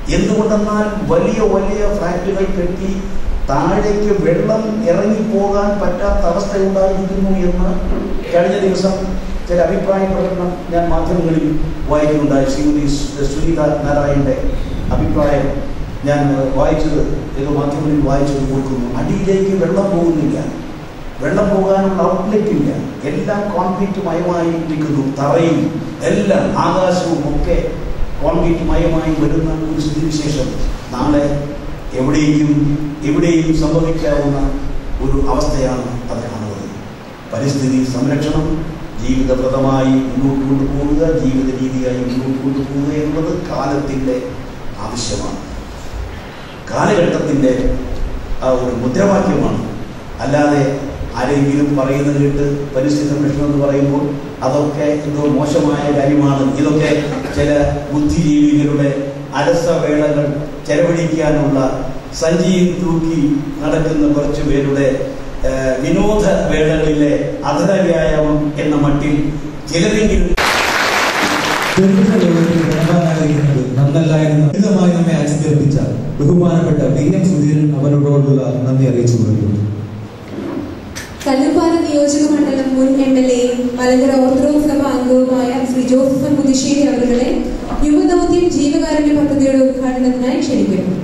എന്തുകൊണ്ടെന്നാൽ വലിയ വലിയ ഫ്ലാറ്റുകൾ കെട്ടി താഴേക്ക് വെള്ളം ഇറങ്ങിപ്പോകാൻ പറ്റാത്ത അവസ്ഥ ഉണ്ടായിരിക്കുന്നു എന്ന് കഴിഞ്ഞ ദിവസം ചില അഭിപ്രായ പ്രകടനം ഞാൻ മാധ്യമങ്ങളിൽ വായിക്കുന്നുണ്ടായി ശ്രീമതി സുനീത നാരായണന്റെ അഭിപ്രായം ഞാൻ വായിച്ചത് ഏതോ മാധ്യമങ്ങളിൽ വായിച്ചത് കൊടുക്കുന്നു അടിയിലേക്ക് വെള്ളം പോകുന്നില്ല വെള്ളം പോകാനുള്ള ഔട്ട്ലെറ്റ് ഇല്ല എല്ലാം കോൺക്രീറ്റ് മയമായി ഇരിക്കുന്നു തറയും എല്ലാം ആകാശവും ഒക്കെ കോൺക്രീറ്റ് മയമായി വരുന്ന ഒരു സ്ഥിതിവിശേഷം നാളെ എവിടെയും എവിടെയും സംഭവിക്കാവുന്ന ഒരു അവസ്ഥയാണ് അത് കാണുന്നത് പരിസ്ഥിതി സംരക്ഷണം ജീവിതപ്രദമായി മുന്നോട്ട് കൊണ്ടുപോവുക ജീവിത രീതിയായി മുന്നോട്ട് കൊണ്ടുപോവുക എന്നുള്ളത് കാലത്തിൻ്റെ ആവശ്യമാണ് കാലഘട്ടത്തിൻ്റെ ആ ഒരു മുദ്രാവാക്യമാണ് അല്ലാതെ ആരെങ്കിലും പറയുന്നത് കേട്ട് പരിസ്ഥിതി സംരക്ഷണം എന്ന് പറയുമ്പോൾ അതൊക്കെ എന്തോ മോശമായ കാര്യമാണ് ഇതൊക്കെ ചില ബുദ്ധിജീവികളുടെ അലസവേളകൾ ചെലവഴിക്കാനുള്ള സഞ്ചിയിൽ തൂക്കി നടക്കുന്ന കുറച്ചു പേരുടെ ഏഹ്, വിനോദ വേളകളിലെ അധര വ്യായാമം എന്ന മട്ടിൽ ചിലരെങ്കിലും ദരിദ്ര ലോകത്തിൽ ഗുണവാനായിരിക്കുന്നത് നന്നല്ല എന്ന് ലളിതമായി നമ്മെ അനുസ്മരിപ്പിച്ച ബഹുമാനപ്പെട്ട വി എം സുധീരൻ അവരോടുള്ള നന്ദി അറിയിച്ചു കൊടുക്കുന്നു കല്ലുപ്പാറ നിയോജക മണ്ഡലം മുൻ എം എൽ എയും മലങ്കര ഓർത്തഡോക്സ് സഭ അംഗവുമായ ശ്രീ ജോസഫ് മുതിശ്ശേരി അവരുടെ യുവദൗത്യം ജീവകാരുണ്യ പദ്ധതിയുടെ ഉദ്ഘാടനത്തിനായി ക്ഷണിക്കുന്നു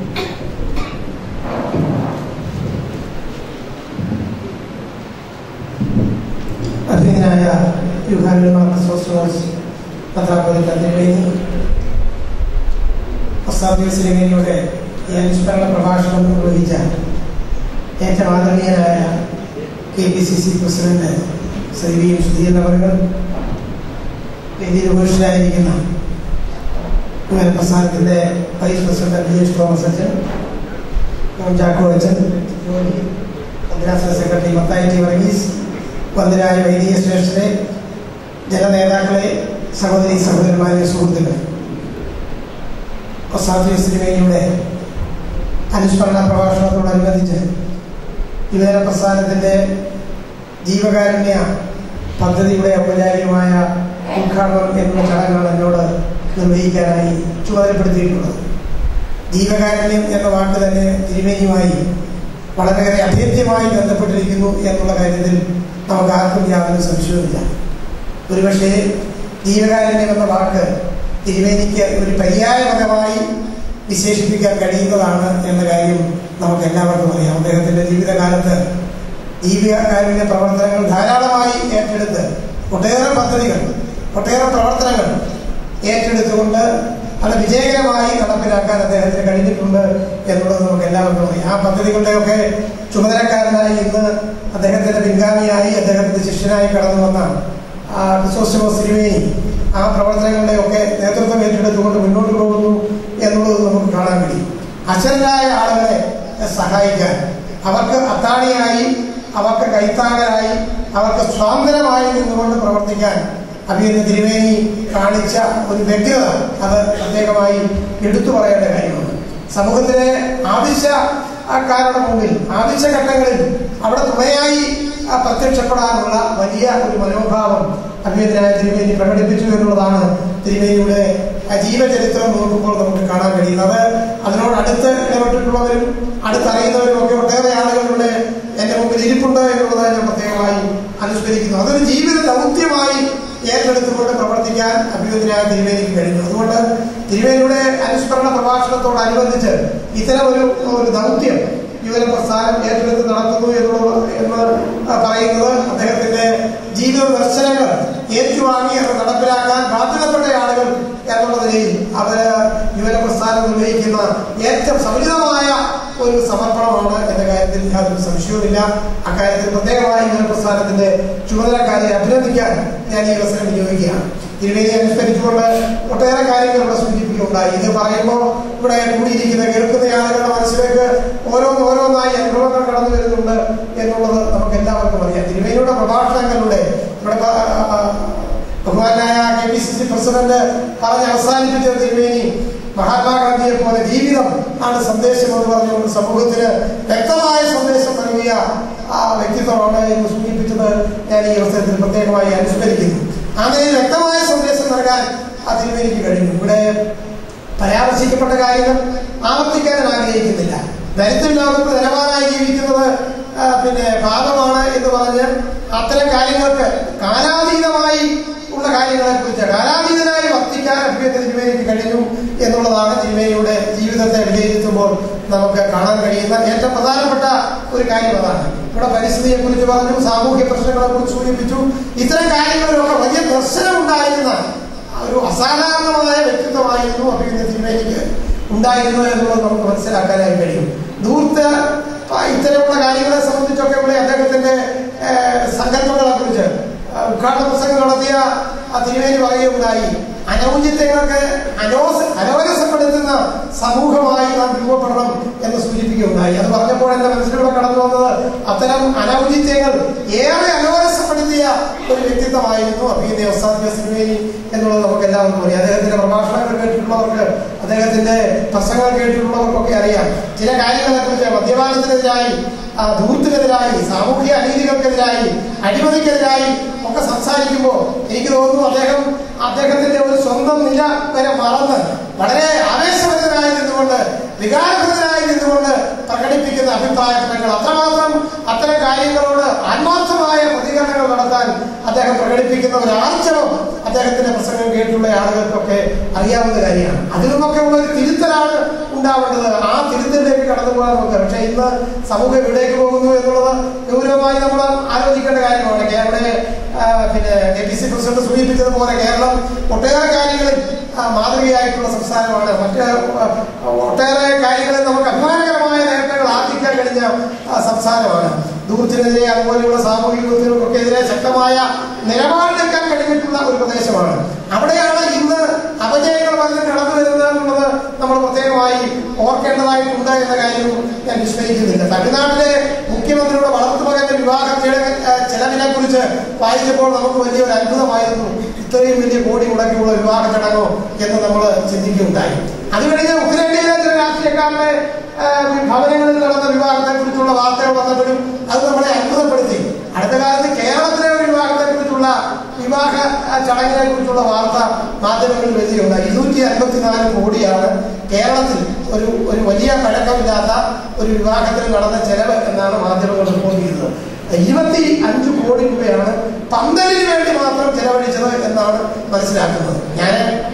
അധ്യക്ഷനായ യുഹാനുൽ മാർക്കസോസ് പത്രാപോലിത്ത തിരുവേദി ഒസാബ്യോസിലിംഗയുടെ ഈ അനുസ്മരണ പ്രഭാഷണം നിർവഹിച്ച ഏറ്റവും ആദരണീയനായ K P C C president Shri V M Sudheeran അവர்கள் വേദിയിൽ ഉപേക്ഷിച്ചായിരിക്കുന്ന യുവൻ പ്രസ്ഥാനത്തിൻ്റെ vice president B H Thomas അച്ഛൻ എം ചാക്കോ അച്ഛൻ ജോലി മദ്രാസ് സെക്രട്ടറി മത്തായി ടി വർഗീസ് വന്ദരായ വൈദിക ശ്രേഷ്ഠരെ ജനനേതാക്കളെ സഹോദരി സഹോദരന്മാരെ സുഹൃത്തുക്കളെ ഒസാദ് സിനിമയിലൂടെ അനുസ്മരണ പ്രഭാഷണത്തോടനുബന്ധിച്ച് യുവജന പ്രസ്ഥാനത്തിൻ്റെ ജീവകാരുണ്യ പദ്ധതിയുടെ ഔപചാരികമായ ഉദ്ഘാടനം എന്ന ചടങ്ങാണ് എന്നോട് നിർവഹിക്കാനായി ചുമതലപ്പെടുത്തിയിട്ടുള്ളത് ജീവകാരുണ്യം എന്ന വാക്ക് തന്നെ തിരുമേനിയുമായി വളരെയേറെ അഭേദ്യമായി ബന്ധപ്പെട്ടിരിക്കുന്നു എന്നുള്ള കാര്യത്തിൽ നമുക്ക് ആർക്കും യാതൊരു സംശയവുമില്ല ഒരുപക്ഷേ ജീവകാരുണ്യം എന്ന വാക്ക് തിരുമേനിക്ക് ഒരു പര്യായപരമായി വിശേഷിപ്പിക്കാൻ കഴിയുന്നതാണ് എന്ന കാര്യം നമുക്ക് എല്ലാവർക്കും അറിയാം അദ്ദേഹത്തിൻ്റെ ജീവിതകാലത്ത് ജീവകാരുണ്യ പ്രവർത്തനങ്ങൾ ധാരാളമായി ഏറ്റെടുത്ത് ഒട്ടേറെ പദ്ധതികൾ ഒട്ടേറെ പ്രവർത്തനങ്ങൾ ഏറ്റെടുത്തുകൊണ്ട് അത് വിജയകരമായി നടപ്പിലാക്കാൻ അദ്ദേഹത്തിന് കഴിഞ്ഞിട്ടുണ്ട് എന്നുള്ളത് നമുക്ക് എല്ലാവർക്കും അറിയാം ആ പദ്ധതികളുടെയൊക്കെ ചുമതലക്കാരനായി ഇന്ന് അദ്ദേഹത്തിന്റെ പിൻഗാമിയായി അദ്ദേഹത്തിന്റെ ശിഷ്യനായി കടന്നു വന്ന ആ ക്രിസോസ്റ്റമോസ് തിരുമേനി ആ പ്രവർത്തനങ്ങളുടെയൊക്കെ നേതൃത്വം ഏറ്റെടുത്തുകൊണ്ട് മുന്നോട്ട് പോകുന്നു എന്നുള്ളത് നമുക്ക് കാണാൻ കഴിയും അച്ഛനായ ആളുകളെ സഹായിക്കാൻ അവർക്ക് അത്താണിയായി അവർക്ക് കൈത്താങ്ങലായി അവർക്ക് സ്വാതന്ത്ര്യമായി നിന്നുകൊണ്ട് പ്രവർത്തിക്കാൻ അഭിയന്റെ തിരുമേനി കാണിച്ച ഒരു വ്യക്തത അത് പ്രത്യേകമായി എടുത്തു പറയേണ്ട കാര്യമാണ് സമൂഹത്തിലെ ആവശ്യക്കാരുടെ മുമ്പിൽ ആവശ്യഘട്ടങ്ങളിൽ അവിടെ തുണയായി ആ, പ്രത്യക്ഷപ്പെടാനുള്ള വലിയ ഒരു മനോഭാവം അഭിയന്തരായ തിരുമേനി പ്രകടിപ്പിച്ചു എന്നുള്ളതാണ് തിരുമേനിയുടെ ആ ജീവചരിത്രം നോക്കുമ്പോൾ നമുക്ക് കാണാൻ കഴിയുന്നത് അതിനോട് അടുത്ത് ഇടപെട്ടിട്ടുള്ളവരും അടുത്തറിയുന്നവരും ഒക്കെ ഒട്ടേറെ ആളുകളുടെ എന്റെ മുമ്പിൽ ഇരിപ്പുണ്ട് എന്നുള്ളത് ഞാൻ പ്രത്യേകമായി അനുസ്മരിക്കുന്നു അതൊരു ജീവിത ദൗത്യമായി ഏറ്റെടുത്തുകൊണ്ട് പ്രവർത്തിക്കാൻ അഭിനന്ദനായ തിരുവേദിക്ക് കഴിഞ്ഞു അതുകൊണ്ട് തിരുവേദിയുടെ അനുസ്മരണ പ്രഭാഷണത്തോടനുബന്ധിച്ച് ഇത്തരം ഒരു ഒരു ദൗത്യം യുവന പ്രസ്ഥാനം ഏറ്റെടുത്ത് നടത്തുന്നു എന്നുള്ളത് എന്ന് പറയുന്നത് അദ്ദേഹത്തിന്റെ ജീവിത ദർശനങ്ങൾ ഏറ്റുവാങ്ങി അത് നടപ്പിലാക്കാൻ ബാധ്യതപ്പെട്ട ആളുകൾ എന്നുള്ള നിലയിൽ അവര് യുവന പ്രസ്ഥാനം നിർവഹിക്കുന്ന ഏറ്റവും സമുചിതമായ ഒരു സമർപ്പണമാണ് എന്ന കാര്യത്തിൽ യാതൊരു സംശയവുമില്ല അക്കാര്യത്തിൽ പ്രത്യേകമായി യുവന പ്രസ്ഥാനത്തിന്റെ ചുമതലക്കാരെ അഭിനന്ദിക്കാൻ ഞാൻ ഈ അവസരം വിനിയോഗിക്കുകയാണ് തിരുവേദി അനുസ്മരിച്ചുകൊണ്ട് ഒട്ടേറെ കാര്യങ്ങൾ ഇവിടെ സൂചിപ്പിക്കുകയുണ്ടായി ഇത് പറയുമ്പോൾ ഇവിടെ കൂടിയിരിക്കുന്ന കേൾക്കുന്ന ആളുകളുടെ മനസ്സിലേക്ക് ഓരോന്ന് ഓരോന്നായി അനുഭവങ്ങൾ കടന്നു വരുന്നുണ്ട് എന്നുള്ളത് നമുക്ക് എല്ലാവർക്കും അറിയാം തിരുവേദിയുടെ പ്രഭാഷണങ്ങളിലൂടെ ഇവിടെ പ- ആ, ബഹുമാനായ K P C C president പറഞ്ഞ് അവസാനിപ്പിച്ച തിരുവേനി മഹാത്മാഗാന്ധിയെ പോലെ ജീവിതം ആണ് സന്ദേശം എന്ന് പറഞ്ഞുകൊണ്ട് സമൂഹത്തിന് വ്യക്തമായ സന്ദേശം നൽകിയ ആ വ്യക്തിത്വമാണ് എന്ന് സൂചിപ്പിച്ചത് ഞാൻ ഈ അവസരത്തിൽ പ്രത്യേകമായി അനുസ്മരിക്കുന്നു അങ്ങനെ വ്യക്തമായ സന്ദേശം നൽകാൻ ആ തിരുവേനിക്ക് കഴിഞ്ഞു ഇവിടെ പരാമർശിക്കപ്പെട്ട കാര്യങ്ങൾ ആവർത്തിക്കാൻ ഞാൻ ആഗ്രഹിക്കുന്നില്ല ദരിദ്ര ലോകത്ത് ധനവാനായി ജീവിക്കുന്നത് ആ, പിന്നെ പാപമാണ് എന്ന് പറഞ്ഞ് അത്തരം കാര്യങ്ങൾക്ക് കാലാതീതമായി ഉള്ള കാര്യങ്ങളെ കുറിച്ച് കാലാതീതനായി വർത്തിക്കാൻ അഭ്യർത്ഥന തിരുമേനിക്ക് കഴിഞ്ഞു എന്നുള്ളതാണ് തിരുമേനിയുടെ ജീവിതത്തെ വിലയിരുത്തുമ്പോൾ നമുക്ക് കാണാൻ കഴിയുന്ന ഏറ്റവും പ്രധാനപ്പെട്ട ഒരു കാര്യം അതാണ് ഇവിടെ പരിസ്ഥിതിയെ കുറിച്ച് പറഞ്ഞു സാമൂഹ്യ പ്രശ്നങ്ങളെ കുറിച്ച് സൂചിപ്പിച്ചു ഇത്തരം കാര്യങ്ങളിലൊക്കെ വലിയ ദർശനം ഉണ്ടായിരുന്ന ഒരു അസാധാരണമായ വ്യക്തിത്വമായിരുന്നു അഭിനന്ദ തിരുമേനിക്ക് ഉണ്ടായിരുന്നു എന്നുള്ളത് നമുക്ക് മനസ്സിലാക്കാനായി കഴിയും ദൂർത്ത് ഇത്തരമുള്ള കാര്യങ്ങളെ സംബന്ധിച്ചൊക്കെ ഇവിടെ അദ്ദേഹത്തിന്റെ സങ്കല്പങ്ങളെ കുറിച്ച് ഉദ്ഘാടന പ്രസംഗം നടത്തിയ ആ തിരുവേലി പറയുകയുണ്ടായി അനൗചിത്യങ്ങൾക്ക് അനോസ് അനവരസപ്പെടുത്തുന്ന സമൂഹമായി നാം രൂപപ്പെടണം എന്ന് സൂചിപ്പിക്കുകയുണ്ടായി അത് പറഞ്ഞപ്പോൾ എന്റെ മനസ്സിലൂടെ കടന്നു വന്നത് അത്തരം അനൗചിത്യങ്ങൾ ഏറെ അനവരസപ്പെടുത്തിയ ഒരു വ്യക്തിത്വമായിരുന്നു അഭിനയ ഒസാദ്യ സിനിമേനി എന്നുള്ളത് നമുക്ക് എല്ലാവർക്കും അറിയാം അദ്ദേഹത്തിന്റെ പ്രഭാഷണങ്ങൾ കേട്ടിട്ടുള്ളവർക്ക് അദ്ദേഹത്തിന്റെ പ്രസംഗങ്ങൾ കേട്ടിട്ടുള്ളവർക്കൊക്കെ അറിയാം ചില കാര്യങ്ങളെ കുറിച്ച് മദ്യപാനത്തിനെതിരായി ആ, ധൂർത്തിനെതിരായി സാമൂഹ്യ അനീതികൾക്കെതിരായി അഴിമതിക്കെതിരായി ഒക്കെ സംസാരിക്കുമ്പോൾ എനിക്ക് തോന്നുന്നു അദ്ദേഹം അദ്ദേഹത്തിന്റെ ഒരു സ്വന്തം നില വരെ മറന്ന് വളരെ ആവേശഭരിതനായി നിന്നുകൊണ്ട് വികാരഭരിതനായി നിന്നുകൊണ്ട് പ്രകടിപ്പിക്കുന്ന അഭിപ്രായങ്ങൾ അത്രമാത്രം അത്തരം കാര്യങ്ങളോട് ആത്മാർത്ഥമായ പ്രതികരണങ്ങൾ നടത്താൻ അദ്ദേഹം പ്രകടിപ്പിക്കുന്ന ഒരു ആർച്ചവം അദ്ദേഹത്തിന്റെ പ്രസംഗം കേട്ടുള്ള ആളുകൾക്കൊക്കെ അറിയാവുന്ന കാര്യമാണ് അതിൽ നിന്നൊക്കെ ഉള്ള ഒരു തിരുത്തലാണ് ഉണ്ടാവേണ്ടത് ആ തിരുത്തലിലേക്ക് കടന്നു പോകാൻ നമുക്ക് പക്ഷേ ഇന്ന് സമൂഹം എവിടേക്ക് പോകുന്നു എന്നുള്ളത് ഗൗരവമായി നമ്മൾ ആലോചിക്കേണ്ട കാര്യമാണ് കേരള പിന്നെ കെ പി സി പ്രസിഡന്റ് സൂചിപ്പിച്ചതുപോലെ കേരളം ഒട്ടേറെ കാര്യങ്ങളിൽ ആ, മാതൃകയായിട്ടുള്ള സംസ്ഥാനമാണ് മറ്റ് ആ, ഒട്ടേറെ കാര്യങ്ങളിൽ നമുക്ക് അഭിമാനകരമായ നേട്ടങ്ങൾ ആർജിക്കാൻ കഴിഞ്ഞ ആ, സംസ്ഥാനമാണ് ദൂരത്തിനെതിരെ അതുപോലെയുള്ള സാമൂഹിക വിപത്തുകൾക്കൊക്കെ എതിരെ ശക്തമായ നിലപാടെടുക്കാൻ കഴിഞ്ഞിട്ടുള്ള ഒരു പ്രദേശമാണ് അവിടെയാണ് ഇന്ന് അപജയങ്ങൾ വന്ന് കടന്നു വരുന്നത് എന്നുള്ളത് നമ്മൾ പ്രത്യേകമായി ഓർക്കേണ്ടതായിട്ടുണ്ട് എന്ന കാര്യവും ഞാൻ വിസ്മരിക്കുന്നില്ല തമിഴ്നാട്ടിലെ മുഖ്യമന്ത്രിയുടെ വളർത്തുമകന്റെ വിവാഹ ചെലവിനെ കുറിച്ച് വായിച്ചപ്പോൾ നമുക്ക് വലിയൊരു അത്ഭുതമായിരുന്നു ഇത്രയും വലിയ കോടി മുടക്കിയുള്ള വിവാഹ ചടങ്ങോ എന്ന് നമ്മൾ ചിന്തിക്കുകയുണ്ടായി അത് കഴിഞ്ഞ് ഉത്തരേന്ത്യയിലെ ചില രാഷ്ട്രീയക്കാരുടെ ആ, ഭവനങ്ങളിൽ നടന്ന വിവാഹത്തെ കുറിച്ചുള്ള വാർത്തകൾ വന്നപ്പോഴും അത് നമ്മളെ അത്ഭുതപ്പെടുത്തി അടുത്ത കാലത്ത് കേരളത്തിലെ ഒരു വിവാഹത്തെ കുറിച്ചുള്ള വിവാഹ ആ, ചടങ്ങിനെ കുറിച്ചുള്ള വാർത്ത മാധ്യമങ്ങളിൽ വരികയുണ്ടായി ഇരുന്നൂറ്റി അൻപത്തിനാല് കോടിയാണ് കേരളത്തിൽ ഒരു ഒരു വലിയ പഴക്കമില്ലാത്ത ഒരു വിവാഹത്തിന് നടന്ന ചെലവ് എന്നാണ് മാധ്യമങ്ങൾ റിപ്പോർട്ട് ചെയ്തത് ഇരുപത്തി അഞ്ച് കോടി രൂപയാണ് പന്തലിന് വേണ്ടി മാത്രം ചെലവഴിച്ചത് എന്നാണ് മനസ്സിലാക്കുന്നത് ഞാൻ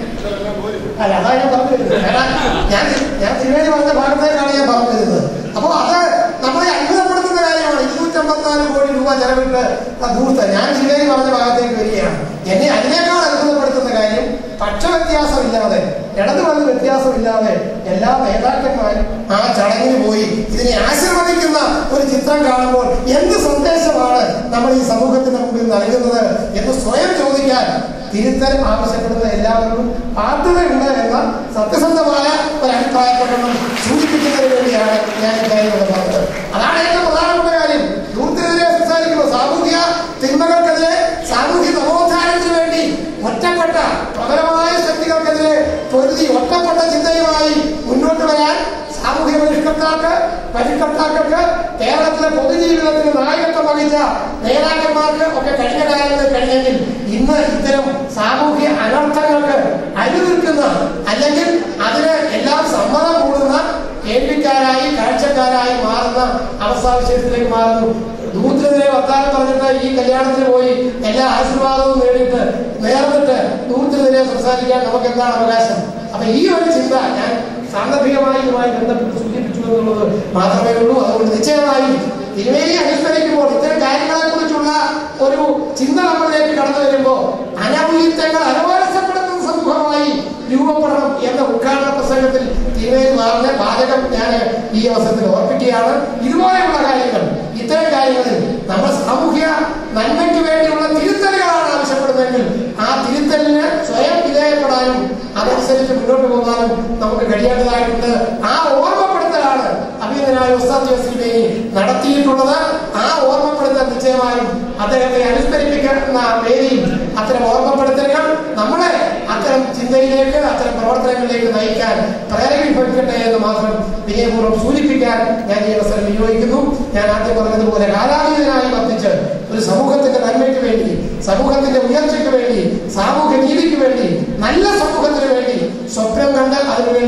അല്ല അതാ ഞാൻ പറഞ്ഞു വരുന്നത് കാരണം ഞാൻ ഞാൻ തിരുവേലി പറഞ്ഞ ഭാഗത്തേക്കാണ് ഞാൻ പറഞ്ഞു വരുന്നത് അപ്പോൾ അത് നമ്മളെ അത്ഭുതപ്പെടുത്തുന്ന കാര്യമാണ് ഇരുന്നൂറ്റമ്പത്തിനാല് കോടി രൂപ ചെലവിട്ട് ദൂർത്ത് ഞാൻ തിരുവേലി പറഞ്ഞ ഭാഗത്തേക്ക് വരികയാണ് എന്നെ അതിനേക്കാൾ അത്ഭുതപ്പെടുത്തുന്ന കാര്യം പക്ഷവ്യത്യാസമില്ലാതെ ഇടതു വന്ന് വ്യത്യാസമില്ലാതെ എല്ലാ നേതാക്കന്മാരും ആ ചടങ്ങിന് പോയി ഇതിനെ ആശീർവദിക്കുന്ന ഒരു ചിത്രം കാണുമ്പോൾ എന്ത് സന്ദേശമാണ് നമ്മൾ ഈ സമൂഹത്തിന് മുമ്പിൽ നൽകുന്നത് എന്ന് സ്വയം ചോദിക്കാൻ തിരുത്തൽ ആവശ്യപ്പെടുന്ന എല്ലാവർക്കും ബാധ്യതയുണ്ട് എന്ന സത്യസന്ധമായ ഒരു അഭിപ്രായപ്രകടനം സൂചിപ്പിക്കുന്നതിന് വേണ്ടിയാണ് ഞാൻ ഈ കാര്യങ്ങൾ പറഞ്ഞത് അതാണ് ഏറ്റവും പ്രധാനപ്പെട്ട കാര്യം ദൂരത്തിനെതിരെ സംസാരിക്കുമ്പോൾ സാമൂഹ്യ തിന്മകൾക്കെതിരെ സാമൂഹ്യ നവോത്ഥാനത്തിന് വേണ്ടി ഒറ്റപ്പെട്ട പ്രബലമായ ശക്തികൾക്കെതിരെ പൊരുതി ഒറ്റപ്പെട്ട ചിന്തയുമായി മുന്നോട്ട് വരാൻ സാമൂഹ്യ പരിഷ്കർത്താക്ക് പരിഷ്കർത്താക്കൾക്ക് കേരളത്തിലെ പൊതുജീവിതത്തിന് നായകത്വം വഹിച്ച നേതാക്കന്മാർക്ക് ഒക്കെ കഴിഞ്ഞ കാലത്ത് കഴിഞ്ഞെങ്കിൽ ഇന്ന് ഇത്തരം സാമൂഹ്യ അനർത്ഥങ്ങൾക്ക് അരുനിൽക്കുന്ന അല്ലെങ്കിൽ അതിന് എല്ലാം സമ്മതം കൂടുന്ന കേൾവിക്കാരായി കാഴ്ചക്കാരായി മാറുന്ന അവസ്ഥാവിശേഷത്തിലേക്ക് മാറുന്നു ദൂരത്തിനെതിരെ വർത്താനം പറഞ്ഞിട്ട് ഈ കല്യാണത്തിന് പോയി എല്ലാ ആശീർവാദവും നേടിയിട്ട് നേർന്നിട്ട് ദൂരത്തിനെതിരെ സംസാരിക്കാൻ നമുക്ക് എന്താണ് അവകാശം അപ്പൊ ഈ ഒരു ചിന്ത ഞാൻ സാന്ദർഭികമായി ഇതുമായി ബന്ധപ്പെട്ട് സൂചിപ്പിച്ചു എന്നുള്ളത് മാത്രമേ ഉള്ളൂ അതുകൊണ്ട് നിശ്ചയമായും തിരുവേലി അനുസ്മരിക്കുമ്പോൾ ഇത്തരം കാര്യങ്ങളെ കുറിച്ചുള്ള ഒരു ചിന്ത നമ്മളിലേക്ക് കടന്നു വരുമ്പോൾ അനവയുദ്ധങ്ങൾ അനവരസപ്പെടുന്ന സമൂഹമായി രൂപപ്പെടണം എന്ന ഉദ്ഘാടന പ്രസംഗത്തിൽ തിരുവേലി മാറിന്റെ വാചകം ഞാൻ ഈ അവസരത്തിൽ ഓർപ്പിക്കുകയാണ് ഇതുപോലെയുള്ള കാര്യങ്ങൾ ഇത്തരം കാര്യങ്ങളിൽ നമ്മൾ സാമൂഹ്യ നന്മയ്ക്ക് വേണ്ടിയുള്ള തിരുത്തലുകളാണ് ആവശ്യപ്പെടുന്നതെങ്കിൽ ആ തിരുത്തലിന് സ്വയം വിധേയപ്പെടാനും അതനുസരിച്ച് മുന്നോട്ട് പോകാനും നമുക്ക് കഴിയേണ്ടതായിട്ടുണ്ട് ആ ഓർമ്മപ്പെടുത്തലാണ് അഭിനന്ദനായ ഉസ്താദ് ജോസിനെ നടത്തിയിട്ടുള്ളത് ആ ഓർമ്മപ്പെടുത്തൽ നിശ്ചയമായും അദ്ദേഹത്തെ അനുസ്മരിപ്പിക്കുന്ന വേദിയിൽ അത്തരം ഓർമ്മപ്പെടുത്തലുകൾ നമ്മളെ അത്തരം ചിന്തയിലേക്ക് അത്തരം പ്രവർത്തനങ്ങളിലേക്ക് നയിക്കാൻ പ്രേരകീഭവിക്കട്ടെ എന്ന് മാത്രം വിനയപൂർവ്വം സൂചിപ്പിക്കാൻ ഞാൻ ഈ അവസരം വിനിയോഗിക്കുന്നു ഞാൻ ആദ്യം പറഞ്ഞതുപോലെ കാലാതീതനായി വർദ്ധിച്ച് ഒരു സമൂഹത്തിന്റെ നന്മയ്ക്ക് വേണ്ടി സമൂഹത്തിന്റെ ഉയർച്ചയ്ക്ക് വേണ്ടി സാമൂഹ്യ നീതിക്ക് വേണ്ടി നല്ല സമൂഹത്തിന് വേണ്ടി സ്വപ്നം കണ്ട് അതിനുവേണ്ടി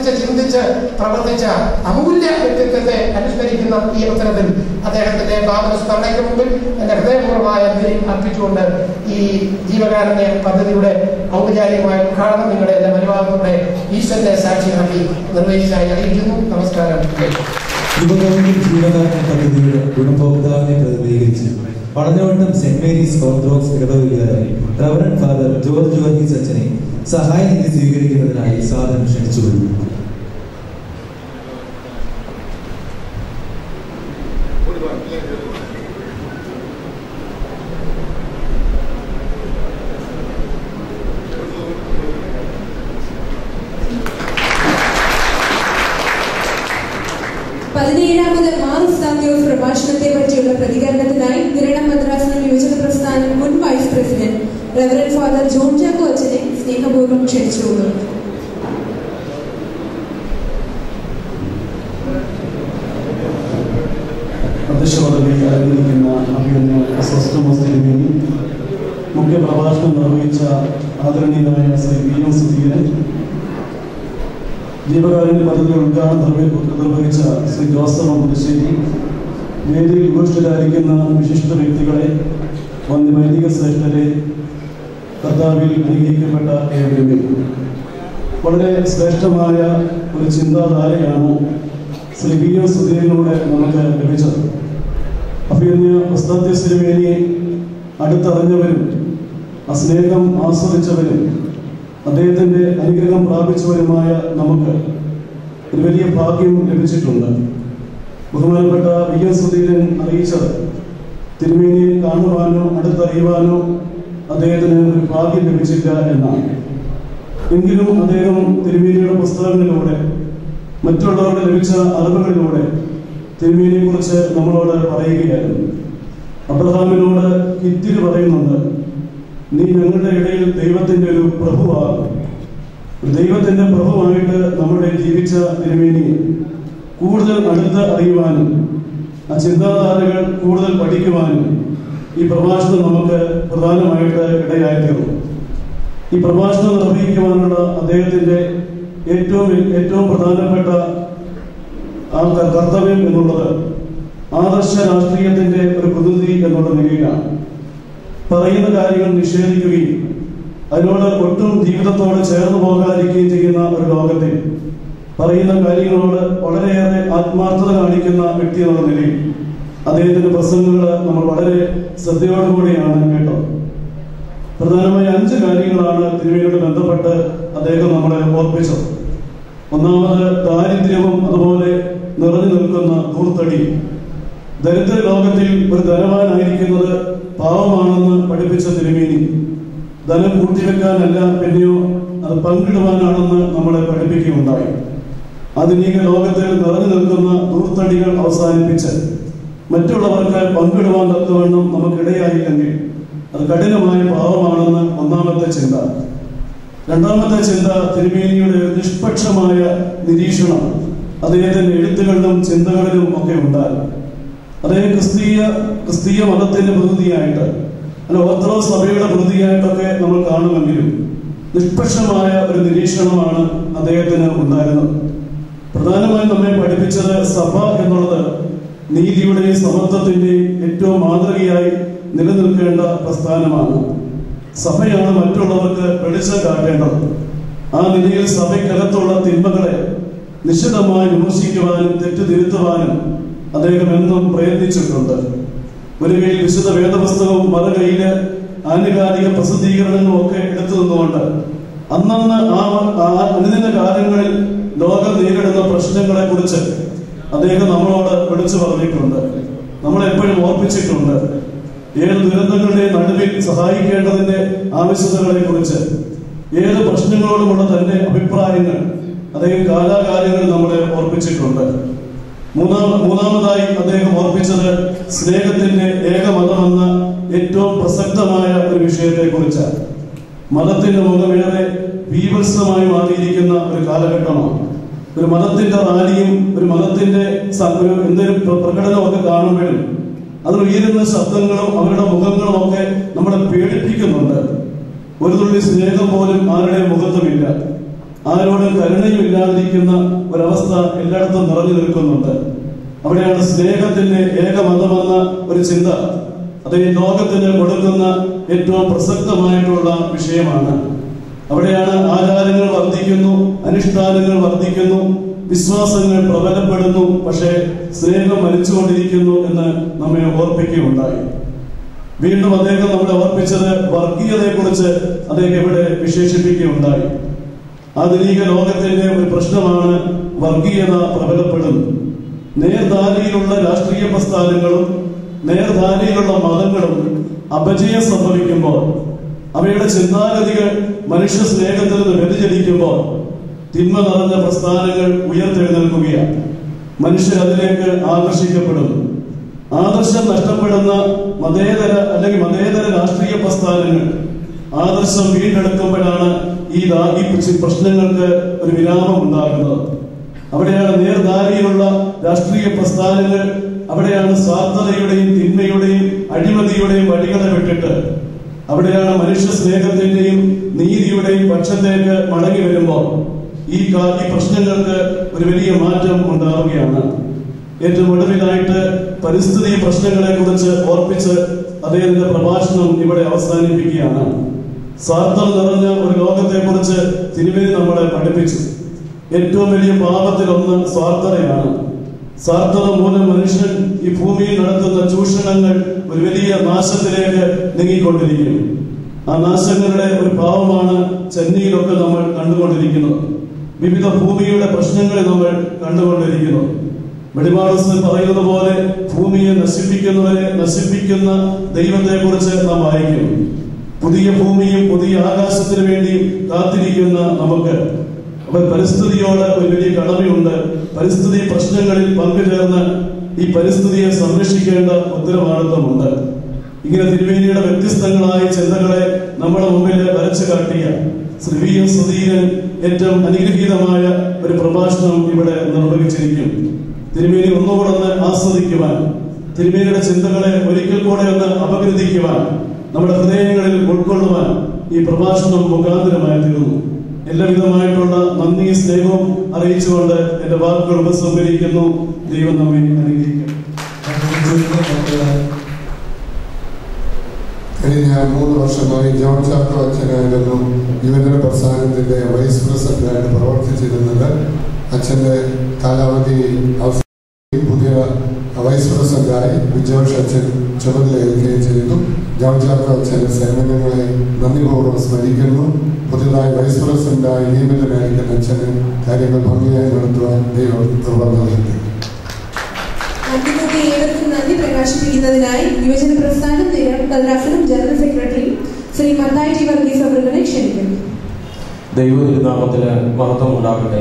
ചിന്തിച്ച് ചിന്തിച്ച് പ്രവർത്തിച്ച അമൂല്യ വ്യക്തിത്വത്തെ അനുസ്മരിക്കുന്ന ഈ അവസരത്തിൽ അദ്ദേഹത്തിന്റെ പാദസ്മരണയ്ക്ക് മുമ്പിൽ എന്റെ ഹൃദയപൂർവ്വമായ നന്ദി അർപ്പിച്ചുകൊണ്ട് ഈ ജീവകാരുണ്യ പദ്ധതിയുടെ ഔപചാരികമായ ഉദ്ഘാടനം നിങ്ങളുടെ എല്ലാ പരിപാലനത്തോടെ ഈശ്വരന്റെ സാക്ഷി നൽകി നിർവഹിച്ചതായി അറിയിക്കുന്നു നമസ്കാരം യുവകൗമുദി ജീവകാരുണ്യ പദ്ധതിയുടെ ഗുണഭോക്താവിനെ പ്രതിനിധീകരിച്ച് പടഞ്ഞവട്ടം സെന്റ് മേരീസ് ഓർത്തഡോക്സ് ഇടവവികാരി റവറൻ ഫാദർ ജോർജ് വർഗീസ് അച്ഛനെ സഹായനിധി സ്വീകരിക്കുന്നതിനായി സാധനം ക്ഷണിച്ചുകൊള്ളുന്നു പതിനേഴാമത് മാറുസ് സാന്ത്യോസ് പ്രഭാഷണത്തെ പറ്റിയുള്ള പ്രതികരണത്തിനായി നിരണം മദ്രാസ് യുവജന പ്രസ്ഥാനം മുൻ vice president reverend father John Chacko അച്ഛനെ സ്നേഹപൂർവ്വം ക്ഷണിച്ചുകൊള്ളുന്നു അധ്യക്ഷ പദവിയിൽ അലങ്കരിക്കുന്ന അഭിമന്യ സ്വസ്ഥമസ്തിരുമേനി മുഖ്യ പ്രഭാഷണം നിർവഹിച്ച ആദരണീയനായ ശ്രീ വി എം സുധീരൻ ജീവകാരുണ്യ പദ്ധതി ഉദ്ഘാടനം നിർവഹി- നിർവഹിച്ച ശ്രീ ജോസഫ് അമ്പുശ്ശേരി വേദിയിൽ ഉപേക്ഷിതരായിരിക്കുന്ന വിശിഷ്ട വ്യക്തികളെ വന്യ വൈദിക ശ്രേഷ്ഠരെ കർത്താവിൽ അനുഗ്രഹിക്കപ്പെട്ട ഏവരും വളരെ ശ്രേഷ്ഠമായ ഒരു ചിന്താധാരയാണ് ശ്രീ വി എം സുധീരനിലൂടെ നമുക്ക് ലഭിച്ചത് അഭിയന്യ ഉസ്താദ്യ സിരുമേനിയെ അടുത്തറിഞ്ഞവരും ആ സ്നേഹം ആസ്വദിച്ചവരും അദ്ദേഹത്തിന്റെ അനുഗ്രഹം പ്രാപിച്ചവരുമായ നമുക്ക് ഒരു വലിയ ഭാഗ്യം ലഭിച്ചിട്ടുണ്ട് ബഹുമാനപ്പെട്ട വി എം സുധീരൻ അറിയിച്ചത് തിരുമേനിയെ കാണുവാനോ അടുത്തറിയുവാനോ അദ്ദേഹത്തിന് ഒരു ഭാഗ്യം ലഭിച്ചില്ല എന്നാണ് എങ്കിലും അദ്ദേഹം തിരുമേനിയുടെ പുസ്തകങ്ങളിലൂടെ മറ്റുള്ളവർക്ക് ലഭിച്ച അറിവുകളിലൂടെ തിരുമേനിയെ കുറിച്ച് നമ്മളോട് പറയുകയായിരുന്നു അബ്രഹാമിനോട് ഹിത്തിരി പറയുന്നുണ്ട് നീ ഞങ്ങളുടെ ഇടയിൽ ദൈവത്തിന്റെ ഒരു പ്രഭുവാകും ഒരു ദൈവത്തിന്റെ പ്രഭുവായിട്ട് നമ്മുടെ ജീവിച്ച തിരുമേനിയെ കൂടുതൽ അടുത്ത് അറിയുവാനും ആ ചിന്താധാരകൾ കൂടുതൽ പഠിക്കുവാനും ഈ പ്രഭാഷണം നമുക്ക് പ്രധാനമായിട്ട് ഇടയായിത്തീർന്നു ഈ പ്രഭാഷണം നിർവഹിക്കുവാനുള്ള അദ്ദേഹത്തിന്റെ ഏറ്റവും ഏറ്റവും പ്രധാനപ്പെട്ട ആ ക- കർത്തവ്യം എന്നുള്ളത് ആദർശ രാഷ്ട്രീയത്തിന്റെ ഒരു പ്രതിനിധി എന്നുള്ള നിലയിലാണ് പറയുന്ന കാര്യങ്ങൾ നിഷേധിക്കുകയും അതിനോട് ഒട്ടും ജീവിതത്തോട് ചേർന്ന് പോകാതിരിക്കുകയും ചെയ്യുന്ന ഒരു ലോകത്തിൽ പറയുന്ന കാര്യങ്ങളോട് വളരെയേറെ ആത്മാർത്ഥത കാണിക്കുന്ന വ്യക്തി എന്നുള്ള നിലയിൽ അദ്ദേഹത്തിന്റെ പ്രസംഗങ്ങൾ നമ്മൾ വളരെ ശ്രദ്ധയോടുകൂടിയാണ് കേട്ടത് പ്രധാനമായി അഞ്ച് കാര്യങ്ങളാണ് തിരുമേനിയോട് ബന്ധപ്പെട്ട് അദ്ദേഹം നമ്മളെ ഓർപ്പിച്ചത് ഒന്നാമത് ദാരിദ്ര്യവും അതുപോലെ നിറഞ്ഞു നിൽക്കുന്ന ധൂർത്തടി ദരിദ്ര ലോകത്തിൽ ഒരു ധനവാനായിരിക്കുന്നത് പാവമാണെന്ന് പഠിപ്പിച്ച തിരുമേനി ധനം കൂട്ടിവെക്കാനല്ല പിന്നെയോ അത് പങ്കിടുവാനാണെന്ന് നമ്മളെ പഠിപ്പിക്കുകയുണ്ടായി ആധുനിക ലോകത്തിൽ നിറഞ്ഞു നിൽക്കുന്ന ധൂർത്തടികൾ അവസാനിപ്പിച്ച് മറ്റുള്ളവർക്ക് പങ്കിടുവാൻ തക്കവണ്ണം നമുക്കിടയായില്ലെങ്കിൽ അത് കഠിനമായ പാവമാണെന്ന് ഒന്നാമത്തെ ചിന്ത രണ്ടാമത്തെ ചിന്ത തിരുമേനിയുടെ നിഷ്പക്ഷമായ നിരീക്ഷണം അദ്ദേഹത്തിന്റെ എഴുത്തുകളിലും ചിന്തകളിലും ഒക്കെ ഉണ്ടായി അദ്ദേഹം ക്രിസ്തീയ ക്രിസ്തീയ മതത്തിന്റെ പ്രതിനിധിയായിട്ട് അല്ല ഓർത്തഡോക്സ് സഭയുടെ പ്രതിനിധിയായിട്ടൊക്കെ നമ്മൾ കാണുമെങ്കിലും നിഷ്പക്ഷമായ ഒരു നിരീക്ഷണമാണ് അദ്ദേഹത്തിന് ഉണ്ടായിരുന്നത് പ്രധാനമായും നമ്മെ പഠിപ്പിച്ചത് സഭ എന്നുള്ളത് നീതിയുടെയും സമത്വത്തിന്റെയും ഏറ്റവും മാതൃകയായി നിലനിൽക്കേണ്ട പ്രസ്ഥാനമാണ് സഭയാണ് മറ്റുള്ളവർക്ക് വെളിച്ചം കാട്ടേണ്ടത് ആ നിലയിൽ സഭയ്ക്കകത്തുള്ള തിന്മകളെ നിശ്ചിതമായി വിമർശിക്കുവാനും തെറ്റുതിരുത്തുവാനും അദ്ദേഹം എന്നും പ്രയത്നിച്ചിട്ടുണ്ട് ഒരു കയ്യിൽ വിശുദ്ധ വേദപുസ്തകവും മറു കയ്യില് ആനുകാലിക പ്രസിദ്ധീകരണങ്ങളും ഒക്കെ എടുത്തു നിന്നുകൊണ്ട് അന്നന്ന് ആ ആ അനുദിന കാലങ്ങളിൽ ലോകം നേരിടുന്ന പ്രശ്നങ്ങളെ കുറിച്ച് അദ്ദേഹം നമ്മളോട് വിളിച്ചു പറഞ്ഞിട്ടുണ്ട് നമ്മളെപ്പോഴും ഓർപ്പിച്ചിട്ടുണ്ട് ഏത് ദുരന്തങ്ങളുടെ നടുവിൽ സഹായിക്കേണ്ടതിന്റെ ആവശ്യകതകളെ കുറിച്ച് ഏത് പ്രശ്നങ്ങളോടുമുള്ള തന്റെ അഭിപ്രായങ്ങൾ അദ്ദേഹം കാലാകാലങ്ങളിൽ നമ്മളെ ഓർപ്പിച്ചിട്ടുണ്ട് മൂന്നാമ മൂന്നാമതായി അദ്ദേഹം ഓർപ്പിച്ചത് സ്നേഹത്തിന്റെ ഏകമതമെന്ന ഏറ്റവും പ്രസക്തമായ ഒരു വിഷയത്തെ കുറിച്ചാണ് മതത്തിന്റെ മുഖമേറെ ഭീഭത്സമായി മാറിയിരിക്കുന്ന ഒരു കാലഘട്ടമാണ് ഒരു മതത്തിന്റെ റാലിയും ഒരു മതത്തിന്റെ സ- ഒരു എന്തെങ്കിലും പ്ര- പ്രകടനമൊക്കെ കാണുമ്പോഴും അതിൽ ഉയരുന്ന ശബ്ദങ്ങളും അവരുടെ മുഖങ്ങളും ഒക്കെ നമ്മളെ പേടിപ്പിക്കുന്നുണ്ട് ഒരു തുള്ളി സ്നേഹം പോലും ആരുടെ മുഖത്തുമില്ല ആരോടും കരുണയും ഇല്ലാതിരിക്കുന്ന ഒരവസ്ഥ എല്ലായിടത്തും നിറഞ്ഞു നിൽക്കുന്നുണ്ട് അവിടെയാണ് സ്നേഹത്തിന്റെ ഏകമതമെന്ന ഒരു ചിന്ത അത് ഈ ലോകത്തിന് കൊടുക്കുന്ന ഏറ്റവും പ്രസക്തമായിട്ടുള്ള വിഷയമാണ് അവിടെയാണ് ആചാരങ്ങൾ വർദ്ധിക്കുന്നു അനുഷ്ഠാനങ്ങൾ വർദ്ധിക്കുന്നു വിശ്വാസങ്ങൾ പ്രബലപ്പെടുന്നു പക്ഷേ സ്നേഹം മരിച്ചുകൊണ്ടിരിക്കുന്നു എന്ന് നമ്മെ ഓർപ്പിക്കുകയുണ്ടായി വീണ്ടും അദ്ദേഹം നമ്മളെ ഓർപ്പിച്ചത് വർഗീയതയെ കുറിച്ച് അദ്ദേഹം ഇവിടെ വിശേഷിപ്പിക്കുകയുണ്ടായി ആധുനിക ലോകത്തിന്റെ ഒരു പ്രശ്നമാണ് വർഗീയത പ്രബലപ്പെടുന്നത് നേർധാരയിലുള്ള രാഷ്ട്രീയ പ്രസ്ഥാനങ്ങളും നേർധാരയിലുള്ള മതങ്ങളും അപജയം സംഭവിക്കുമ്പോൾ അവയുടെ ചിന്താഗതികൾ മനുഷ്യ സ്നേഹത്തിൽ നിന്ന് വ്യതിചലിക്കുമ്പോൾ തിന്മ നിറഞ്ഞ പ്രസ്ഥാനങ്ങൾ ഉയർത്തെഴുന്നേൽക്കുകയാണ് മനുഷ്യർ അതിലേക്ക് ആകർഷിക്കപ്പെടുന്നു ആദർശം നഷ്ടപ്പെടുന്ന മതേതര അല്ലെങ്കിൽ മതേതര രാഷ്ട്രീയ പ്രസ്ഥാനങ്ങൾ ആദർശം വീണ്ടെടുക്കുമ്പോഴാണ് ഈ ദാ- ഈ പ്രശ്ന- പ്രശ്നങ്ങൾക്ക് ഒരു വിരാമം ഉണ്ടാകുന്നത് അവിടെയാണ് നേർധാരയിലുള്ള രാഷ്ട്രീയ പ്രസ്ഥാനങ്ങൾ അവിടെയാണ് സ്വാർത്ഥതയുടെയും തിന്മയുടെയും അഴിമതിയുടെയും വഴികളെ വിട്ടിട്ട് അവിടെയാണ് മനുഷ്യ സ്നേഹത്തിന്റെയും നീതിയുടെയും പക്ഷത്തേക്ക് മടങ്ങി വരുമ്പോൾ ഈ കാ- ഈ പ്രശ്നങ്ങൾക്ക് ഒരു വലിയ മാറ്റം ഉണ്ടാവുകയാണ് ഏറ്റവും ഒടുവിലായിട്ട് പരിസ്ഥിതി പ്രശ്നങ്ങളെ കുറിച്ച് ഓർപ്പിച്ച് അദ്ദേഹത്തിന്റെ പ്രഭാഷണം ഇവിടെ അവസാനിപ്പിക്കുകയാണ് സ്വാർത്ഥം നിറഞ്ഞ ഒരു ലോകത്തെ കുറിച്ച് തിരുവേദി നമ്മളെ പഠിപ്പിച്ചു ഏറ്റവും വലിയ പാപത്തിലൊന്ന് സ്വാർത്ഥതയാണ് സ്വാർത്ഥത മൂലം മനുഷ്യൻ ഈ ഭൂമിയിൽ നടത്തുന്ന ചൂഷണങ്ങൾ ഒരു വലിയ നാശത്തിലേക്ക് നീങ്ങിക്കൊണ്ടിരിക്കുന്നു ആ നാശങ്ങളുടെ ഒരു ഭാവമാണ് ചെന്നൈയിലൊക്കെ നമ്മൾ കണ്ടുകൊണ്ടിരിക്കുന്നത് വിവിധ ഭൂമിയുടെ പ്രശ്നങ്ങളെ നമ്മൾ കണ്ടുകൊണ്ടിരിക്കുന്നു വെളിപാടസ് പറയുന്നത് പോലെ ഭൂമിയെ നശിപ്പിക്കുന്നവരെ നശിപ്പിക്കുന്ന ദൈവത്തെ കുറിച്ച് നാം വായിക്കുന്നു പുതിയ ഭൂമിയും പുതിയ ആകാശത്തിന് വേണ്ടിയും കാത്തിരിക്കുന്ന നമുക്ക് അപ്പോൾ പരിസ്ഥിതിയോട് ഒരു വലിയ കടമയുണ്ട് പരിസ്ഥിതി പ്രശ്നങ്ങളിൽ പങ്കുചേർന്ന് ഈ പരിസ്ഥിതിയെ സംരക്ഷിക്കേണ്ട ഉത്തരവാദിത്വമുണ്ട് ഇങ്ങനെ തിരുവേനിയുടെ വ്യത്യസ്തങ്ങളായ ചിന്തകളെ നമ്മുടെ മുമ്പിൽ വരച്ചു കാട്ടിയ ശ്രീ വി എം സുധീരൻ ഏറ്റവും അനുഗ്രഹീതമായ ഒരു പ്രഭാഷണം ഇവിടെ നിർവഹിച്ചിരിക്കും തിരുമേനി ഒന്നുകൂടെ ഒന്ന് ആസ്വദിക്കുവാൻ തിരുമേനിയുടെ ചിന്തകളെ ഒരിക്കൽ കൂടെ ഒന്ന് അപഗ്രഥിക്കുവാൻ നമ്മുടെ ഹൃദയങ്ങളിൽ ഉൾക്കൊള്ളുവാൻ ഈ പ്രഭാഷണം മുഖാന്തരമായി തീർന്നു എല്ലാവിധമായിട്ടുള്ള നന്ദി സ്നേഹവും അറിയിച്ചുകൊണ്ട് എന്റെ വാക്കുകൾ ഉപസംഹരിക്കുന്നു ദൈവം നമ്മെ അനുഗ്രഹിക്കും കഴിഞ്ഞ മൂന്ന് വർഷമായി ജോൺ ചാക്കോ അച്ഛനായിരുന്നു യുവജന പ്രസ്ഥാനത്തിന്റെ വൈസ് പ്രസിഡന്റായിട്ട് പ്രവർത്തിച്ചിരുന്നത് അച്ഛന്റെ കാലാവധി അവസാനിക്കുകയും പുതിയ വൈസ് പ്രസിഡന്റായി വിജോഷ് അച്ഛൻ ചുമതലയേൽക്കുകയും ചെയ്തു ജോൺ ചാക്കോ അച്ഛന്റെ സേവനങ്ങളെ നന്ദിപൂർവ്വം സ്മരിക്കുന്നു പുതിയതായി വൈസ് പ്രസിഡന്റായി നിയമിതനായിരിക്കുന്ന അച്ഛന് കാര്യങ്ങൾ ഭംഗിയായി നടത്തുവാൻ ദൈവം കൃപ നൽകട്ടെ അന്തിമത്തെ ഏവർക്കും നന്ദി പ്രകാശിപ്പിക്കുന്നതിനായി യുവജന പ്രസ്ഥാനം കദ്രാസനം general secretary Shri Mathai T Varghese അവരുടെ ക്ഷണിക്കുന്നു ദൈവതിരുനാമത്തിന് മഹത്വം ഉണ്ടാകട്ടെ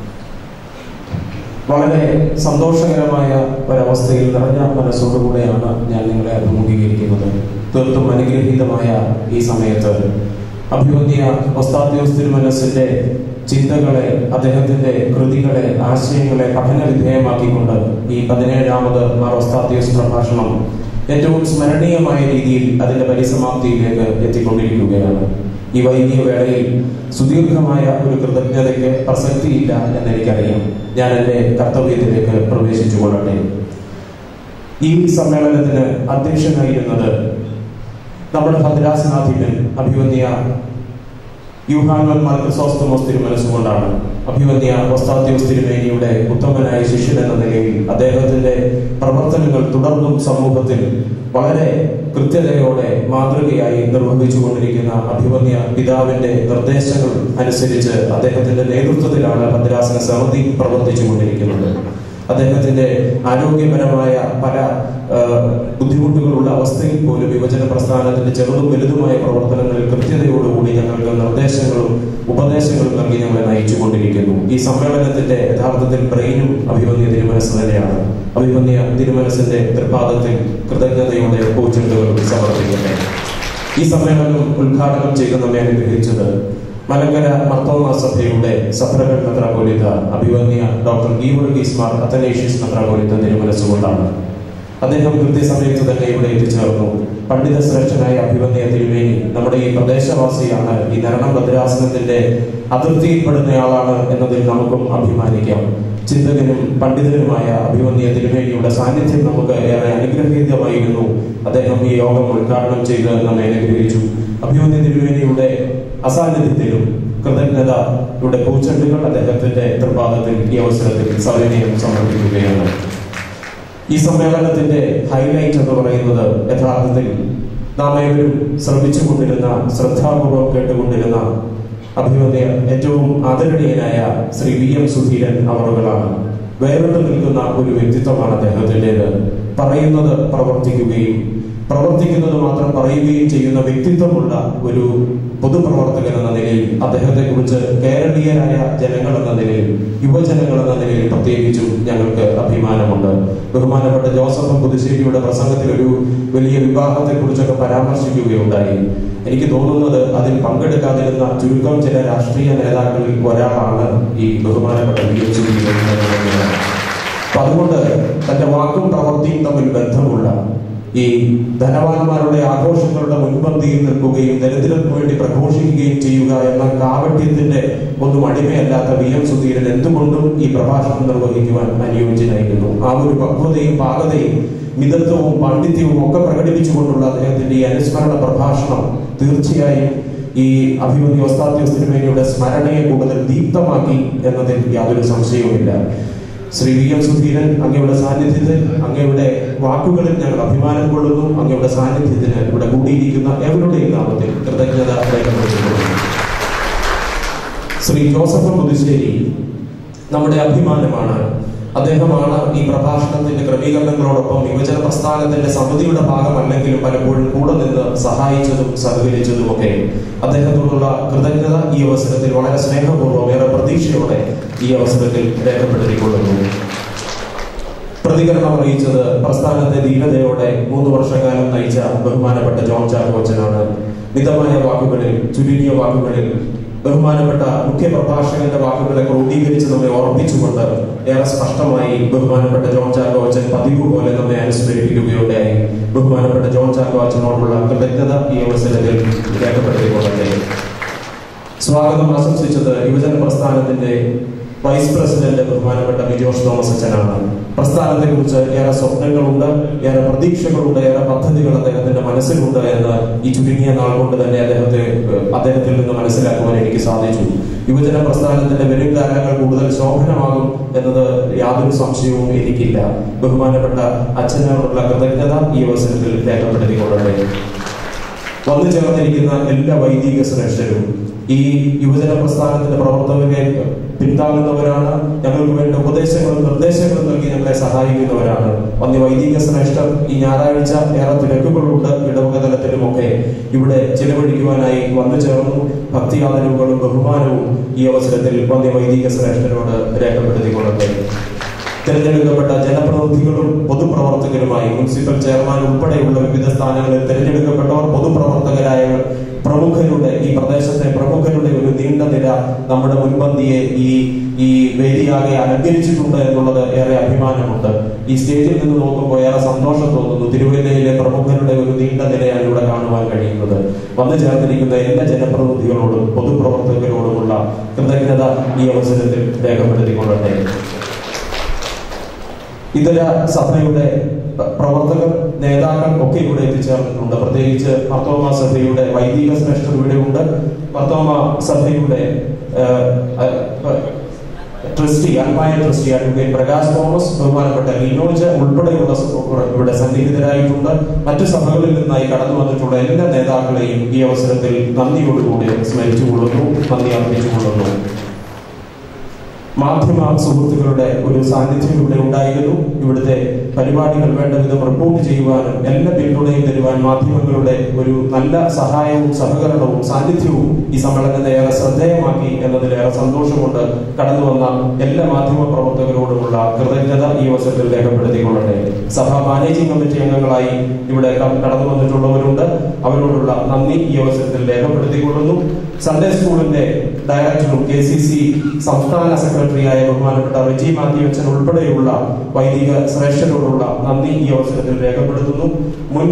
വളരെ സന്തോഷകരമായ ഒരവസ്ഥയിൽ നിറഞ്ഞ മനസ്സോടുകൂടെയാണ് ഞാൻ നിങ്ങളെ അഭിമുഖീകരിക്കുന്നത് തീർത്തും അനുഗ്രഹീതമായ ഈ സമയത്ത് അഭിവന്യ ഒസ്താദ്യോസ് തിരുമനസിന്റെ ചിന്തകളെ അദ്ദേഹത്തിന്റെ കൃതികളെ ആശയങ്ങളെ പഠന വിധേയമാക്കിക്കൊണ്ട് ഈ പതിനേഴാമത് മാർ ഒസ്താദ്യോസ് പ്രഭാഷണം ഏറ്റവും സ്മരണീയമായ രീതിയിൽ അതിന്റെ പരിസമാപ്തിയിലേക്ക് എത്തിക്കൊണ്ടിരിക്കുകയാണ് ഈ വൈകിയ വേളയിൽ സുദീർഘമായ ഒരു കൃതജ്ഞതയ്ക്ക് പ്രസക്തിയില്ല എന്ന് എനിക്കറിയാം ഞാൻ എൻ്റെ കർത്തവ്യത്തിലേക്ക് പ്രവേശിച്ചു കൊള്ളട്ടെ ഈ സമ്മേളനത്തിന് അധ്യക്ഷനായിരുന്നത് നമ്മുടെ ഭദ്രാസനാധിപൻ അഭിവന്യ യൂഹാനോൻ മാർക്രിസോസ്തമോസ് തിരുമനസ്സുകൊണ്ടാണ് അഭിവന്യ ഒസ്താദ്യോസ് തിരുമേനിയുടെ ഉത്തമനായ ശിഷ്യൻ എന്ന നിലയിൽ അദ്ദേഹത്തിന്റെ പ്രവർത്തനങ്ങൾ തുടർന്നും സമൂഹത്തിൽ വളരെ കൃത്യതയോടെ മാതൃകയായി നിർവഹിച്ചുകൊണ്ടിരിക്കുന്ന അഭിവന്യ പിതാവിന്റെ നിർദ്ദേശങ്ങൾ അനുസരിച്ച് അദ്ദേഹത്തിന്റെ നേതൃത്വത്തിലാണ് ഭദ്രാസന സമിതി പ്രവർത്തിച്ചുകൊണ്ടിരിക്കുന്നത് അദ്ദേഹത്തിന്റെ ആരോഗ്യപരമായ പല ആ, ബുദ്ധിമുട്ടുകളുള്ള അവസ്ഥയിൽ പോലും യുവജന പ്രസ്ഥാനത്തിന്റെ ചെറുതും വലുതുമായ പ്രവർത്തനങ്ങളിൽ കൃത്യതയോടുകൂടി ഞങ്ങൾക്ക് നിർദ്ദേശങ്ങളും ഉപദേശങ്ങളും നൽകി ഞങ്ങളെ നയിച്ചുകൊണ്ടിരിക്കുന്നു ഈ സമ്മേളനത്തിന്റെ യഥാർത്ഥത്തിൽ ബ്രെയിനും അഭിമന്യ തിരുമനസ് തന്നെയാണ് അഭിമന്യ തിരുമനസിന്റെ തൃപ്പാദത്തിൽ കൃതജ്ഞതയോടെ പൂച്ചെണ്ടുകളും സമർപ്പിക്കട്ടെ ഈ സമ്മേളനം ഉദ്ഘാടനം ചെയ്ത് നമ്മെ അനുഗ്രഹിച്ചത് മലങ്കര മർത്തോമ സഭയുടെ സഫ്രകൾ മെത്രാപോലിത്ത അഭിവന്യ ഡോക്ടർ ഗീവർഗീസ് മാർ അത്തനേഷ്യസ് മെത്രാപോലിത്ത തിരുമനസ്സുകൊണ്ടാണ് അദ്ദേഹം കൃത്യസമയത്ത് തന്നെ ഇവിടെ എത്തിച്ചേർന്നു പണ്ഡിത ശ്രേഷ്ഠനായ അഭിമന്യ തിരുമേനി നമ്മുടെ ഈ പ്രദേശവാസിയാണ് ഈ നരണം ഭദ്രാസനത്തിന്റെ അതിർത്തിയിൽപ്പെടുന്നയാളാണ് എന്നതിൽ നമുക്കും അഭിമാനിക്കാം ചിന്തകനും പണ്ഡിതനുമായ അഭിമന്യ തിരുമേനിയുടെ സാന്നിധ്യം നമുക്ക് ഏറെ അനുഗ്രഹീതമായിരുന്നു അദ്ദേഹം ഈ യോഗം ഉദ്ഘാടനം ചെയ്ത് നമ്മെ അനുഗ്രഹിച്ചു അഭിമന്യ തിരുമേനിയുടെ അസാന്നിധ്യത്തിലും കൃതജ്ഞതയുടെ പൂച്ചെണ്ടുകൾ അദ്ദേഹത്തിന്റെ തൃപാദത്തിൽ ഈ അവസരത്തിൽ സവിനയം സമർപ്പിക്കുകയാണ് ഈ സമ്മേളനത്തിന്റെ ഹൈലൈറ്റ് എന്ന് പറയുന്നത് യഥാർത്ഥത്തിൽ നാം ഏവരും ശ്രമിച്ചുകൊണ്ടിരുന്ന ശ്രദ്ധാപൂർവം കേട്ടുകൊണ്ടിരുന്ന അഭിമന്യ ഏറ്റവും ആദരണീയനായ ശ്രീ വി എം സുധീരൻ അവറുകളാണ് വേറിട്ട് നിൽക്കുന്ന ഒരു വ്യക്തിത്വമാണ് അദ്ദേഹത്തിൻ്റെത് പറയുന്നത് പ്രവർത്തിക്കുകയും പ്രവർത്തിക്കുന്നത് മാത്രം പറയുകയും ചെയ്യുന്ന വ്യക്തിത്വമുള്ള ഒരു പൊതുപ്രവർത്തകൻ എന്ന നിലയിൽ അദ്ദേഹത്തെ കുറിച്ച് കേരളീയരായ ജനങ്ങൾ എന്ന നിലയിൽ യുവജനങ്ങൾ എന്ന നിലയിൽ പ്രത്യേകിച്ചും ഞങ്ങൾക്ക് അഭിമാനമുണ്ട് ബഹുമാനപ്പെട്ട ജോസഫ് പുതുശ്ശേരിയുടെ പ്രസംഗത്തിൽ ഒരു വലിയ വിവാഹത്തെ കുറിച്ചൊക്കെ പരാമർശിക്കുകയുണ്ടായി എനിക്ക് തോന്നുന്നത് അതിൽ പങ്കെടുക്കാതിരുന്ന ചുരുക്കം ചില രാഷ്ട്രീയ നേതാക്കളിൽ ഒരാളാണ് ഈ ബഹുമാനപ്പെട്ട വി എം സുധീരൻ എന്ന് തന്നെയാണ്. അപ്പൊ അതുകൊണ്ട് തന്റെ വാക്കും പ്രവൃത്തിയും തമ്മിൽ ബന്ധമുള്ള ഈ ധനവാന്മാരുടെ ആഘോഷങ്ങളുടെ മുൻപന്തിയിൽ നിൽക്കുകയും ദരിദ്രർക്ക് വേണ്ടി പ്രഘോഷിക്കുകയും ചെയ്യുക എന്ന കാവട്യത്തിന്റെ ഒന്നും അടിമയല്ലാത്ത വി എം സുധീരൻ എന്തുകൊണ്ടും ഈ പ്രഭാഷണം നിർവഹിക്കുവാൻ അനുയോജ്യനായിരുന്നു ആ ഒരു പക്വതയും പാകതയും മിതത്വവും പാണ്ഡിത്യവും ഒക്കെ പ്രകടിപ്പിച്ചുകൊണ്ടുള്ള അദ്ദേഹത്തിന്റെ ഈ അനുസ്മരണ പ്രഭാഷണം തീർച്ചയായും ഈ അഭിമന്യ ഒസ്താദ്യോസ് തിരുമേനിയുടെ സ്മരണയെ കൂടുതൽ ദീപ്തമാക്കി എന്നതിൽ യാതൊരു സംശയവുമില്ല ശ്രീ വി എം സുധീരൻ അങ്ങയുടെ സാന്നിധ്യത്തിൽ അങ്ങയുടെ വാക്കുകളിൽ ഞങ്ങൾ അഭിമാനം കൊള്ളുന്നു അങ്ങയുടെ സാന്നിധ്യത്തിന് ഇവിടെ കൂടിയിരിക്കുന്ന എവരുടെയും നാമത്തിൽ കൃതജ്ഞത രേഖപ്പെടുത്തുന്നു ശ്രീ ജോസഫ് പുതുശ്ശേരി നമ്മുടെ അഭിമാനമാണ് അദ്ദേഹമാണ് ഈ പ്രഭാഷണത്തിന്റെ ക്രമീകരണങ്ങളോടൊപ്പം യുവജന പ്രസ്ഥാനത്തിന്റെ സമിതിയുടെ ഭാഗമല്ലെങ്കിലും പലപ്പോഴും കൂടെ നിന്ന് സഹായിച്ചതും സഹകരിച്ചതുമൊക്കെ അദ്ദേഹത്തോടുള്ള കൃതജ്ഞത ഈ അവസരത്തിൽ വളരെ സ്നേഹപൂർവ്വം ഏറെ പ്രതീക്ഷയോടെ ഈ അവസരത്തിൽ രേഖപ്പെടുത്തിക്കൊള്ളുന്നു പ്രതികരണം അറിയിച്ചത് പ്രസ്ഥാനത്തെ ധീരതയോടെ മൂന്ന് വർഷക്കാലം നയിച്ച ബഹുമാനപ്പെട്ട ജോൺ ചാക്കോച്ചനാണ് മിതമായ വാക്കുകളിൽ ചുരുങ്ങിയ വാക്കുകളിൽ ബഹുമാനപ്പെട്ട മുഖ്യ പ്രഭാഷകന്റെ വാക്കുകളെ ക്രോഡീകരിച്ച് നമ്മെ ഓർപ്പിച്ചുകൊണ്ട് ഏറെ സ്പഷ്ടമായി ബഹുമാനപ്പെട്ട ജോൺ ചാക്കോച്ചൻ പതിവ് പോലെ നമ്മെ അനുസ്മരിപ്പിക്കുകയുണ്ടായി ബഹുമാനപ്പെട്ട ജോൺ ചാക്കോച്ചനോടുള്ള കൃതജ്ഞത ഈ അവസരത്തിൽ രേഖപ്പെടുത്തിക്കൊള്ളട്ടെ സ്വാഗതം ആശംസിച്ചത് യുവജന പ്രസ്ഥാനത്തിന്റെ വൈസ് പ്രസിഡന്റ് ബഹുമാനപ്പെട്ട ബിജോഷ് തോമസ് അച്ഛനാണ് പ്രസ്ഥാനത്തെ കുറിച്ച് ഏറെ സ്വപ്നങ്ങളുണ്ട് ഏറെ പ്രതീക്ഷകളുണ്ട് ഏറെ പദ്ധതികൾ അദ്ദേഹത്തിന്റെ മനസ്സിലുണ്ട് എന്ന് ഈ ചുരുങ്ങിയ നാൾ കൊണ്ട് തന്നെ അദ്ദേഹത്തെ ഏഹ്, അദ്ദേഹത്തിൽ നിന്ന് മനസ്സിലാക്കുവാൻ എനിക്ക് സാധിച്ചു യുവജന പ്രസ്ഥാനത്തിന്റെ വരും കാലങ്ങൾ കൂടുതൽ ശോഭനമാകും എന്നത് യാതൊരു സംശയവും എനിക്കില്ല ബഹുമാനപ്പെട്ട അച്ഛനോടുള്ള കൃതജ്ഞത ഈ അവസരത്തിൽ രേഖപ്പെടുത്തിക്കൊള്ളട്ടെ വന്നു ചേർന്നിരിക്കുന്ന എല്ലാ വൈദിക ശ്രേഷ്ഠരും ഈ യുവജന പ്രസ്ഥാനത്തിന്റെ പ്രവർത്തകരെ പിന്താങ്ങുന്നവരാണ് ഞങ്ങൾക്ക് വേണ്ട ഉപദേശങ്ങളും നിർദ്ദേശങ്ങളും നൽകി ഞങ്ങളെ സഹായിക്കുന്നവരാണ് വന്യ വൈദിക ശ്രേഷ്ഠർ ഈ ഞായറാഴ്ച ഏറെ തിരക്കുകളുണ്ട് ഇടവക തലത്തിലുമൊക്കെ ഇവിടെ ചിലവഴിക്കുവാനായി വന്നു ചേർന്നു ഭക്തി ആദരവുകളും ബഹുമാനവും ഈ അവസരത്തിൽ വന്യ വൈദിക ശ്രേഷ്ഠരോട് രേഖപ്പെടുത്തിക്കൊള്ളട്ടെ തിരഞ്ഞെടുക്കപ്പെട്ട ജനപ്രതിനിധികളും പൊതുപ്രവർത്തകരുമായി മുനിസിപ്പൽ ചെയർമാൻ ഉൾപ്പെടെയുള്ള വിവിധ സ്ഥാനങ്ങളിൽ തിരഞ്ഞെടുക്കപ്പെട്ടവർ പൊതുപ്രവർത്തകരായവർ പ്രമുഖരുടെ ഈ പ്രദേശത്തെ പ്രമുഖരുടെ ഒരു നീണ്ട നിര നമ്മുടെ മുൻപന്തിയെ ഈ ഈ വേദിയാകെ അലങ്കരിച്ചിട്ടുണ്ട് എന്നുള്ളത് ഏറെ അഭിമാനമുണ്ട് ഈ സ്റ്റേജിൽ നിന്ന് നോക്കുമ്പോൾ ഏറെ സന്തോഷം തോന്നുന്നു തിരുവല്ലയിലെ പ്രമുഖരുടെ ഒരു നീണ്ട നിരയാണ് ഇവിടെ കാണുവാൻ കഴിയുന്നത് വന്നു ചേർന്നിരിക്കുന്ന എല്ലാ ജനപ്രതിനിധികളോടും പൊതുപ്രവർത്തകരോടുമുള്ള കൃതജ്ഞത ഈ അവസരത്തിൽ രേഖപ്പെടുത്തിക്കൊള്ളട്ടെ ഇതര സഭയുടെ പ്രവർത്തകർ നേതാക്കൾ ഒക്കെ ഇവിടെ എത്തിച്ചേർന്നിട്ടുണ്ട് പ്രത്യേകിച്ച് മർത്തോമ സഭയുടെ വൈദിക ശ്രേഷ്ഠർ ഇവിടെ ഉണ്ട് മർത്തോമ സഭയുടെ ട്രസ്റ്റി അൽമായ ട്രസ്റ്റി അഡ്വക്കേറ്റ് പ്രകാശ് തോമസ് ബഹുമാനപ്പെട്ട ലിനോജ് ഉൾപ്പെടെയുള്ള സ- ഇവിടെ സന്നിഹിതരായിട്ടുണ്ട് മറ്റു സഭകളിൽ നിന്നായി കടന്നു വന്നിട്ടുള്ള എല്ലാ നേതാക്കളെയും ഈ അവസരത്തിൽ നന്ദിയോടുകൂടി സ്മരിച്ചുകൊള്ളുന്നു നന്ദി അർപ്പിച്ചുകൊള്ളുന്നു മാധ്യമ സുഹൃത്തുക്കളുടെ ഒരു സാന്നിധ്യം ഇവിടെ ഉണ്ടായിരുന്നു ഇവിടുത്തെ പരിപാടികൾ വേണ്ട വിധം റിപ്പോർട്ട് ചെയ്യുവാനും എല്ലാ പിന്തുണയും തരുവാൻ മാധ്യമങ്ങളുടെ ഒരു നല്ല സഹായവും സഹകരണവും സാന്നിധ്യവും ഈ സമ്മേളനത്തെ ഏറെ ശ്രദ്ധേയമാക്കി എന്നതിലേറെ സന്തോഷമുണ്ട് കടന്നു വന്ന എല്ലാ മാധ്യമ പ്രവർത്തകരോടുമുള്ള കൃതജ്ഞത ഈ അവസരത്തിൽ രേഖപ്പെടുത്തിക്കൊള്ളട്ടെ സഭാ മാനേജിംഗ് കമ്മിറ്റി അംഗങ്ങളായി ഇവിടെ ക- കടന്നു വന്നിട്ടുള്ളവരുണ്ട് അവരോടുള്ള നന്ദി ഈ അവസരത്തിൽ രേഖപ്പെടുത്തിക്കൊള്ളുന്നു സൺഡേ സ്കൂളിന്റെ ഡയറക്ടറും കെ സി സി സംസ്ഥാന സെക്രട്ടറി സെക്രട്ടറിയായ ബഹുമാനപ്പെട്ട റെജി മാത്യു അച്ഛൻ ഉൾപ്പെടെയുള്ള വൈദിക ശ്രേഷ്ഠരോടുള്ള നന്ദി ഈ അവസരത്തിൽ രേഖപ്പെടുത്തുന്നു മുൻ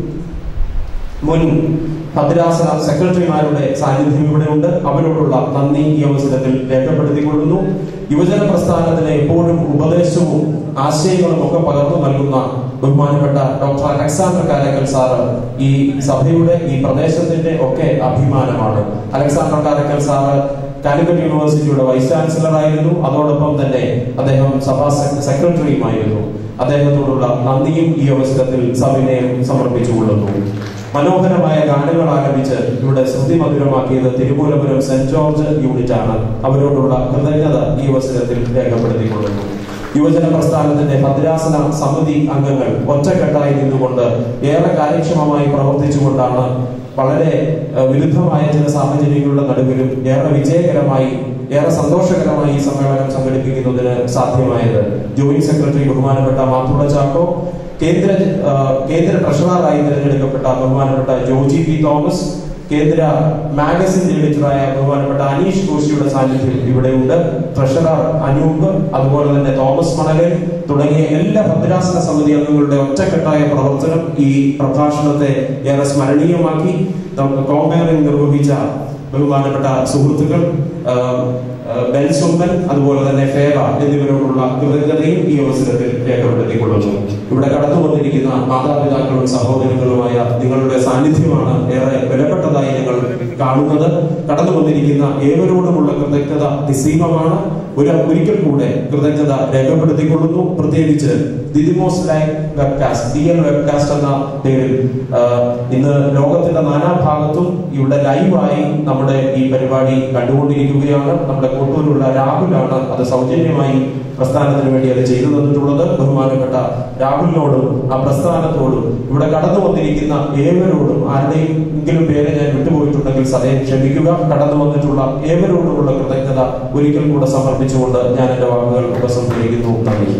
മുൻ ഭദ്രാസന സെക്രട്ടറിമാരുടെ സാന്നിധ്യം ഇവിടെ ഉണ്ട് അവരോടുള്ള നന്ദി ഈ അവസരത്തിൽ രേഖപ്പെടുത്തിക്കൊള്ളുന്നു യുവജന പ്രസ്ഥാനത്തിന് എപ്പോഴും ഉപദേശവും ആശയങ്ങളും ഒക്കെ പകർന്നു നൽകുന്ന ബഹുമാനപ്പെട്ട ഡോക്ടർ അലക്സാണ്ടർ കാരക്കൽ സാറ് ഈ സഭയുടെ ഈ പ്രദേശത്തിന്റെ ഒക്കെ അഭിമാനമാണ് അലക്സാണ്ടർ കാരക്കൽ സാറ് കാലിക്കറ്റ് യൂണിവേഴ്സിറ്റിയുടെ വൈസ് ചാൻസലർ ആയിരുന്നു അതോടൊപ്പം തന്നെ അദ്ദേഹം സഭാ സെ- സെക്രട്ടറിയുമായിരുന്നു അദ്ദേഹത്തോടുള്ള നന്ദിയും ഈ അവസരത്തിൽ സവിനയം സമർപ്പിച്ചുകൊള്ളുന്നു മനോഹരമായ ഗാനങ്ങൾ ആലപിച്ച് ഇവിടെ ശ്രുതി മധുരമാക്കിയത് തിരുമൂലപുരം സെന്റ് ജോർജ് യൂണിറ്റ് ആണ് അവരോടുള്ള കൃതജ്ഞത ഈ അവസരത്തിൽ രേഖപ്പെടുത്തിക്കൊള്ളുന്നു യുവജന പ്രസ്ഥാനത്തിന്റെ ഭദ്രാസന സമിതി അംഗങ്ങൾ ഒറ്റക്കെട്ടായി നിന്നുകൊണ്ട് ഏറെ കാര്യക്ഷമമായി പ്രവർത്തിച്ചുകൊണ്ടാണ് വളരെ ഏഹ്, വിരുദ്ധമായ ചില സാഹചര്യങ്ങളുടെ നടുവിലും ഏറെ വിജയകരമായി ഏറെ സന്തോഷകരമായി ഈ സമ്മേളനം സംഘടിപ്പിക്കുന്നതിന് സാധ്യമായത് ജോയിന്റ് സെക്രട്ടറി ബഹുമാനപ്പെട്ട മാത്തുള്ള ചാക്കോ കേന്ദ്ര ആ, കേന്ദ്ര ട്രഷററായി തിരഞ്ഞെടുക്കപ്പെട്ട ബഹുമാനപ്പെട്ട ജോജി പി തോമസ് കേന്ദ്ര മാഗസിൻ എഡിറ്ററായ ബഹുമാനപ്പെട്ട അനീഷ് കോശിയുടെ സാന്നിധ്യം ഇവിടെയുണ്ട് ട്രഷറർ അനൂപ് അതുപോലെ തന്നെ തോമസ് മണലിൽ തുടങ്ങിയ എല്ലാ ഭദ്രാസന സമിതി അംഗങ്ങളുടെ ഒറ്റക്കെട്ടായ പ്രവർത്തനം ഈ പ്രഭാഷണത്തെ ഏറെ സ്മരണീയമാക്കി നമുക്ക് കോമ്പയറിംഗ് നിർവഹിച്ച ബഹുമാനപ്പെട്ട സുഹൃത്തുക്കൾ ആ, ആ, ബെൻസുമ്മൻ അതുപോലെ തന്നെ ഫേവ എന്നിവരോടുള്ള കൃതജ്ഞതയും ഈ അവസരത്തിൽ രേഖപ്പെടുത്തിക്കൊള്ളുന്നു ഇവിടെ കടന്നു വന്നിരിക്കുന്ന മാതാപിതാക്കളും സഹോദരങ്ങളുമായ നിങ്ങളുടെ സാന്നിധ്യമാണ് ഏറെ വിലപ്പെട്ടതായി ഞങ്ങൾ കാണുന്നത് കടന്നു വന്നിരിക്കുന്ന ഏവരോടുമുള്ള കൃതജ്ഞത നിസ്സീമമാണ് ഒരു ഒരിക്കൽ കൂടെ കൃതജ്ഞത രേഖപ്പെടുത്തിക്കൊള്ളുന്നു പ്രത്യേകിച്ച് Didymos live webcast D L webcast എന്ന പേരിൽ ആ, ഇന്ന് ലോകത്തിന്റെ നാനാഭാഗത്തും ഇവിടെ ലൈവായി നമ്മുടെ ഈ പരിപാടി കണ്ടുകൊണ്ടിരിക്കുകയാണ് നമ്മുടെ കോട്ടൂരിലുള്ള രാഹുലാണ് അത് സൗജന്യമായി പ്രസ്ഥാനത്തിന് വേണ്ടി അത് ചെയ്തു തന്നിട്ടുള്ളത് ബഹുമാനപ്പെട്ട രാഹുലിനോടും ആ പ്രസ്ഥാനത്തോടും ഇവിടെ കടന്നു വന്നിരിക്കുന്ന ഏവരോടും ആരുടെയെങ്കിലും പേരെ ഞാൻ വിട്ടുപോയിട്ടുണ്ടെങ്കിൽ സദയം ക്ഷമിക്കുക കടന്നു വന്നിട്ടുള്ള ഏവരോടുമുള്ള കൃതജ്ഞത ഒരിക്കൽ കൂടെ സമർപ്പിച്ചുകൊണ്ട് ഞാൻ എന്റെ വാക്കുകൾ ഉപസംഹരിക്കുന്നു നന്ദി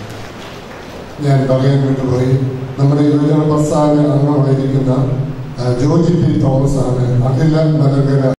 ഞാൻ പറയാൻ വിട്ടുപോയി നമ്മുടെ യുവജന പ്രസ്ഥാന അംഗമായിരിക്കുന്ന ആ, ജോജി പി തോമസ് ആണ് അഖില മലങ്കര